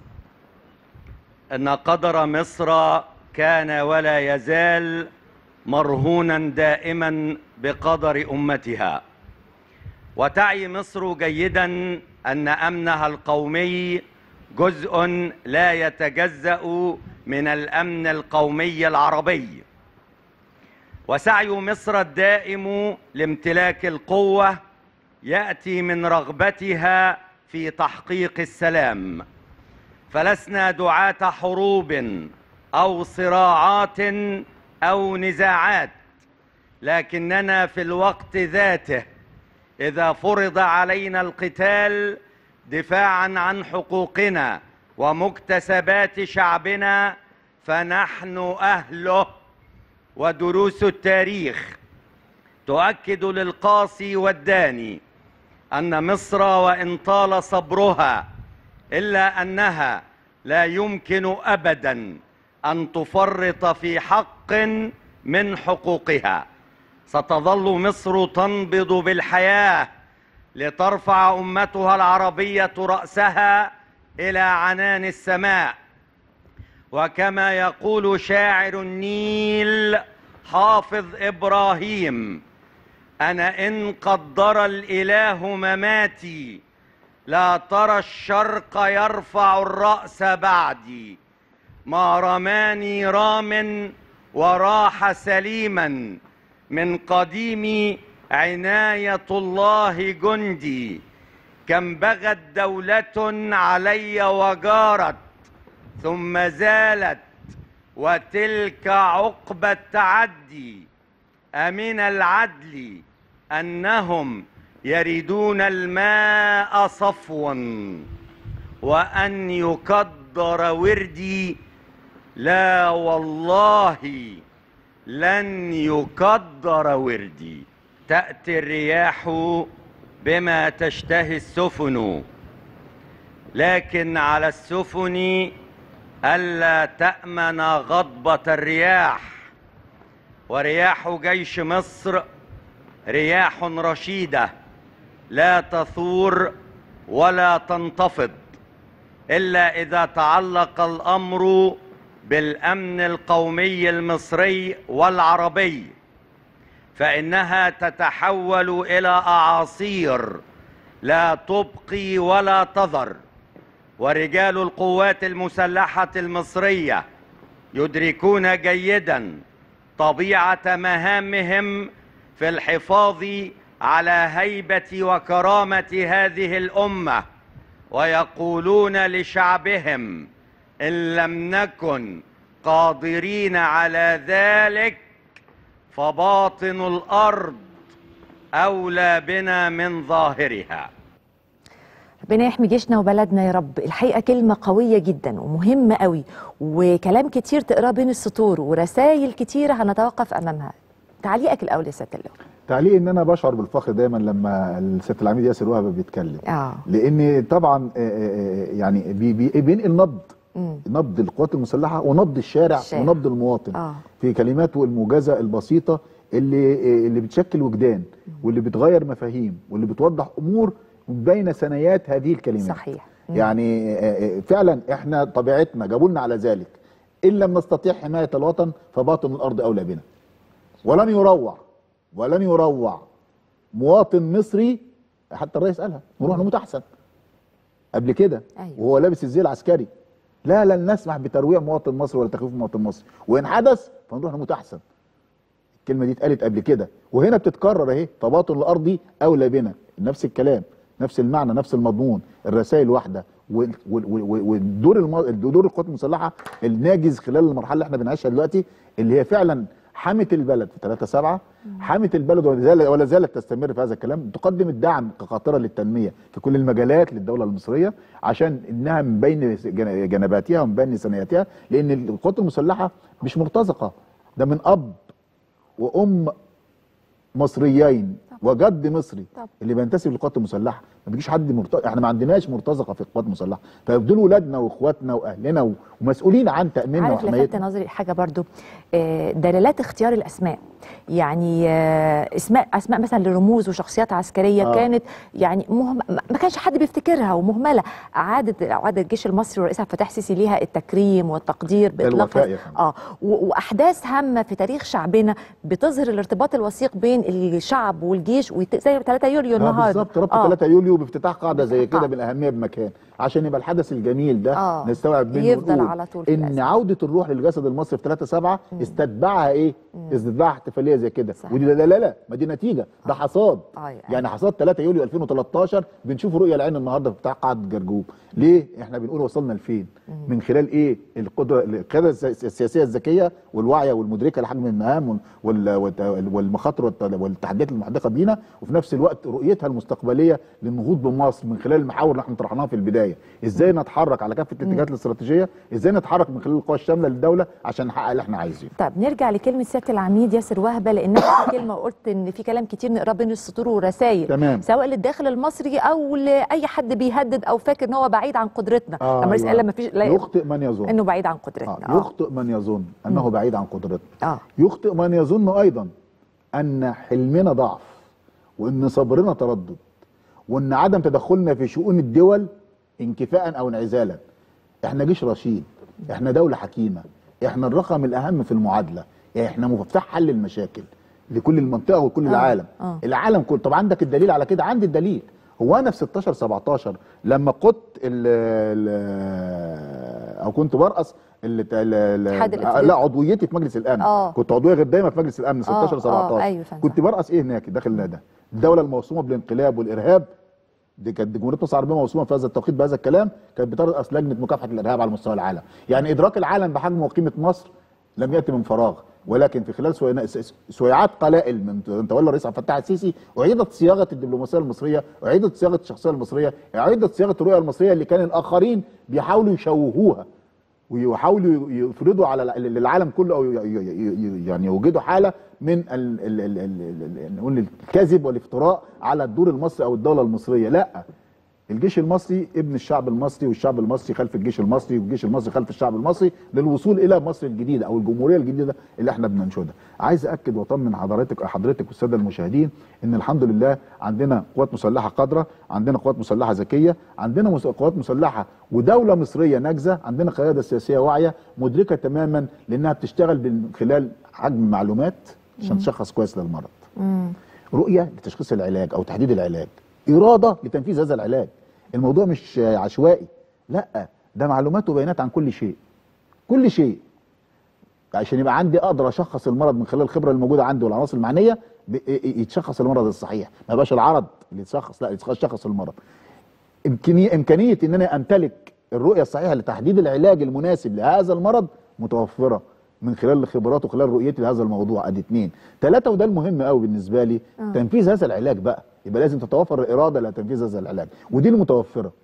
Speaker 6: أن قدر مصر كان ولا يزال مرهونا دائما بقدر أمتها وتعي مصر جيدا أن أمنها القومي جزء لا يتجزأ من الأمن القومي العربي وسعي مصر الدائم لامتلاك القوة يأتي من رغبتها في تحقيق السلام فلسنا دعاة حروب أو صراعات أو نزاعات لكننا في الوقت ذاته إذا فرض علينا القتال دفاعا عن حقوقنا ومكتسبات شعبنا فنحن أهله ودروس التاريخ تؤكد للقاصي والداني أن مصر وإن طال صبرها إلا أنها لا يمكن أبدا أن تفرط في حق من حقوقها ستظل مصر تنبض بالحياة لترفع أمتها العربية رأسها إلى عنان السماء وكما يقول شاعر النيل حافظ إبراهيم أنا إن قدر الإله مماتي لا ترى الشرق يرفع الرأس بعدي ما رماني رام وراح سليما من قديم عناية الله جندي كم بغت دولة علي وجارت ثم زالت وتلك عقبى التعدي أمن العدل أنهم يريدون الماء صفوا وأن يقدر وردي لا والله لن يقدر وردي تأتي الرياح بما تشتهي السفن لكن على السفن ألا تأمن غضبة الرياح ورياح جيش مصر رياح رشيدة لا تثور ولا تنتفض إلا إذا تعلق الأمر بالأمن القومي المصري والعربي فإنها تتحول إلى أعاصير لا تبقي ولا تذر ورجال القوات المسلحة المصرية يدركون جيدا طبيعه مهامهم في الحفاظ على هيبه وكرامه هذه الامه ويقولون لشعبهم ان لم نكن قادرين على ذلك فباطن الارض اولى بنا من ظاهرها
Speaker 1: ربنا يحمي جيشنا وبلدنا يا رب الحقيقه كلمه قويه جدا ومهمه قوي وكلام كتير تقراه بين السطور ورسائل كتيره هنتوقف امامها تعليقك الاول يا سياده اللواء
Speaker 5: تعليق ان انا بشعر بالفخر دايما لما الست العميد ياسر وهبه بيتكلم
Speaker 1: اه
Speaker 5: لان طبعا آه، آه، آه، يعني بي- بي- بينقل نبض
Speaker 1: مم.
Speaker 5: نبض القوات المسلحه ونبض الشارع,
Speaker 1: الشارع.
Speaker 5: ونبض المواطن
Speaker 1: آه.
Speaker 5: في كلماته الموجزه البسيطه اللي اللي بتشكل وجدان واللي بتغير مفاهيم واللي بتوضح امور بين ثنايات هذه الكلمات
Speaker 1: صحيح مم.
Speaker 5: يعني آه، آه، فعلا احنا طبيعتنا جابوا لنا على ذلك ان لم نستطيع حمايه الوطن فباطن الارض اولى بنا ولن يروع ولن يروع مواطن مصري حتى الرئيس قالها نروح نموت احسن قبل كده
Speaker 1: أيوة.
Speaker 5: وهو لابس الزي العسكري لا لن نسمح بترويع مواطن مصري ولا تخويف مواطن مصري وان حدث فنروح نموت احسن الكلمه دي اتقالت قبل كده وهنا بتتكرر اهي تباطن الارض اولى بنا نفس الكلام نفس المعنى نفس المضمون الرسائل واحده وال- وال- وال- والدور الم... دور القوات المسلحه الناجز خلال المرحله اللي احنا بنعيشها دلوقتي اللي هي فعلا حمت البلد في 3 7 حمت البلد ولا زالت ولا زالت تستمر في هذا الكلام تقدم الدعم كقاطره للتنميه في كل المجالات للدوله المصريه عشان انها من بين جن- جنباتها ومن بين ثنياتها لان القوات المسلحه مش مرتزقه ده من اب وام مصريين وجد مصري
Speaker 1: طب.
Speaker 5: اللي بينتسب للقوات المسلحه ما بيجيش حد مرتزق احنا ما عندناش مرتزقه في القوات المسلحه فدول ولادنا واخواتنا واهلنا و- ومسؤولين عن تاميننا
Speaker 1: عارف لفت
Speaker 5: وحمايتنا
Speaker 1: نظري حاجه برضو آه، دلالات اختيار الاسماء يعني آه، اسماء اسماء مثلا لرموز وشخصيات عسكريه
Speaker 5: آه.
Speaker 1: كانت يعني مهم ما كانش حد بيفتكرها ومهمله عادت عاد الجيش المصري والرئيس عبد الفتاح السيسي ليها التكريم والتقدير
Speaker 5: الوفاء
Speaker 1: باطلاق
Speaker 5: يا فندم.
Speaker 1: اه و- واحداث هامه في تاريخ شعبنا بتظهر الارتباط الوثيق بين الشعب والجيش وت- زي 3 يوليو
Speaker 5: آه
Speaker 1: النهارده
Speaker 5: بالظبط ربط
Speaker 1: آه.
Speaker 5: 3 يوليو بافتتاح قاعده زي
Speaker 1: بافتتاح
Speaker 5: كده
Speaker 1: قاعدة.
Speaker 5: بالاهميه بمكان عشان يبقى الحدث الجميل ده
Speaker 1: آه.
Speaker 5: نستوعب منه
Speaker 1: يفضل
Speaker 5: ونقول
Speaker 1: على طول في
Speaker 5: ان
Speaker 1: الأذهان.
Speaker 5: عوده الروح للجسد المصري في 3 7 استتبعها ايه؟ استتبعها احتفاليه زي كده
Speaker 1: صحيح.
Speaker 5: ودي لا لا لا ما دي نتيجه ده حصاد
Speaker 1: آه، يعني.
Speaker 5: يعني حصاد 3 يوليو 2013 بنشوف رؤيه العين النهارده في بتاع قاعده جرجوب ليه؟ احنا بنقول وصلنا لفين؟ من خلال ايه؟ القدره القياده الس- السياسيه الذكيه والواعيه والمدركه لحجم المهام وال- وال- والمخاطر والت- والتحديات المحدقه بينا وفي نفس الوقت رؤيتها المستقبليه للنهوض بمصر من خلال المحاور اللي احنا طرحناها في البدايه، ازاي نتحرك على كافه الاتجاهات الاستراتيجيه، ازاي نتحرك من خلال القوى الشامله للدوله عشان نحقق اللي احنا عايزينه.
Speaker 1: طب نرجع لكلمه سياده العميد ياسر وهبه لان في كلمه قلت ان في كلام كتير نقراه بين السطور ورسائل
Speaker 5: تمام.
Speaker 1: سواء للداخل المصري او لاي حد بيهدد او فاكر ان هو بعيد عن قدرتنا
Speaker 5: آه،
Speaker 1: لما
Speaker 5: أيوة.
Speaker 1: أيوة. ما فيش لا
Speaker 5: يخطئ من يظن
Speaker 1: انه بعيد عن قدرتنا
Speaker 5: آه. يخطئ من يظن انه بعيد عن قدرتنا
Speaker 1: اه
Speaker 5: يخطئ من يظن ايضا ان حلمنا ضعف وان صبرنا تردد وان عدم تدخلنا في شؤون الدول انكفاء او انعزالا احنا جيش رشيد احنا دوله حكيمه احنا الرقم الاهم في المعادله احنا مفتاح حل المشاكل لكل المنطقه وكل
Speaker 1: آه،
Speaker 5: العالم
Speaker 1: آه.
Speaker 5: العالم كله طب عندك الدليل على كده عندي الدليل هو انا في 16 17 لما قدت ال ال او كنت برأس ال- ال- ال-
Speaker 1: اتحاد الاتحاد.
Speaker 5: لا عضويتي في مجلس الامن
Speaker 1: آه.
Speaker 5: كنت عضويه غير دايمه في مجلس الامن 16
Speaker 1: آه،
Speaker 5: 17
Speaker 1: أيوة فهمت.
Speaker 5: كنت برأس ايه هناك داخل ده الدوله الموسومه بالانقلاب والارهاب دي كانت جمهوريه مصر العربيه موسومه في هذا التوقيت بهذا الكلام كانت بترأس لجنه مكافحه الارهاب على مستوى العالم يعني ادراك العالم بحجم وقيمه مصر لم ياتي من فراغ ولكن في خلال سوينا- س- س- سويعات قلائل من تولى الرئيس عبد الفتاح السيسي اعيدت صياغه الدبلوماسيه المصريه اعيدت صياغه الشخصيه المصريه اعيدت صياغه الرؤيه المصريه اللي كان الاخرين بيحاولوا يشوهوها ويحاولوا يفرضوا على الع- للعالم كله او ي- ي- ي- يعني يوجدوا حاله من ال ال ال ال ال نقول الكذب والافتراء على الدور المصري او الدوله المصريه لا الجيش المصري ابن الشعب المصري والشعب المصري خلف الجيش المصري والجيش المصري خلف الشعب المصري للوصول الى مصر الجديده او الجمهوريه الجديده اللي احنا بننشدها عايز اكد واطمن حضرتك حضرتك والساده المشاهدين ان الحمد لله عندنا قوات مسلحه قادره عندنا قوات مسلحه ذكيه عندنا مس- قوات مسلحه ودوله مصريه ناجزه عندنا قياده سياسيه واعيه مدركه تماما لانها بتشتغل من خلال حجم معلومات عشان تشخص كويس للمرض رؤيه لتشخيص العلاج او تحديد العلاج اراده لتنفيذ هذا العلاج الموضوع مش عشوائي لا ده معلومات وبيانات عن كل شيء كل شيء عشان يبقى عندي اقدر اشخص المرض من خلال الخبره الموجوده عندي والعناصر المعنيه ب- يتشخص المرض الصحيح ما يبقاش العرض اللي يتشخص لا يتشخص المرض امكانيه امكانيه ان انا امتلك الرؤيه الصحيحه لتحديد العلاج المناسب لهذا المرض متوفره من خلال الخبرات وخلال رؤيتي لهذا الموضوع ادي اثنين ثلاثه وده المهم قوي بالنسبه لي
Speaker 1: آه.
Speaker 5: تنفيذ هذا العلاج بقى يبقى لازم تتوفر الاراده لتنفيذ هذا العلاج ودي المتوفره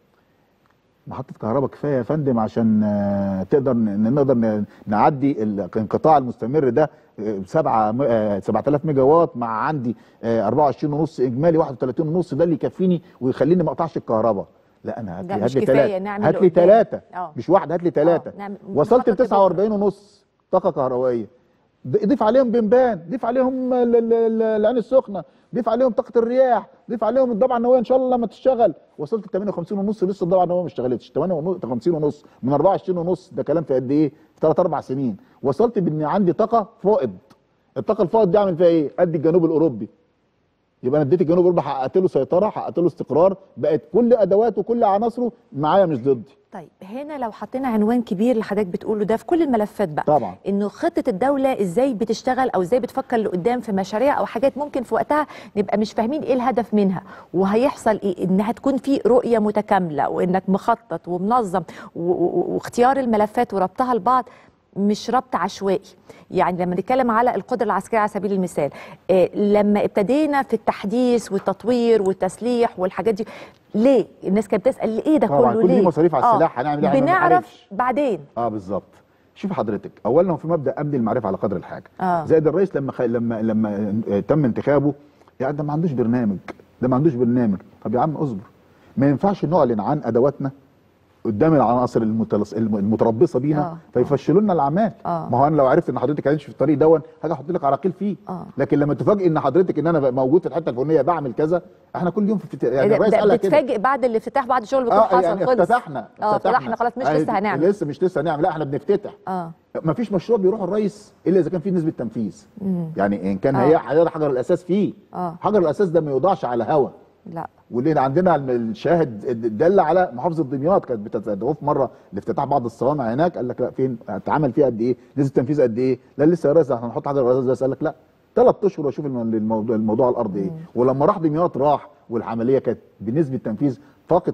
Speaker 5: محطة كهرباء كفاية يا فندم عشان آه، تقدر ن- نقدر ن- نعدي الانقطاع المستمر ده آه، سبعة م- آه، 7000 ميجا واط مع عندي آه، 24 ونص اجمالي 31 ونص ده اللي يكفيني ويخليني ما اقطعش الكهرباء لا انا هات
Speaker 1: لا،
Speaker 5: لي
Speaker 1: مش
Speaker 5: هات لي
Speaker 1: كفاية،
Speaker 5: ثلاثة
Speaker 1: نعمل
Speaker 5: هات لي
Speaker 1: قدام.
Speaker 5: ثلاثة
Speaker 1: آه.
Speaker 5: مش واحدة هات لي ثلاثة
Speaker 1: نعمل-
Speaker 5: وصلت ل
Speaker 1: نخطط
Speaker 5: 49 ونص طاقة كهربائية ض- ضيف عليهم بنبان ضيف عليهم ال- ال- ال- العين السخنه ضيف عليهم طاقه الرياح ضيف عليهم الضبعه النوويه ان شاء الله لما تشتغل وصلت ل 58 ونص لسه الضبعه النوويه ما اشتغلتش 58 ونص من 24 ونص ده كلام في قد ايه في 3 4 سنين وصلت بان عندي طاقه فائض الطاقه الفائض دي اعمل فيها ايه قد الجنوب الاوروبي يبقى انا اديت الجنوب الاوروبي حققت له سيطره حققت له استقرار بقت كل ادواته وكل عناصره معايا مش ضدي
Speaker 1: طيب هنا لو حطينا عنوان كبير اللي حضرتك بتقوله ده في كل الملفات بقى
Speaker 5: طبعا
Speaker 1: انه خطه الدوله ازاي بتشتغل او ازاي بتفكر لقدام في مشاريع او حاجات ممكن في وقتها نبقى مش فاهمين ايه الهدف منها وهيحصل ايه انها تكون في رؤيه متكامله وانك مخطط ومنظم و- و- واختيار الملفات وربطها لبعض مش ربط عشوائي يعني لما نتكلم على القدره العسكريه على سبيل المثال إيه لما ابتدينا في التحديث والتطوير والتسليح والحاجات دي ليه الناس كانت بتسال ليه ده
Speaker 5: طبعاً،
Speaker 1: كله
Speaker 5: كل دي
Speaker 1: ليه
Speaker 5: مصاريف على
Speaker 1: آه،
Speaker 5: السلاح، هنعمل إيه؟ إحنا ما
Speaker 1: بنعرف
Speaker 5: بنعرفش.
Speaker 1: بعدين
Speaker 5: اه بالظبط شوف حضرتك اولا هو في مبدا امن المعرفه على قدر الحاجه
Speaker 1: آه.
Speaker 5: زائد الرئيس لما خ... لما لما آه، تم انتخابه يعني ده ما عندوش برنامج ده ما عندوش برنامج طب يا عم اصبر ما ينفعش نعلن عن ادواتنا قدام العناصر المتلص... الم- المتربصه بيها
Speaker 1: آه.
Speaker 5: فيفشلوا لنا الاعمال
Speaker 1: آه.
Speaker 5: ما هو انا لو عرفت ان حضرتك هتمشي في الطريق دون هاجي احط لك عراقيل فيه
Speaker 1: آه.
Speaker 5: لكن لما تفاجئ ان حضرتك ان انا بقى موجود في الحته الفلانيه بعمل كذا احنا كل يوم في الفت... يعني
Speaker 1: ده-
Speaker 5: الرئيس
Speaker 1: ده
Speaker 5: قالها كده
Speaker 1: بتفاجئ بعد الافتتاح بعد الشغل بيكون
Speaker 5: اه
Speaker 1: حصل
Speaker 5: يعني
Speaker 1: خلص
Speaker 5: افتتحنا
Speaker 1: اه فاحنا خلاص مش
Speaker 5: يعني
Speaker 1: لسه هنعمل
Speaker 5: لسه مش لسه هنعمل لا احنا بنفتتح
Speaker 1: اه
Speaker 5: ما فيش مشروع بيروح الرئيس الا اذا كان فيه نسبه تنفيذ
Speaker 1: مم.
Speaker 5: يعني ان كان
Speaker 1: آه.
Speaker 5: هي هي حجر الاساس فيه
Speaker 1: اه
Speaker 5: حجر الاساس ده ما يوضعش على هوا
Speaker 1: لا
Speaker 5: واللي عندنا الشاهد دل على محافظه دمياط كانت بتدعو في مره لافتتاح بعض الصوامع هناك قال لك لا فين اتعمل فيها قد ايه نسبه تنفيذ قد ايه لا لسه يا ريس احنا هنحط حجر الاساس بس قال لك لا ثلاث اشهر واشوف الم- الموضوع الموضوع على الارض ايه ولما راح دمياط راح والعمليه كانت بنسبه تنفيذ فاقت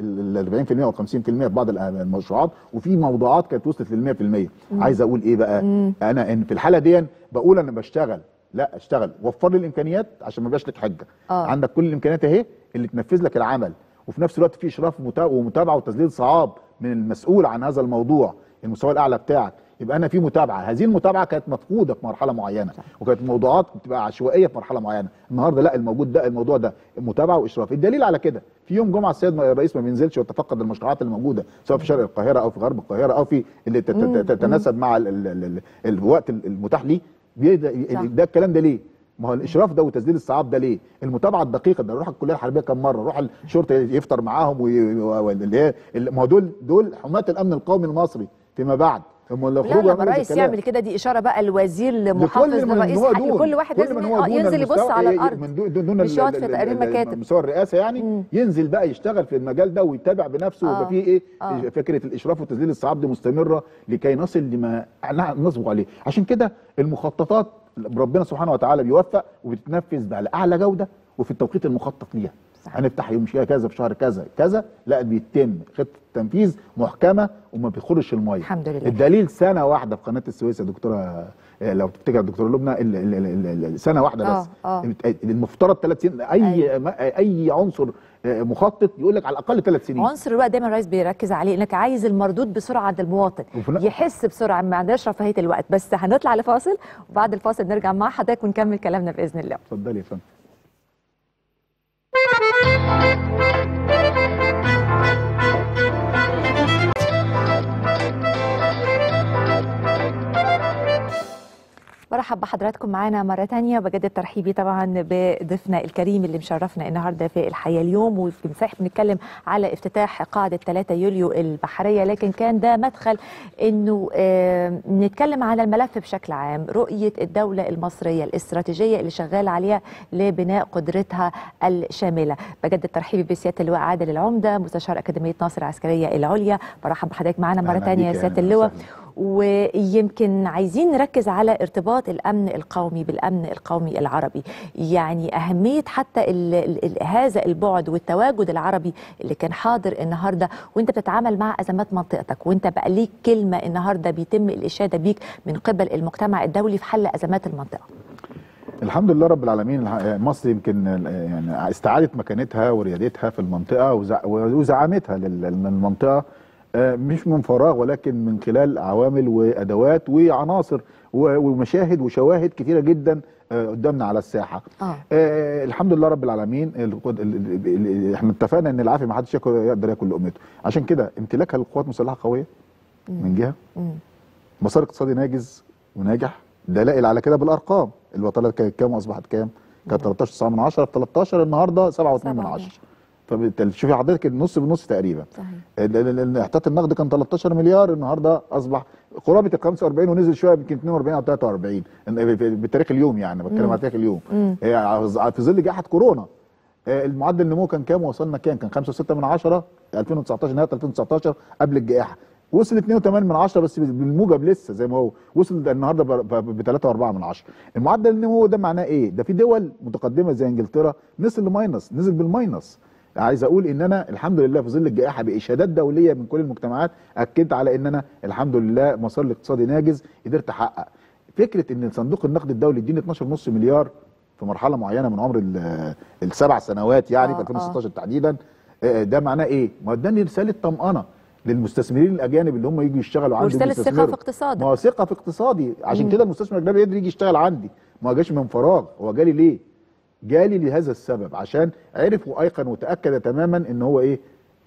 Speaker 5: ال 40% او 50% في بعض الأ- المشروعات وفي موضوعات كانت وصلت لل 100% عايز اقول ايه بقى انا ان في الحاله دي بقول انا بشتغل لا اشتغل وفر لي الامكانيات عشان ما يبقاش لك حجه
Speaker 1: آه.
Speaker 5: عندك كل الامكانيات اهي اللي تنفذ لك العمل وفي نفس الوقت في اشراف ومتا- ومتابعه وتسديد صعاب من المسؤول عن هذا الموضوع المستوى الاعلى بتاعك يبقى انا في متابعه هذه المتابعه كانت مفقوده في مرحله معينه وكانت موضوعات بتبقى عشوائيه في مرحله معينه النهارده لا الموجود ده الموضوع ده متابعه واشراف الدليل على كده في يوم جمعه السيد الرئيس ما بينزلش ويتفقد المشروعات اللي موجوده سواء في شرق القاهره او في غرب القاهره او في اللي تت- تت- تتناسب مع ال ال ال ال الوقت المتاح ليه بيبدأ-
Speaker 1: صح.
Speaker 5: ده الكلام ده ليه ما هو الاشراف ده وتسديد الصعاب ده ليه؟ المتابعه الدقيقه ده نروح الكليه الحربيه كم مره؟ نروح الشرطه يفطر معاهم وي- و- اللي هي ما هو دول دول حماة الامن القومي المصري فيما بعد هم اللي
Speaker 1: لا
Speaker 5: يخرجوا
Speaker 1: لما
Speaker 5: يعملوا
Speaker 1: الرئيس
Speaker 5: الكلام.
Speaker 1: يعمل كده دي اشاره بقى الوزير لمحافظ
Speaker 5: لكل من
Speaker 1: لرئيس
Speaker 5: هو
Speaker 1: حق
Speaker 5: دون
Speaker 1: كل واحد
Speaker 5: كل
Speaker 1: لازم
Speaker 5: من
Speaker 1: ي-
Speaker 5: هو
Speaker 1: آه
Speaker 5: دون
Speaker 1: ينزل
Speaker 5: المستوى-
Speaker 1: يبص على
Speaker 5: ي-
Speaker 1: الارض
Speaker 5: من دون دون
Speaker 1: مش يقعد في
Speaker 5: ال- ال-
Speaker 1: تقرير
Speaker 5: ال-
Speaker 1: مكاتب.
Speaker 5: مستوى الرئاسه يعني
Speaker 1: مم.
Speaker 5: ينزل بقى يشتغل في المجال ده ويتابع بنفسه
Speaker 1: آه.
Speaker 5: ويبقى فيه ايه
Speaker 1: آه.
Speaker 5: فكره الاشراف وتسديد الصعاب دي مستمره لكي نصل لما نصبغ عليه عشان كده المخططات ربنا سبحانه وتعالى بيوفق وبتتنفذ على اعلى جوده وفي التوقيت المخطط ليها
Speaker 1: صحيح.
Speaker 5: هنفتح يوم شيء كذا في شهر كذا كذا لا بيتم خطه تنفيذ محكمه وما بيخرش الميه
Speaker 1: الحمد لله.
Speaker 5: الدليل سنه واحده في قناه السويس يا دكتوره آه، لو تفتكر يا دكتوره لبنى ال- ال- ال- ال- ال- سنه واحده بس
Speaker 1: آه، آه.
Speaker 5: المفترض ثلاث سنين اي ما- اي عنصر آه، مخطط يقول لك على الاقل ثلاث سنين
Speaker 1: عنصر الوقت دايما الرئيس بيركز عليه انك عايز المردود بسرعه عند المواطن
Speaker 5: وفي ن-
Speaker 1: يحس بسرعه ما عندناش رفاهيه الوقت بس هنطلع لفاصل وبعد الفاصل نرجع مع حضرتك ونكمل كلامنا باذن الله
Speaker 5: اتفضلي يا فندم
Speaker 1: برحب بحضراتكم معانا مرة تانية بجدد ترحيبي طبعا بضيفنا الكريم اللي مشرفنا النهاردة في الحياة اليوم وفي مساحة بنتكلم على افتتاح قاعدة 3 يوليو البحرية لكن كان ده مدخل انه آه نتكلم على الملف بشكل عام رؤية الدولة المصرية الاستراتيجية اللي شغال عليها لبناء قدرتها الشاملة بجدد ترحيبي بسيادة اللواء عادل العمدة مستشار أكاديمية ناصر العسكرية العليا برحب بحضرتك معانا مرة
Speaker 5: أهلا
Speaker 1: تانية يا
Speaker 5: بيك،
Speaker 1: سيادة
Speaker 5: أهلا
Speaker 1: اللواء
Speaker 5: وسهلا.
Speaker 1: ويمكن عايزين نركز على ارتباط الامن القومي بالامن القومي العربي يعني اهميه حتى ال ال ال هذا البعد والتواجد العربي اللي كان حاضر النهارده وانت بتتعامل مع ازمات منطقتك وانت بقى ليك كلمه النهارده بيتم الاشاده بيك من قبل المجتمع الدولي في حل ازمات المنطقه
Speaker 5: الحمد لله رب العالمين الح- مصر يمكن يعني استعادت مكانتها وريادتها في المنطقه وزع- وزعامتها لل- للمنطقه آه، مش من فراغ ولكن من خلال عوامل وادوات وعناصر و- ومشاهد وشواهد كثيره جدا آه، قدامنا على الساحه
Speaker 1: اه
Speaker 5: آه الحمد لله رب العالمين ال- ال- ال- ال- احنا اتفقنا ان العافيه ما حدش ياكل- يقدر ياكل لقمته عشان كده امتلاكها للقوات المسلحه قويه من جهه
Speaker 1: مم.
Speaker 5: مسار اقتصادي ناجز وناجح دلائل على كده بالارقام البطاله كانت كام واصبحت كام؟ كانت 13 من 10 في 13 النهارده 7.2 من
Speaker 1: سبعة
Speaker 5: 10 فبالتالي شوفي حضرتك النص بالنص تقريبا
Speaker 1: صحيح
Speaker 5: ال- ال- ال- احتياط النقد كان 13 مليار النهارده اصبح قرابه ال 45 ونزل شويه يمكن 42 او 43 إن- ب- ب- بتاريخ اليوم يعني بتكلم على تاريخ اليوم
Speaker 1: مم.
Speaker 5: هي ع- في ظل جائحه كورونا آه، المعدل النمو كان كام وصلنا كام كان 5.6 من 10 2019 نهايه 2019 قبل الجائحه وصل 2.8 من 10 بس بالموجب لسه زي ما هو وصل النهارده ب 3.4 من 10 المعدل النمو ده معناه ايه ده في دول متقدمه زي انجلترا نزل لماينس نزل بالماينس عايز اقول ان انا الحمد لله في ظل الجائحه باشادات دوليه من كل المجتمعات اكدت على ان انا الحمد لله مسار الاقتصادي ناجز قدرت احقق فكره ان صندوق النقد الدولي يديني 12.5 مليار في مرحله معينه من عمر ال- السبع سنوات يعني
Speaker 1: آه،
Speaker 5: في 2016 تحديدا آه، ده معناه ايه؟ ما اداني رساله طمانه للمستثمرين الاجانب اللي هم يجوا يشتغلوا عندي
Speaker 1: ورسالة ثقة
Speaker 5: ويستثمروا.
Speaker 1: في اقتصادك.
Speaker 5: ما هو ثقه في اقتصادي عشان كده المستثمر الاجنبي يقدر يجي يشتغل عندي ما هو جاش من فراغ هو جالي ليه؟ جالي لهذا السبب عشان عرف وايقن وتاكد تماما ان هو ايه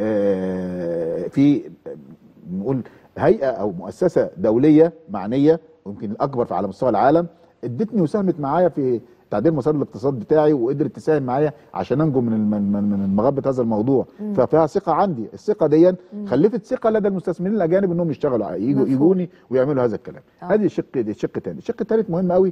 Speaker 5: آه في آه، نقول هيئه او مؤسسه دوليه معنيه ويمكن الاكبر على مستوى العالم ادتني وساهمت معايا في تعديل مسار الاقتصاد بتاعي وقدرت تساهم معايا عشان انجو من الم- من من المغبه هذا الموضوع ففيها ثقه عندي الثقه دي خلفت ثقه لدى المستثمرين الاجانب انهم يشتغلوا يجوا
Speaker 1: مفهوم.
Speaker 5: يجوني ويعملوا هذا الكلام
Speaker 1: آه.
Speaker 5: هذه الشق الشق الثاني الشق الثالث مهم قوي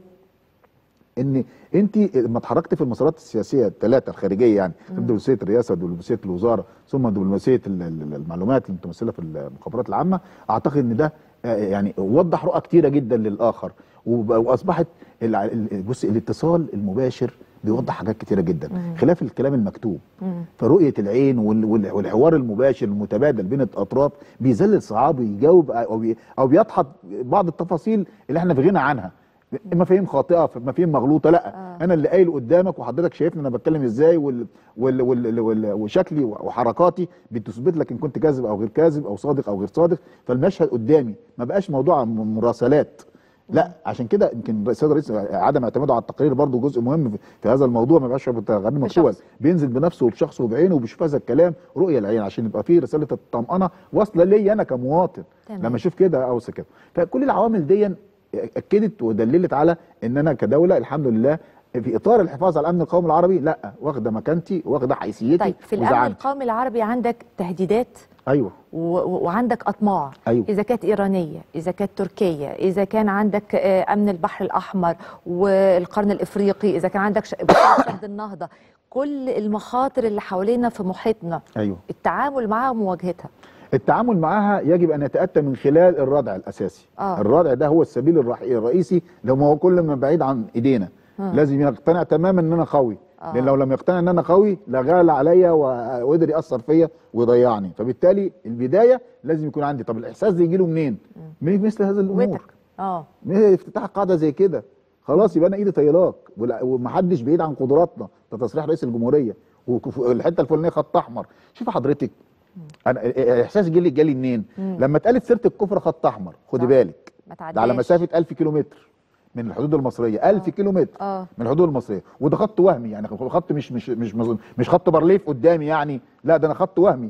Speaker 5: ان انت لما اتحركت في المسارات السياسيه الثلاثه الخارجيه يعني دبلوماسيه الرئاسه ودبلوماسيه الوزاره ثم دبلوماسيه ال- ال- المعلومات المتمثله في المخابرات العامه اعتقد ان ده آه، يعني وضح رؤى كتيره جدا للاخر وب- واصبحت الع- ال- بص الاتصال المباشر بيوضح حاجات كتيره جدا خلاف الكلام المكتوب فرؤيه العين وال- وال- والحوار المباشر المتبادل بين الاطراف بيذلل صعاب ويجاوب او بي او بيدحض بعض التفاصيل اللي احنا في غنى عنها مفاهيم خاطئه مفاهيم مغلوطه لا آه. انا اللي قايل قدامك وحضرتك شايفني انا بتكلم ازاي وال وال وال وال وشكلي وحركاتي بتثبت لك ان كنت كاذب او غير كاذب او صادق او غير صادق فالمشهد قدامي ما بقاش موضوع م- مراسلات لا عشان كده يمكن السيد الرئيس عدم اعتماده على التقرير برضه جزء مهم في, في هذا الموضوع ما بقاش غير مكتوبه
Speaker 1: بشخص.
Speaker 5: بينزل بنفسه وبشخصه وبعينه وبيشوف هذا الكلام رؤيه العين عشان يبقى فيه رساله الطمانه واصله لي انا كمواطن
Speaker 1: تمام.
Speaker 5: لما اشوف كده او كده فكل العوامل دي اكدت ودللت على ان انا كدوله الحمد لله في اطار الحفاظ على الامن القومي العربي لا واخده مكانتي واخده حيثيتي
Speaker 1: طيب في الامن
Speaker 5: وزعامتي.
Speaker 1: القومي العربي عندك تهديدات
Speaker 5: ايوه
Speaker 1: و- و- وعندك اطماع
Speaker 5: أيوة.
Speaker 1: اذا كانت ايرانيه اذا كانت تركيه اذا كان عندك آه، امن البحر الاحمر والقرن الافريقي اذا كان عندك ش- بحيرة سد النهضه كل المخاطر اللي حوالينا في محيطنا
Speaker 5: ايوه
Speaker 1: التعامل معها ومواجهتها
Speaker 5: التعامل معها يجب ان يتاتى من خلال الردع الاساسي
Speaker 1: آه.
Speaker 5: الردع ده هو السبيل الرح- الرئيسي لو ما هو كل ما بعيد عن ايدينا لازم يقتنع تماما ان انا قوي
Speaker 1: آه.
Speaker 5: لان لو لم يقتنع ان انا قوي لغال عليا و- وقدر ياثر فيا ويضيعني فبالتالي البدايه لازم يكون عندي طب الاحساس ده يجي له منين من مثل هذا الامور
Speaker 1: قوتك اه
Speaker 5: من افتتاح قاعده زي كده خلاص يبقى انا ايدي طيلاك ولا- ومحدش بعيد عن قدراتنا ده تصريح رئيس الجمهوريه وكف- الحته الفلانيه خط احمر شوف حضرتك انا احساسي جالي جالي منين لما اتقالت سيره الكفر خط احمر خدي
Speaker 1: صح.
Speaker 5: بالك
Speaker 1: ما
Speaker 5: ده على
Speaker 1: تعداش.
Speaker 5: مسافه 1000 كيلومتر من الحدود المصريه 1000 كيلومتر
Speaker 1: آه.
Speaker 5: من الحدود المصريه وده خط وهمي يعني خط مش مش مش مش, مش خط بارليف قدامي يعني لا ده انا خط وهمي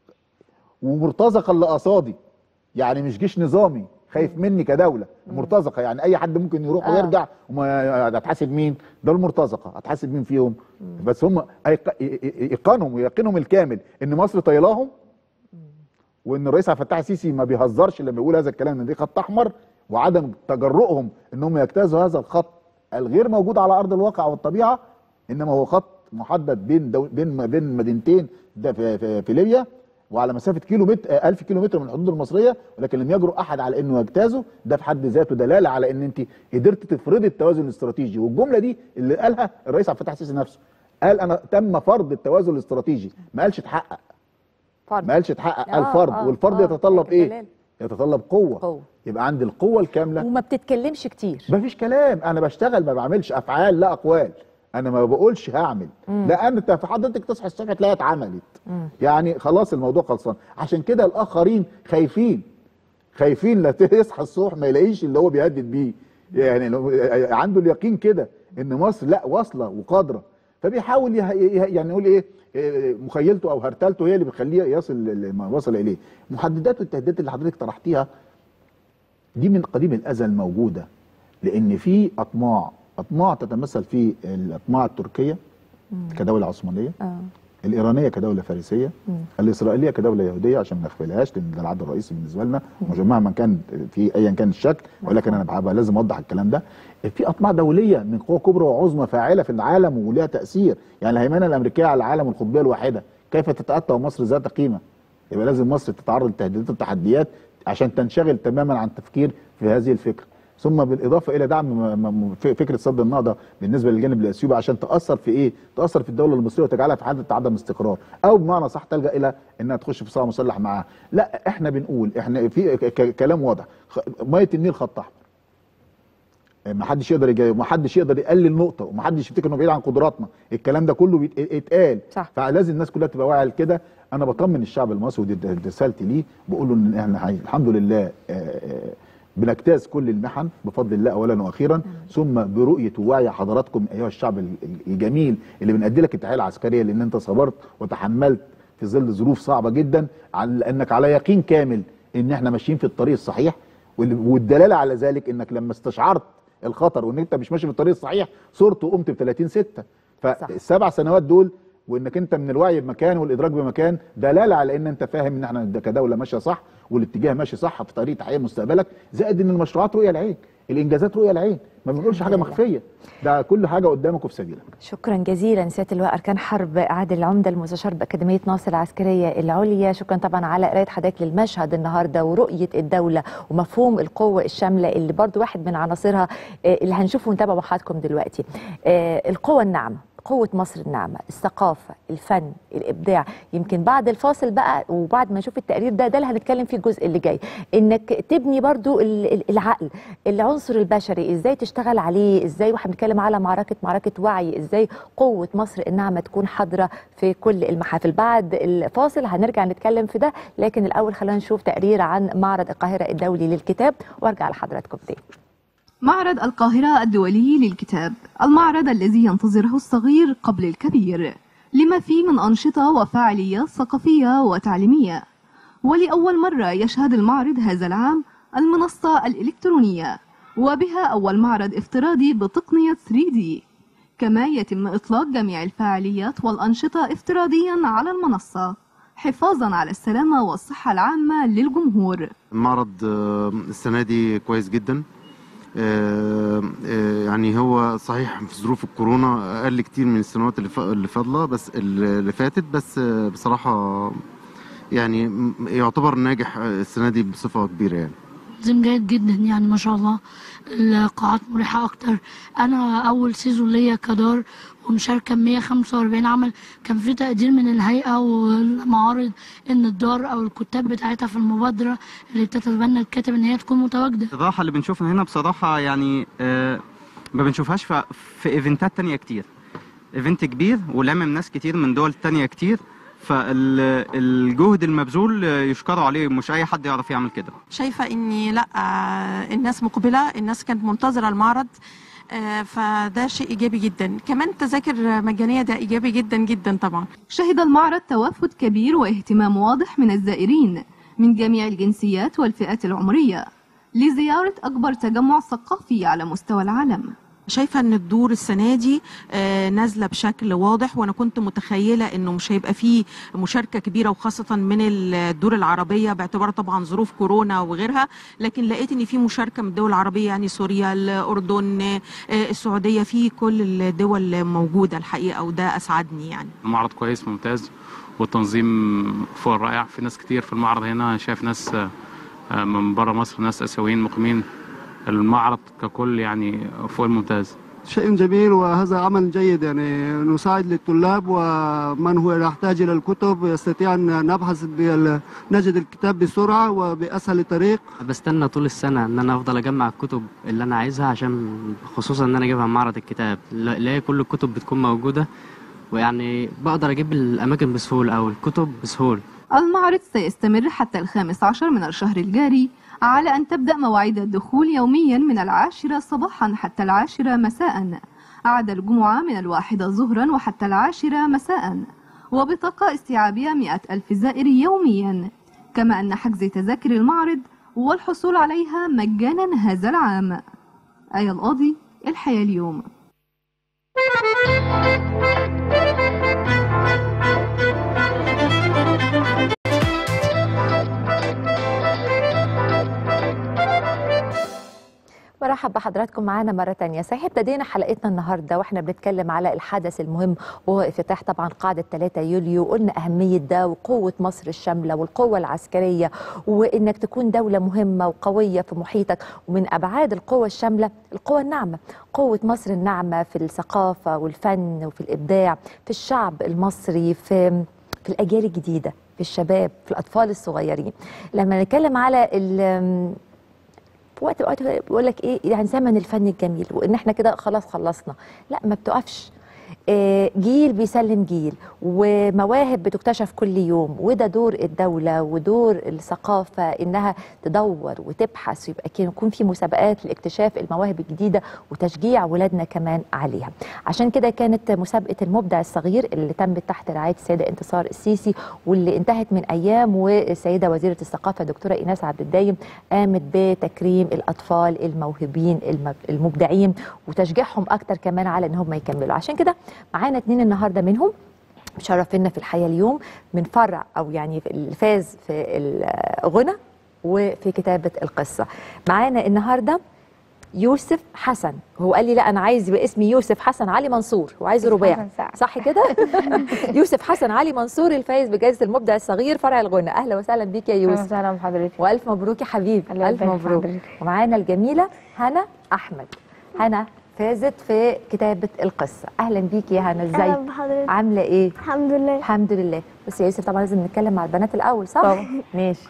Speaker 5: ومرتزقه اللي قصادي يعني مش جيش نظامي خايف مني كدوله مرتزقه يعني اي حد ممكن يروح
Speaker 1: آه.
Speaker 5: ويرجع وما هتحاسب مين ده المرتزقه هتحاسب مين فيهم بس هم أيق- ايقانهم ويقينهم الكامل ان مصر طايلاهم وان الرئيس عبد الفتاح السيسي ما بيهزرش لما يقول هذا الكلام ان دي خط احمر وعدم تجرؤهم انهم يجتازوا هذا الخط الغير موجود على ارض الواقع والطبيعه انما هو خط محدد بين دو بين بين مدينتين ده في, في, في ليبيا وعلى مسافه كيلو متر 1000 كيلو متر من الحدود المصريه ولكن لم يجرؤ احد على انه يجتازه ده في حد ذاته دلاله على ان انت قدرت تفرضي التوازن الاستراتيجي والجمله دي اللي قالها الرئيس عبد الفتاح السيسي نفسه قال انا تم فرض التوازن الاستراتيجي ما قالش اتحقق
Speaker 1: فرض.
Speaker 5: ما قالش اتحقق قال
Speaker 1: آه،
Speaker 5: فرض
Speaker 1: آه،
Speaker 5: والفرض
Speaker 1: آه،
Speaker 5: يتطلب
Speaker 1: لكن
Speaker 5: ايه
Speaker 1: دلالة.
Speaker 5: يتطلب قوه
Speaker 1: قوة.
Speaker 5: يبقى عندي القوه الكامله
Speaker 1: وما بتتكلمش كتير
Speaker 5: ما فيش كلام انا بشتغل ما بعملش افعال لا اقوال انا ما بقولش هعمل لا انت في حضرتك تصحى الصبح تلاقيها اتعملت يعني خلاص الموضوع خلصان عشان كده الاخرين خايفين خايفين لا يصحى الصبح ما يلاقيش اللي هو بيهدد بيه يعني لو- عنده اليقين كده ان مصر لا واصله وقادره فبيحاول يه- يه- يعني نقول ايه إيه، مخيلته او هرتلته هي اللي بتخليه يصل لما وصل اليه محددات والتهديدات اللي حضرتك طرحتيها دي من قديم الازل موجوده لان في اطماع اطماع تتمثل في الاطماع التركيه كدوله عثمانيه
Speaker 1: آه.
Speaker 5: الايرانيه كدوله فارسيه الاسرائيليه كدوله يهوديه عشان ما نغفلهاش لان ده العدو الرئيسي بالنسبه لنا مهما كان في ايا كان الشكل ولكن انا بحب لازم اوضح الكلام ده في اطماع دوليه من قوى كبرى وعظمى فاعله في العالم ولها تاثير يعني الهيمنه الامريكيه على العالم القطبيه الواحده كيف تتاتى ومصر ذات قيمه يبقى لازم مصر تتعرض لتهديدات والتحديات عشان تنشغل تماما عن التفكير في هذه الفكره ثم بالاضافه الى دعم م- م- ف- فكره صد النهضه بالنسبه للجانب الاثيوبي عشان تاثر في ايه؟ تاثر في الدوله المصريه وتجعلها في حاله عدم استقرار او بمعنى صح تلجا الى انها تخش في صراع مسلح معاها. لا احنا بنقول احنا في ك- ك- كلام واضح خ- ميه النيل خط احمر. ما حدش يقدر يجاوب ما حدش يقدر يقلل نقطه وما حدش يفتكر انه بعيد عن قدراتنا الكلام ده كله بيت- اتقال
Speaker 1: صح.
Speaker 5: فلازم الناس كلها تبقى واعيه لكده انا بطمن الشعب المصري ودي دي رسالتي ليه بقول له ان احنا هي- الحمد لله آه، آه، بنجتاز كل المحن بفضل الله اولا واخيرا ثم برؤيه ووعي حضراتكم ايها الشعب ال- ال- الجميل اللي بنأدي لك التحيه العسكريه لان انت صبرت وتحملت في ظل ظروف صعبه جدا على انك على يقين كامل ان احنا ماشيين في الطريق الصحيح وال- والدلاله على ذلك انك لما استشعرت الخطر وان انت مش ماشي في الطريق الصحيح صرت وقمت ب 30 6 فالسبع سنوات دول وانك انت من الوعي بمكان والادراك بمكان دلاله على ان انت فاهم ان احنا كدوله ماشيه صح والاتجاه ماشي صح في طريق تحقيق مستقبلك زائد ان المشروعات رؤيه العين الانجازات رؤيه العين ما بنقولش حاجه
Speaker 1: الحمد لله.
Speaker 5: مخفيه ده كل حاجه قدامك وفي سبيلك
Speaker 1: شكرا جزيلا سياده اللواء اركان حرب عادل العمده المستشار باكاديميه ناصر العسكريه العليا شكرا طبعا على قرايه حضرتك للمشهد النهارده ورؤيه الدوله ومفهوم القوه الشامله اللي برضو واحد من عناصرها آه، اللي هنشوفه ونتابعه مع حضراتكم دلوقتي آه، القوه الناعمه قوة مصر الناعمة، الثقافة، الفن، الإبداع، يمكن بعد الفاصل بقى وبعد ما نشوف التقرير ده ده اللي هنتكلم فيه الجزء اللي جاي، إنك تبني برضو ال- ال- العقل، العنصر البشري، إزاي تشتغل عليه، إزاي واحنا بنتكلم على معركة معركة وعي، إزاي قوة مصر الناعمة تكون حاضرة في كل المحافل، بعد الفاصل هنرجع نتكلم في ده، لكن الأول خلينا نشوف تقرير عن معرض القاهرة الدولي للكتاب وأرجع لحضراتكم تاني.
Speaker 7: معرض القاهرة الدولي للكتاب المعرض الذي ينتظره الصغير قبل الكبير لما فيه من أنشطة وفعاليات ثقافية وتعليمية ولأول مرة يشهد المعرض هذا العام المنصة الإلكترونية وبها أول معرض افتراضي بتقنية 3D كما يتم إطلاق جميع الفعاليات والأنشطة افتراضيا على المنصة حفاظا على السلامة والصحة العامة للجمهور
Speaker 8: المعرض آه، السنة دي كويس جدا آه، آه، يعني هو صحيح في ظروف الكورونا أقل كتير من السنوات اللي فا- اللي فاضلة بس اللي فاتت بس آه، بصراحة يعني م- يعتبر ناجح آه، السنة دي بصفة كبيرة يعني
Speaker 9: تنظيم جيد جدا يعني ما شاء الله القاعات مريحة أكتر أنا أول سيزون ليا كدار ومشاركة 145 عمل كان في تقدير من الهيئة والمعارض إن الدار أو الكتاب بتاعتها في المبادرة اللي بتتبنى الكاتب إن هي تكون متواجدة
Speaker 10: الإيضاح اللي بنشوفها هنا بصراحة يعني آه، ما بنشوفهاش في, في ايفنتات تانية كتير ايفنت كبير ولامم ناس كتير من دول تانية كتير فالجهد المبذول آه، يشكر عليه مش اي حد يعرف يعمل كده
Speaker 11: شايفة اني لا آه، الناس مقبلة الناس كانت منتظرة المعرض آه، فده شيء ايجابي جدا كمان تذاكر مجانية ده ايجابي جدا جدا طبعا
Speaker 7: شهد المعرض توافد كبير واهتمام واضح من الزائرين من جميع الجنسيات والفئات العمرية لزيارة أكبر تجمع ثقافي على مستوى العالم
Speaker 11: شايفة ان الدور السنة دي آه، نازلة بشكل واضح وانا كنت متخيلة انه مش هيبقى فيه مشاركة كبيرة وخاصة من الدور العربية باعتبار طبعا ظروف كورونا وغيرها لكن لقيت ان في مشاركة من الدول العربية يعني سوريا الاردن آه، السعودية في كل الدول موجودة الحقيقة وده اسعدني يعني
Speaker 12: المعرض كويس ممتاز والتنظيم فوق الرائع في ناس كتير في المعرض هنا شايف ناس آه، من بره مصر ناس اسيويين مقيمين المعرض ككل يعني فوق الممتاز
Speaker 13: شيء جميل وهذا عمل جيد يعني نساعد للطلاب ومن هو يحتاج إلى الكتب يستطيع أن نبحث بال- نجد الكتاب بسرعة وبأسهل طريق
Speaker 14: بستنى طول السنة إن أنا أفضل أجمع الكتب اللي أنا عايزها عشان خصوصا إن أنا أجيبها من معرض الكتاب اللي هي كل الكتب بتكون موجودة ويعني بقدر أجيب الأماكن بسهولة أو الكتب بسهولة
Speaker 7: المعرض سيستمر حتى الخامس عشر من الشهر الجاري على أن تبدأ مواعيد الدخول يوميا من العاشرة صباحا حتى العاشرة مساء عدا الجمعة من الواحدة ظهرا وحتى العاشرة مساء وبطاقة استيعابية مئة ألف زائر يوميا كما أن حجز تذاكر المعرض والحصول عليها مجانا هذا العام آية القاضي الحياة اليوم
Speaker 1: مرحب بحضراتكم معانا مرة تانية صحيح ابتدينا حلقتنا النهاردة واحنا بنتكلم على الحدث المهم وهو افتتاح طبعا قاعدة 3 يوليو قلنا أهمية ده وقوة مصر الشاملة والقوة العسكرية وإنك تكون دولة مهمة وقوية في محيطك ومن أبعاد القوة الشاملة القوة الناعمة قوة مصر الناعمة في الثقافة والفن وفي الإبداع في الشعب المصري في في الأجيال الجديدة في الشباب في الأطفال الصغيرين لما نتكلم على ال- في وقت وقت بيقول لك ايه يعني زمن الفن الجميل وان احنا كده خلاص خلصنا لا ما بتقفش آه، جيل بيسلم جيل ومواهب بتكتشف كل يوم وده دور الدولة ودور الثقافة إنها تدور وتبحث ويبقى كده يكون في مسابقات لاكتشاف المواهب الجديدة وتشجيع ولادنا كمان عليها عشان كده كانت مسابقة المبدع الصغير اللي تمت تحت رعاية السيدة انتصار السيسي واللي انتهت من أيام والسيدة وزيرة الثقافة دكتورة إيناس عبد الدايم قامت بتكريم الأطفال الموهوبين الم- المبدعين وتشجيعهم أكتر كمان على إن هم يكملوا عشان كده معانا اتنين النهارده منهم مشرفينا في الحياه اليوم من فرع او يعني في الفاز في الغنى وفي كتابه القصه معانا النهارده يوسف حسن هو قال لي لا انا عايز يبقى اسمي يوسف حسن علي منصور وعايز رباعي
Speaker 15: حسن سعد.
Speaker 1: صح كده يوسف حسن علي منصور الفايز بجائزه المبدع الصغير فرع الغنى اهلا وسهلا بيك يا يوسف
Speaker 15: وسهلا بحضرتك
Speaker 1: والف مبروك يا حبيبي
Speaker 15: الله
Speaker 1: الف
Speaker 15: يبارك في
Speaker 1: مبروك
Speaker 15: حضرتك.
Speaker 1: ومعانا الجميله هنا احمد هنا فازت في كتابه القصه اهلا بيكي يا هنا ازيك
Speaker 16: أهلا بحضرتك.
Speaker 1: عامله ايه
Speaker 16: الحمد لله
Speaker 1: الحمد لله بس يا يوسف طبعا لازم نتكلم مع البنات الاول صح
Speaker 16: طبعا.
Speaker 1: ماشي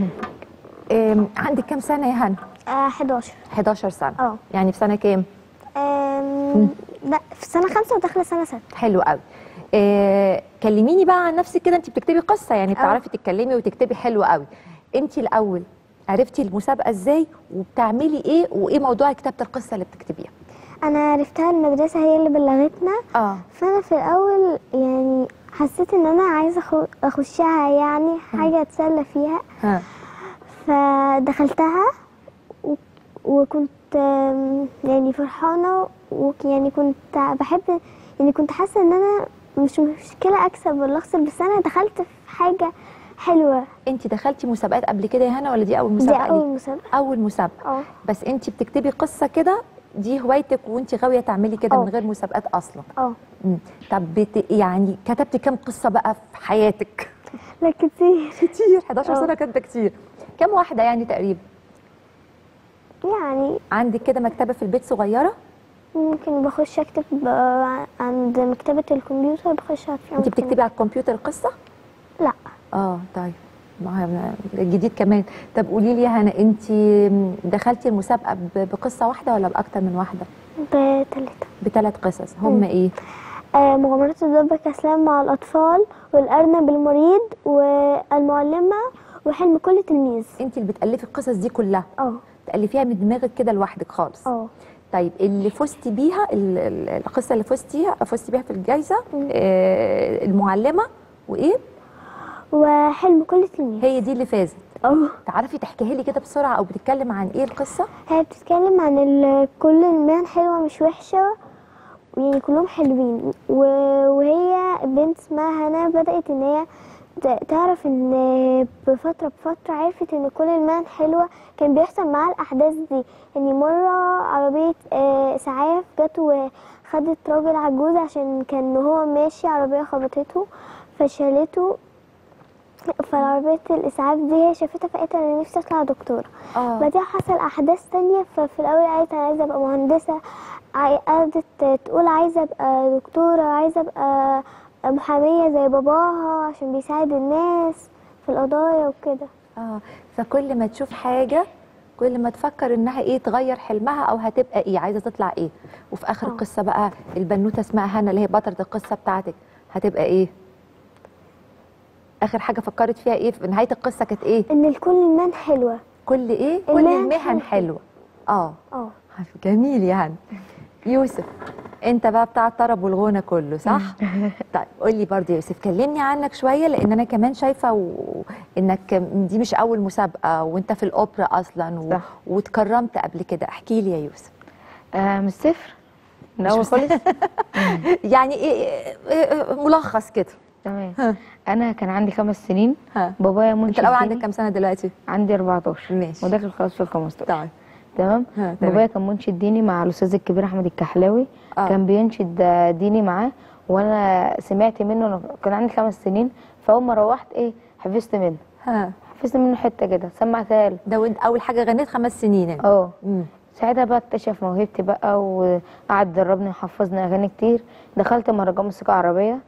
Speaker 1: أم، عندك كام سنه يا هنا
Speaker 16: آه 11
Speaker 1: 11 سنه
Speaker 16: اه
Speaker 1: يعني في سنه كام
Speaker 16: آم، لا في سنة خمسة وداخلة سنة ستة
Speaker 1: حلو قوي آه، كلميني بقى عن نفسك كده انت بتكتبي قصه يعني بتعرفي تتكلمي وتكتبي حلو قوي انت الاول عرفتي المسابقه ازاي وبتعملي ايه وايه موضوع كتابه القصه اللي بتكتبيها
Speaker 16: أنا عرفتها المدرسة هي اللي بلغتنا
Speaker 1: اه
Speaker 16: فأنا في الأول يعني حسيت إن أنا عايزة أخو- أخشها يعني حاجة أتسلى فيها
Speaker 1: ها
Speaker 16: فدخلتها و- وكنت آم، يعني فرحانة ويعني كنت بحب يعني كنت حاسة إن أنا مش مشكلة أكسب ولا أخسر بس أنا دخلت في حاجة حلوة
Speaker 1: انت دخلتي مسابقات قبل كده يا هنا ولا دي اول مسابقه
Speaker 16: دي أول
Speaker 1: ليك؟
Speaker 16: مسابقة
Speaker 1: اول مسابقه
Speaker 16: اه
Speaker 1: بس انت بتكتبي قصه كده دي هوايتك وانت غاويه تعملي كده
Speaker 16: اه.
Speaker 1: من غير مسابقات اصلا
Speaker 16: اه
Speaker 1: مم. طب بت... يعني كتبتي كام قصه بقى في حياتك
Speaker 16: لا كتير
Speaker 1: كتير 11
Speaker 16: اه.
Speaker 1: سنه كاتبه كتير كام واحده يعني تقريبا
Speaker 16: يعني
Speaker 1: عندك كده مكتبه في البيت صغيره
Speaker 16: ممكن بخش اكتب آه، عند مكتبة الكمبيوتر بخش اكتب
Speaker 1: انت بتكتبي على الكمبيوتر القصه
Speaker 16: لا
Speaker 1: اه طيب ما هي- الجديد كمان طب قولي لي يا هنا انت دخلتي المسابقه ب- بقصه واحده ولا باكتر من واحده
Speaker 16: بتلاتة
Speaker 1: بثلاث قصص هم
Speaker 16: مم.
Speaker 1: ايه
Speaker 16: آه، مغامرات الدب كسلان مع الأطفال والأرنب المريض والمعلمة وحلم كل تلميذ
Speaker 1: انت اللي بتالفي القصص دي كلها
Speaker 16: اه
Speaker 1: تالفيها من دماغك كده لوحدك خالص
Speaker 16: اه
Speaker 1: طيب اللي فزتي بيها ال- ال- القصه اللي فزتيها فزتي بيها في الجائزه آه المعلمه وايه
Speaker 16: وحلم كل تلميذ
Speaker 1: هي دي اللي فازت
Speaker 16: اه
Speaker 1: تعرفي تحكيها لي كده بسرعه او بتتكلم عن ايه القصه
Speaker 16: هي بتتكلم عن ال- كل المهن حلوة مش وحشة يعني كلهم حلوين و- وهي بنت اسمها هنا بدأت ان هي ت- تعرف ان بفترة بفترة عرفت ان كل المهن حلوة كان بيحصل معاها الأحداث دي يعني مرة عربية آه، إسعاف جت وخدت راجل عجوز عشان كان هو ماشي عربية خبطته فشلته فعربية الإسعاف دي هي شافتها فقالت أنا نفسي أطلع دكتورة
Speaker 1: آه.
Speaker 16: بعدها حصل أحداث تانية ففي الأول قالت أنا عايزة أبقى مهندسة عاي- قعدت تقول عايزة أبقى دكتورة عايزة أبقى محامية زي باباها عشان بيساعد الناس في القضايا وكده
Speaker 1: اه فكل ما تشوف حاجه كل ما تفكر انها ايه تغير حلمها او هتبقى ايه عايزه تطلع ايه وفي اخر القصه بقى البنوته اسمها هنا اللي هي بطله القصه بتاعتك هتبقى ايه اخر حاجه فكرت فيها ايه في نهايه القصه كانت ايه
Speaker 16: ان الكل المهن حلوه
Speaker 1: كل ايه كل
Speaker 16: المهن
Speaker 1: المهن
Speaker 16: حلوة.
Speaker 1: حلوه اه
Speaker 16: اه
Speaker 1: جميل يعني يوسف انت بقى بتاع الطرب والغنى كله صح طيب قول لي برضه يا يوسف كلمني عنك شويه لان انا كمان شايفه و... انك دي مش اول مسابقه وانت في الاوبرا اصلا و... واتكرمت قبل كده احكي لي يا يوسف
Speaker 15: آه من الصفر من
Speaker 1: مش
Speaker 15: اول
Speaker 1: مس-
Speaker 15: خالص
Speaker 1: يعني ايه إيه- ملخص كده
Speaker 15: تمام انا كان عندي خمس سنين بابايا منشد
Speaker 1: انت الاول
Speaker 15: ديني.
Speaker 1: عندك كام سنه دلوقتي
Speaker 15: عندي 14
Speaker 1: ماشي
Speaker 15: وداخل خلاص في ال 15
Speaker 1: طيب
Speaker 15: تمام
Speaker 1: تمام.
Speaker 15: بابايا كان منشد ديني مع الاستاذ الكبير احمد الكحلاوي
Speaker 1: آه.
Speaker 15: كان بينشد آه، ديني معاه وانا سمعت منه أنا كان عندي خمس سنين فاول ما روحت ايه حفظت منه
Speaker 1: ها
Speaker 15: حفظت منه حته كده سمعتها له
Speaker 1: ده وانت اول حاجه غنيت خمس سنين انت
Speaker 15: اه
Speaker 1: مم.
Speaker 15: ساعتها بقى اكتشف موهبتي بقى وقعد دربني وحفظني اغاني كتير دخلت مهرجان موسيقى عربيه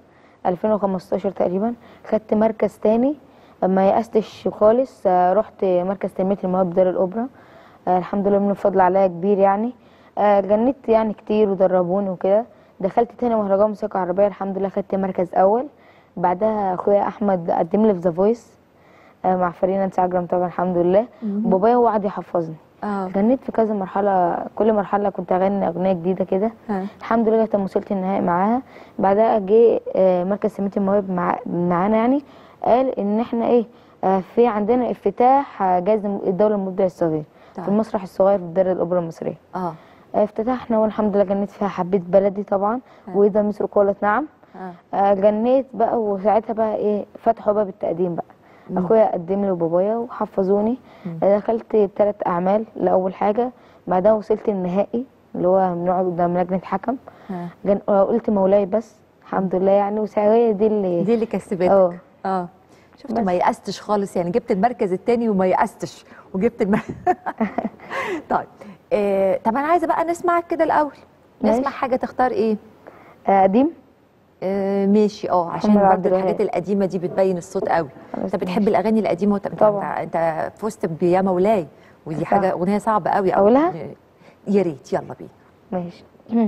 Speaker 15: 2015 تقريبا خدت مركز تاني ما يأستش خالص آه، رحت مركز تنمية المواهب دار الأوبرا آه، الحمد لله من الفضل عليا كبير يعني آه، جنيت يعني كتير ودربوني وكده دخلت تاني مهرجان موسيقى عربية الحمد لله خدت مركز أول بعدها أخويا أحمد قدم لي في ذا فويس مع فريق نانسي عجرم طبعا الحمد لله
Speaker 1: مهم.
Speaker 15: وبابايا هو قعد يحفظني
Speaker 1: اه
Speaker 15: غنيت في كذا مرحلة كل مرحلة كنت أغني أغنية جديدة كده
Speaker 1: ها.
Speaker 15: الحمد لله لغاية ما وصلت النهائي معاها بعدها جه آه، مركز تنمية المواهب مع معانا يعني قال إن إحنا إيه آه، في عندنا افتتاح آه، جائزة الدولة المبدع الصغير
Speaker 1: طيب.
Speaker 15: في المسرح الصغير في دار الأوبرا المصرية
Speaker 1: اه
Speaker 15: آه، افتتحنا والحمد لله جنيت فيها حبيت بلدي طبعا وإذا مصر قالت نعم
Speaker 1: اه
Speaker 15: آه، جنيت بقى وساعتها بقى ايه فتحوا باب التقديم بقى
Speaker 1: مم.
Speaker 15: اخويا قدم لي وبابايا وحفظوني آه، دخلت ثلاث اعمال لاول حاجه بعدها وصلت النهائي اللي هو بنقعد قدام لجنه حكم
Speaker 1: ها.
Speaker 15: جن... آه، قلت مولاي بس الحمد لله يعني وساعتها دي اللي
Speaker 1: دي اللي كسبتك
Speaker 15: اه
Speaker 1: اه شفت ما يأستش خالص يعني جبت المركز الثاني وما يأستش وجبت الم... طيب آه طب انا عايزه بقى نسمعك كده الاول
Speaker 15: ماشي.
Speaker 1: نسمع حاجه تختار ايه
Speaker 15: آه، قديم
Speaker 1: آه ماشي اه عشان
Speaker 15: محمد عبد
Speaker 1: برضه
Speaker 15: الوهاب.
Speaker 1: الحاجات القديمه دي بتبين الصوت قوي انت بتحب
Speaker 15: ماشي.
Speaker 1: الاغاني القديمه وانت انت,
Speaker 15: طبعا.
Speaker 1: انت, انت فزت بيا مولاي ودي
Speaker 15: صح.
Speaker 1: حاجه اغنيه صعبه قوي
Speaker 15: أقولها؟
Speaker 1: يا ريت يلا بينا
Speaker 15: ماشي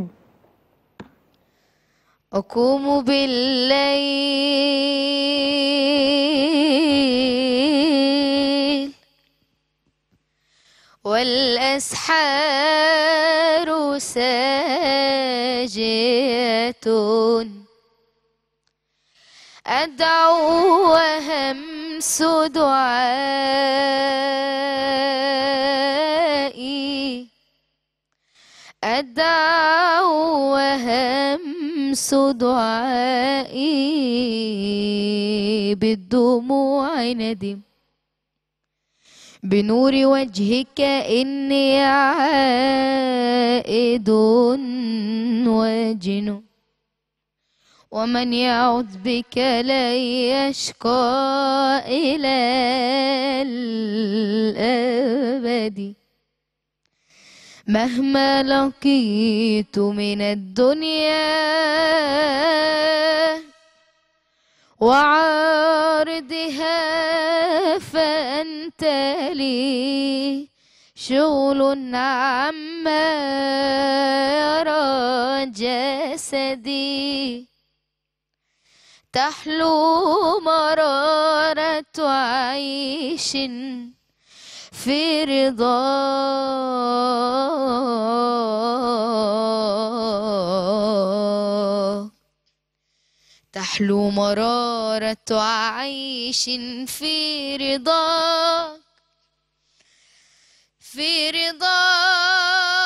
Speaker 17: أقوم بالليل والأسحار ساجية أدعو وهمس دعائي أدعو وهمس دعائي بالدموع ندم بنور وجهك إني عائد وجن ومن يعد بك لا يشقى إلى الأبد مهما لقيت من الدنيا وعارضها فأنت لي شغل عما يرى جسدي تحلو مرارة عيش في رضا تحلو مرارة عيش في رضا في رضا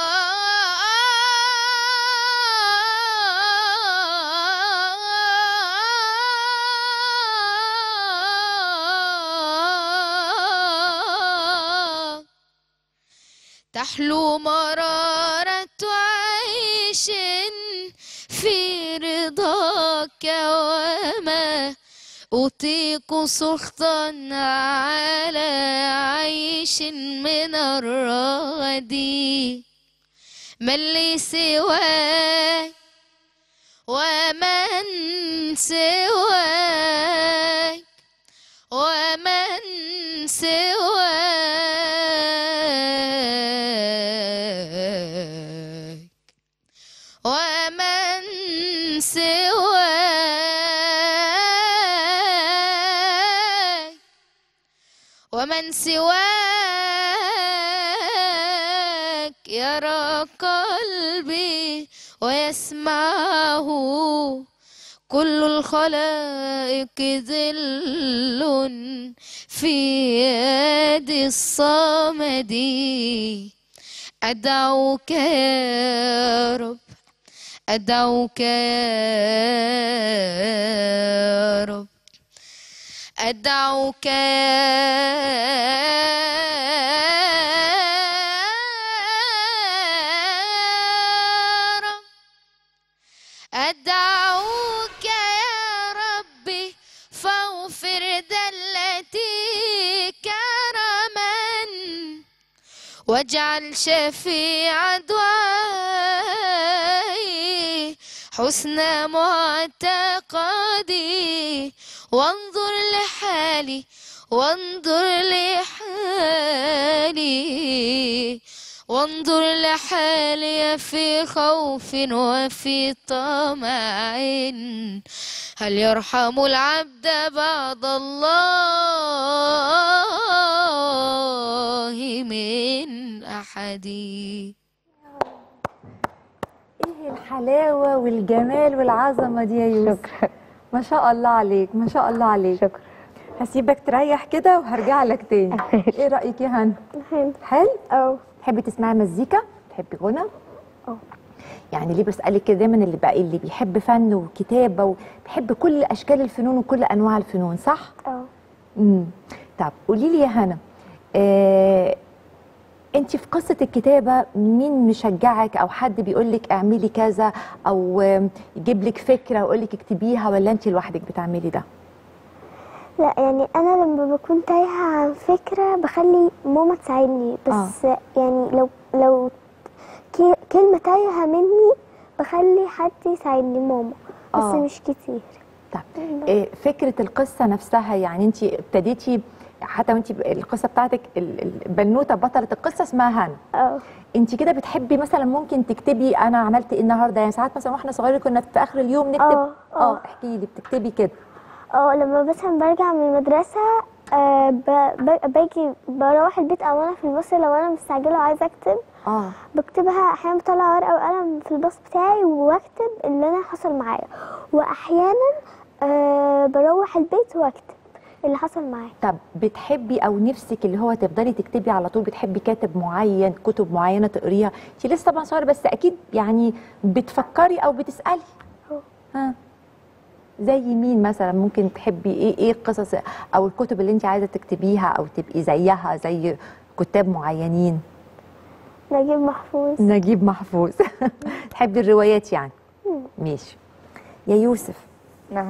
Speaker 17: تحلو مرارة عيش في رضاك رضاك وما أطيق سخطا على عيش من الرغد من لي سواك ومن سواك ومن سواك ومن سواك ومن سواك يرى قلبي ويسمعه كل الخلائق ذل في يد الصمد أدعوك يا رب أدعوك يا رب أدعوك يا رب أدعوك يا ربي فاغفر دلتي كرما واجعل شفيع دعائي حسن معتقدي وانظر لحالي وانظر لحالي وانظر لحالي في خوف وفي طمع هل يرحم العبد بعد الله من أحد
Speaker 1: ايه الحلاوة والجمال والعظمة دي يا يوسف شكرا ما شاء الله عليك ما شاء الله عليك شكرا هسيبك تريح كده وهرجع لك تاني ايه رأيك يا هنا حلو حلو اه تحبي تسمعي مزيكا تحبي غنى اه يعني ليه بسألك كده دايما اللي بقى اللي بيحب فن وكتابة وبيحب كل أشكال الفنون وكل أنواع الفنون صح؟
Speaker 16: اه
Speaker 1: امم طب قولي لي يا هنا آه انت في قصه الكتابه مين مشجعك او حد بيقول لك اعملي كذا او آم، يجيب لك فكره ويقول لك اكتبيها ولا انت لوحدك بتعملي ده
Speaker 16: لا يعني انا لما بكون تايهه عن فكره بخلي ماما تساعدني بس آه. يعني لو لو كي- كلمه تايهه مني بخلي حد يساعدني ماما بس
Speaker 1: آه.
Speaker 16: مش كتير
Speaker 1: طب إيه فكره القصه نفسها يعني انت ابتديتي حتى وانت القصه بتاعتك ال- ال- البنوته بطله القصه اسمها هنا
Speaker 16: اه
Speaker 1: انت كده بتحبي مثلا ممكن تكتبي انا عملت ايه النهارده يعني ساعات مثلا واحنا صغيرين كنا في اخر اليوم نكتب
Speaker 16: اه، اه.
Speaker 1: اه احكي لي بتكتبي كده
Speaker 16: اه لما مثلا برجع من المدرسة آه ب- ب- باجي بروح البيت او انا في الباص لو انا مستعجلة وعايزة اكتب
Speaker 1: اه
Speaker 16: بكتبها احيانا بطلع ورقة وقلم في الباص بتاعي واكتب اللي انا حصل معايا واحيانا آه بروح البيت واكتب اللي حصل معايا
Speaker 1: طب بتحبي او نفسك اللي هو تفضلي تكتبي على طول بتحبي كاتب معين كتب معينه تقريها انت لسه طبعا صغيره بس اكيد يعني بتفكري او بتسالي ها زي مين مثلا ممكن تحبي ايه ايه القصص او الكتب اللي انت عايزه تكتبيها او تبقي زيها زي كتاب معينين
Speaker 16: نجيب محفوظ
Speaker 1: نجيب محفوظ تحبي الروايات يعني
Speaker 16: مم.
Speaker 1: ماشي يا يوسف
Speaker 15: نعم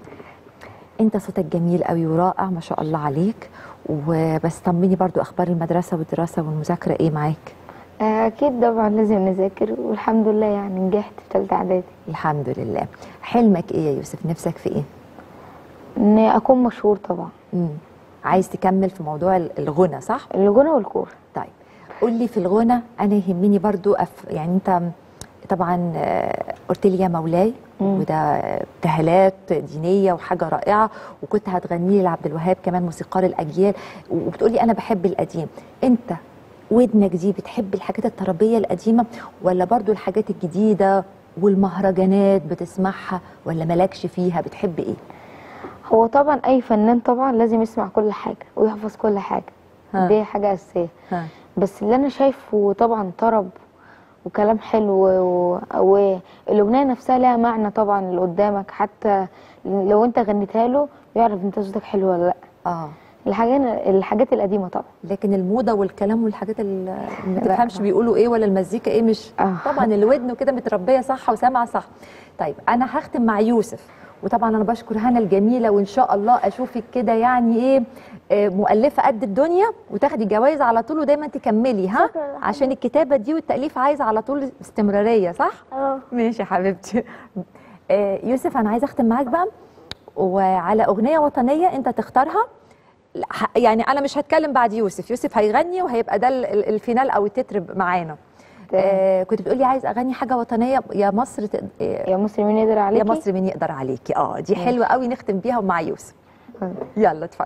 Speaker 1: انت صوتك جميل قوي ورائع ما شاء الله عليك وبس طمني برضو اخبار المدرسه والدراسه والمذاكره ايه معاك
Speaker 15: اكيد طبعا لازم نذاكر والحمد لله يعني نجحت في ثالثه اعدادي
Speaker 1: الحمد لله حلمك ايه يا يوسف نفسك في ايه
Speaker 15: اني اكون مشهور طبعا
Speaker 1: امم عايز تكمل في موضوع ال- الغنى صح
Speaker 15: الغنى والكوره
Speaker 1: طيب قول لي في الغنى انا يهمني برضو أف... يعني انت طبعا آه، قلت لي يا مولاي وده ابتهالات دينيه وحاجه رائعه وكنت هتغني لي لعبد الوهاب كمان موسيقار الاجيال وبتقولي انا بحب القديم انت ودنك دي بتحب الحاجات الطربيه القديمه ولا برضو الحاجات الجديده والمهرجانات بتسمعها ولا مالكش فيها بتحب ايه
Speaker 15: هو طبعا اي فنان طبعا لازم يسمع كل حاجه ويحفظ كل حاجه
Speaker 1: ها.
Speaker 15: دي حاجه اساسيه
Speaker 1: ها.
Speaker 15: بس اللي انا شايفه طبعا طرب وكلام حلو و- والاغنيه نفسها لها معنى طبعا اللي قدامك حتى لو انت غنيتها له يعرف انت صوتك حلو ولا لا
Speaker 1: اه
Speaker 15: الحاجات الحاجات القديمه طبعا
Speaker 1: لكن الموضه والكلام والحاجات اللي ما
Speaker 15: لا.
Speaker 1: تفهمش بيقولوا ايه ولا المزيكا ايه مش طبعا الودن كده متربيه صح وسامعه صح طيب انا هختم مع يوسف وطبعا انا بشكر هنا الجميله وان شاء الله اشوفك كده يعني ايه آه، مؤلفه قد الدنيا وتاخدي جوائز على طول ودايما تكملي ها عشان الكتابه دي والتاليف عايزه على طول استمراريه صح
Speaker 16: اه
Speaker 1: ماشي يا حبيبتي آه، يوسف انا عايزه اختم معاك بقى وعلى اغنيه وطنيه انت تختارها ح- يعني انا مش هتكلم بعد يوسف يوسف هيغني وهيبقى ده ال- ال- الفينال او التتر معانا آه كنت بتقولي عايز اغني حاجه وطنيه يا مصر ت...
Speaker 15: يا مصر مين يقدر عليكي
Speaker 1: يا مصر مين يقدر عليكي اه دي
Speaker 15: ماشي.
Speaker 1: حلوه قوي نختم بيها مع يوسف يلا اتفضل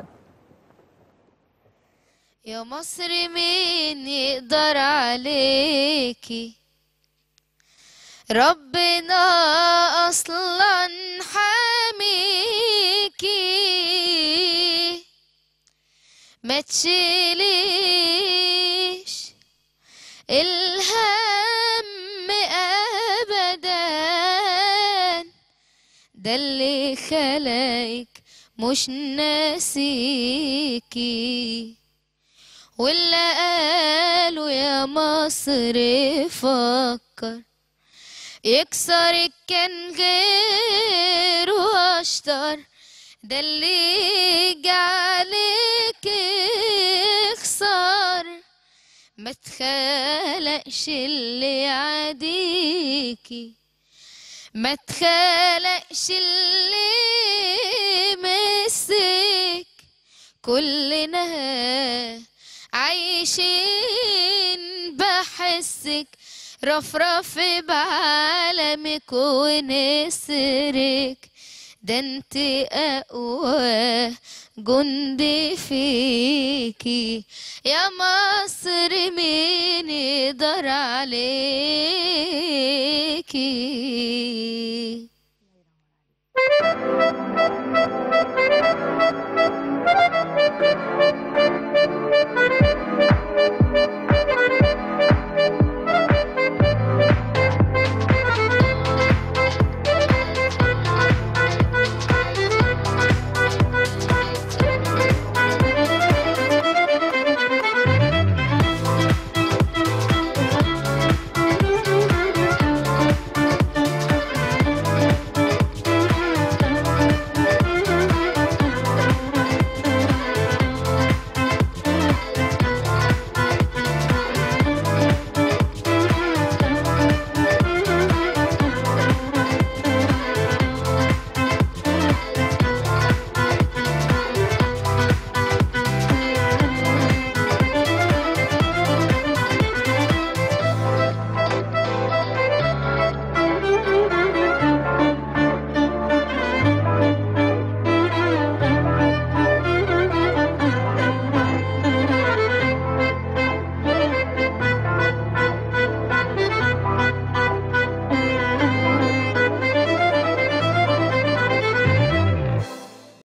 Speaker 17: يا مصر مين يقدر عليكي ربنا اصلا حاميكي ما تشيليش الهم ابدا ده اللي خلاك مش ناسيكي واللي قالوا يا مصر فكر يكسرك كان غير واشطر ده اللي جعلك يخسر ما تخلقش اللي يعاديكي ما تخلقش اللي مسك كلنا عايشين بحسك رفرف بعالمك ونسرك ده انت اقوى جندي فيكي يا مصر مين يقدر عليكي
Speaker 16: Thank you.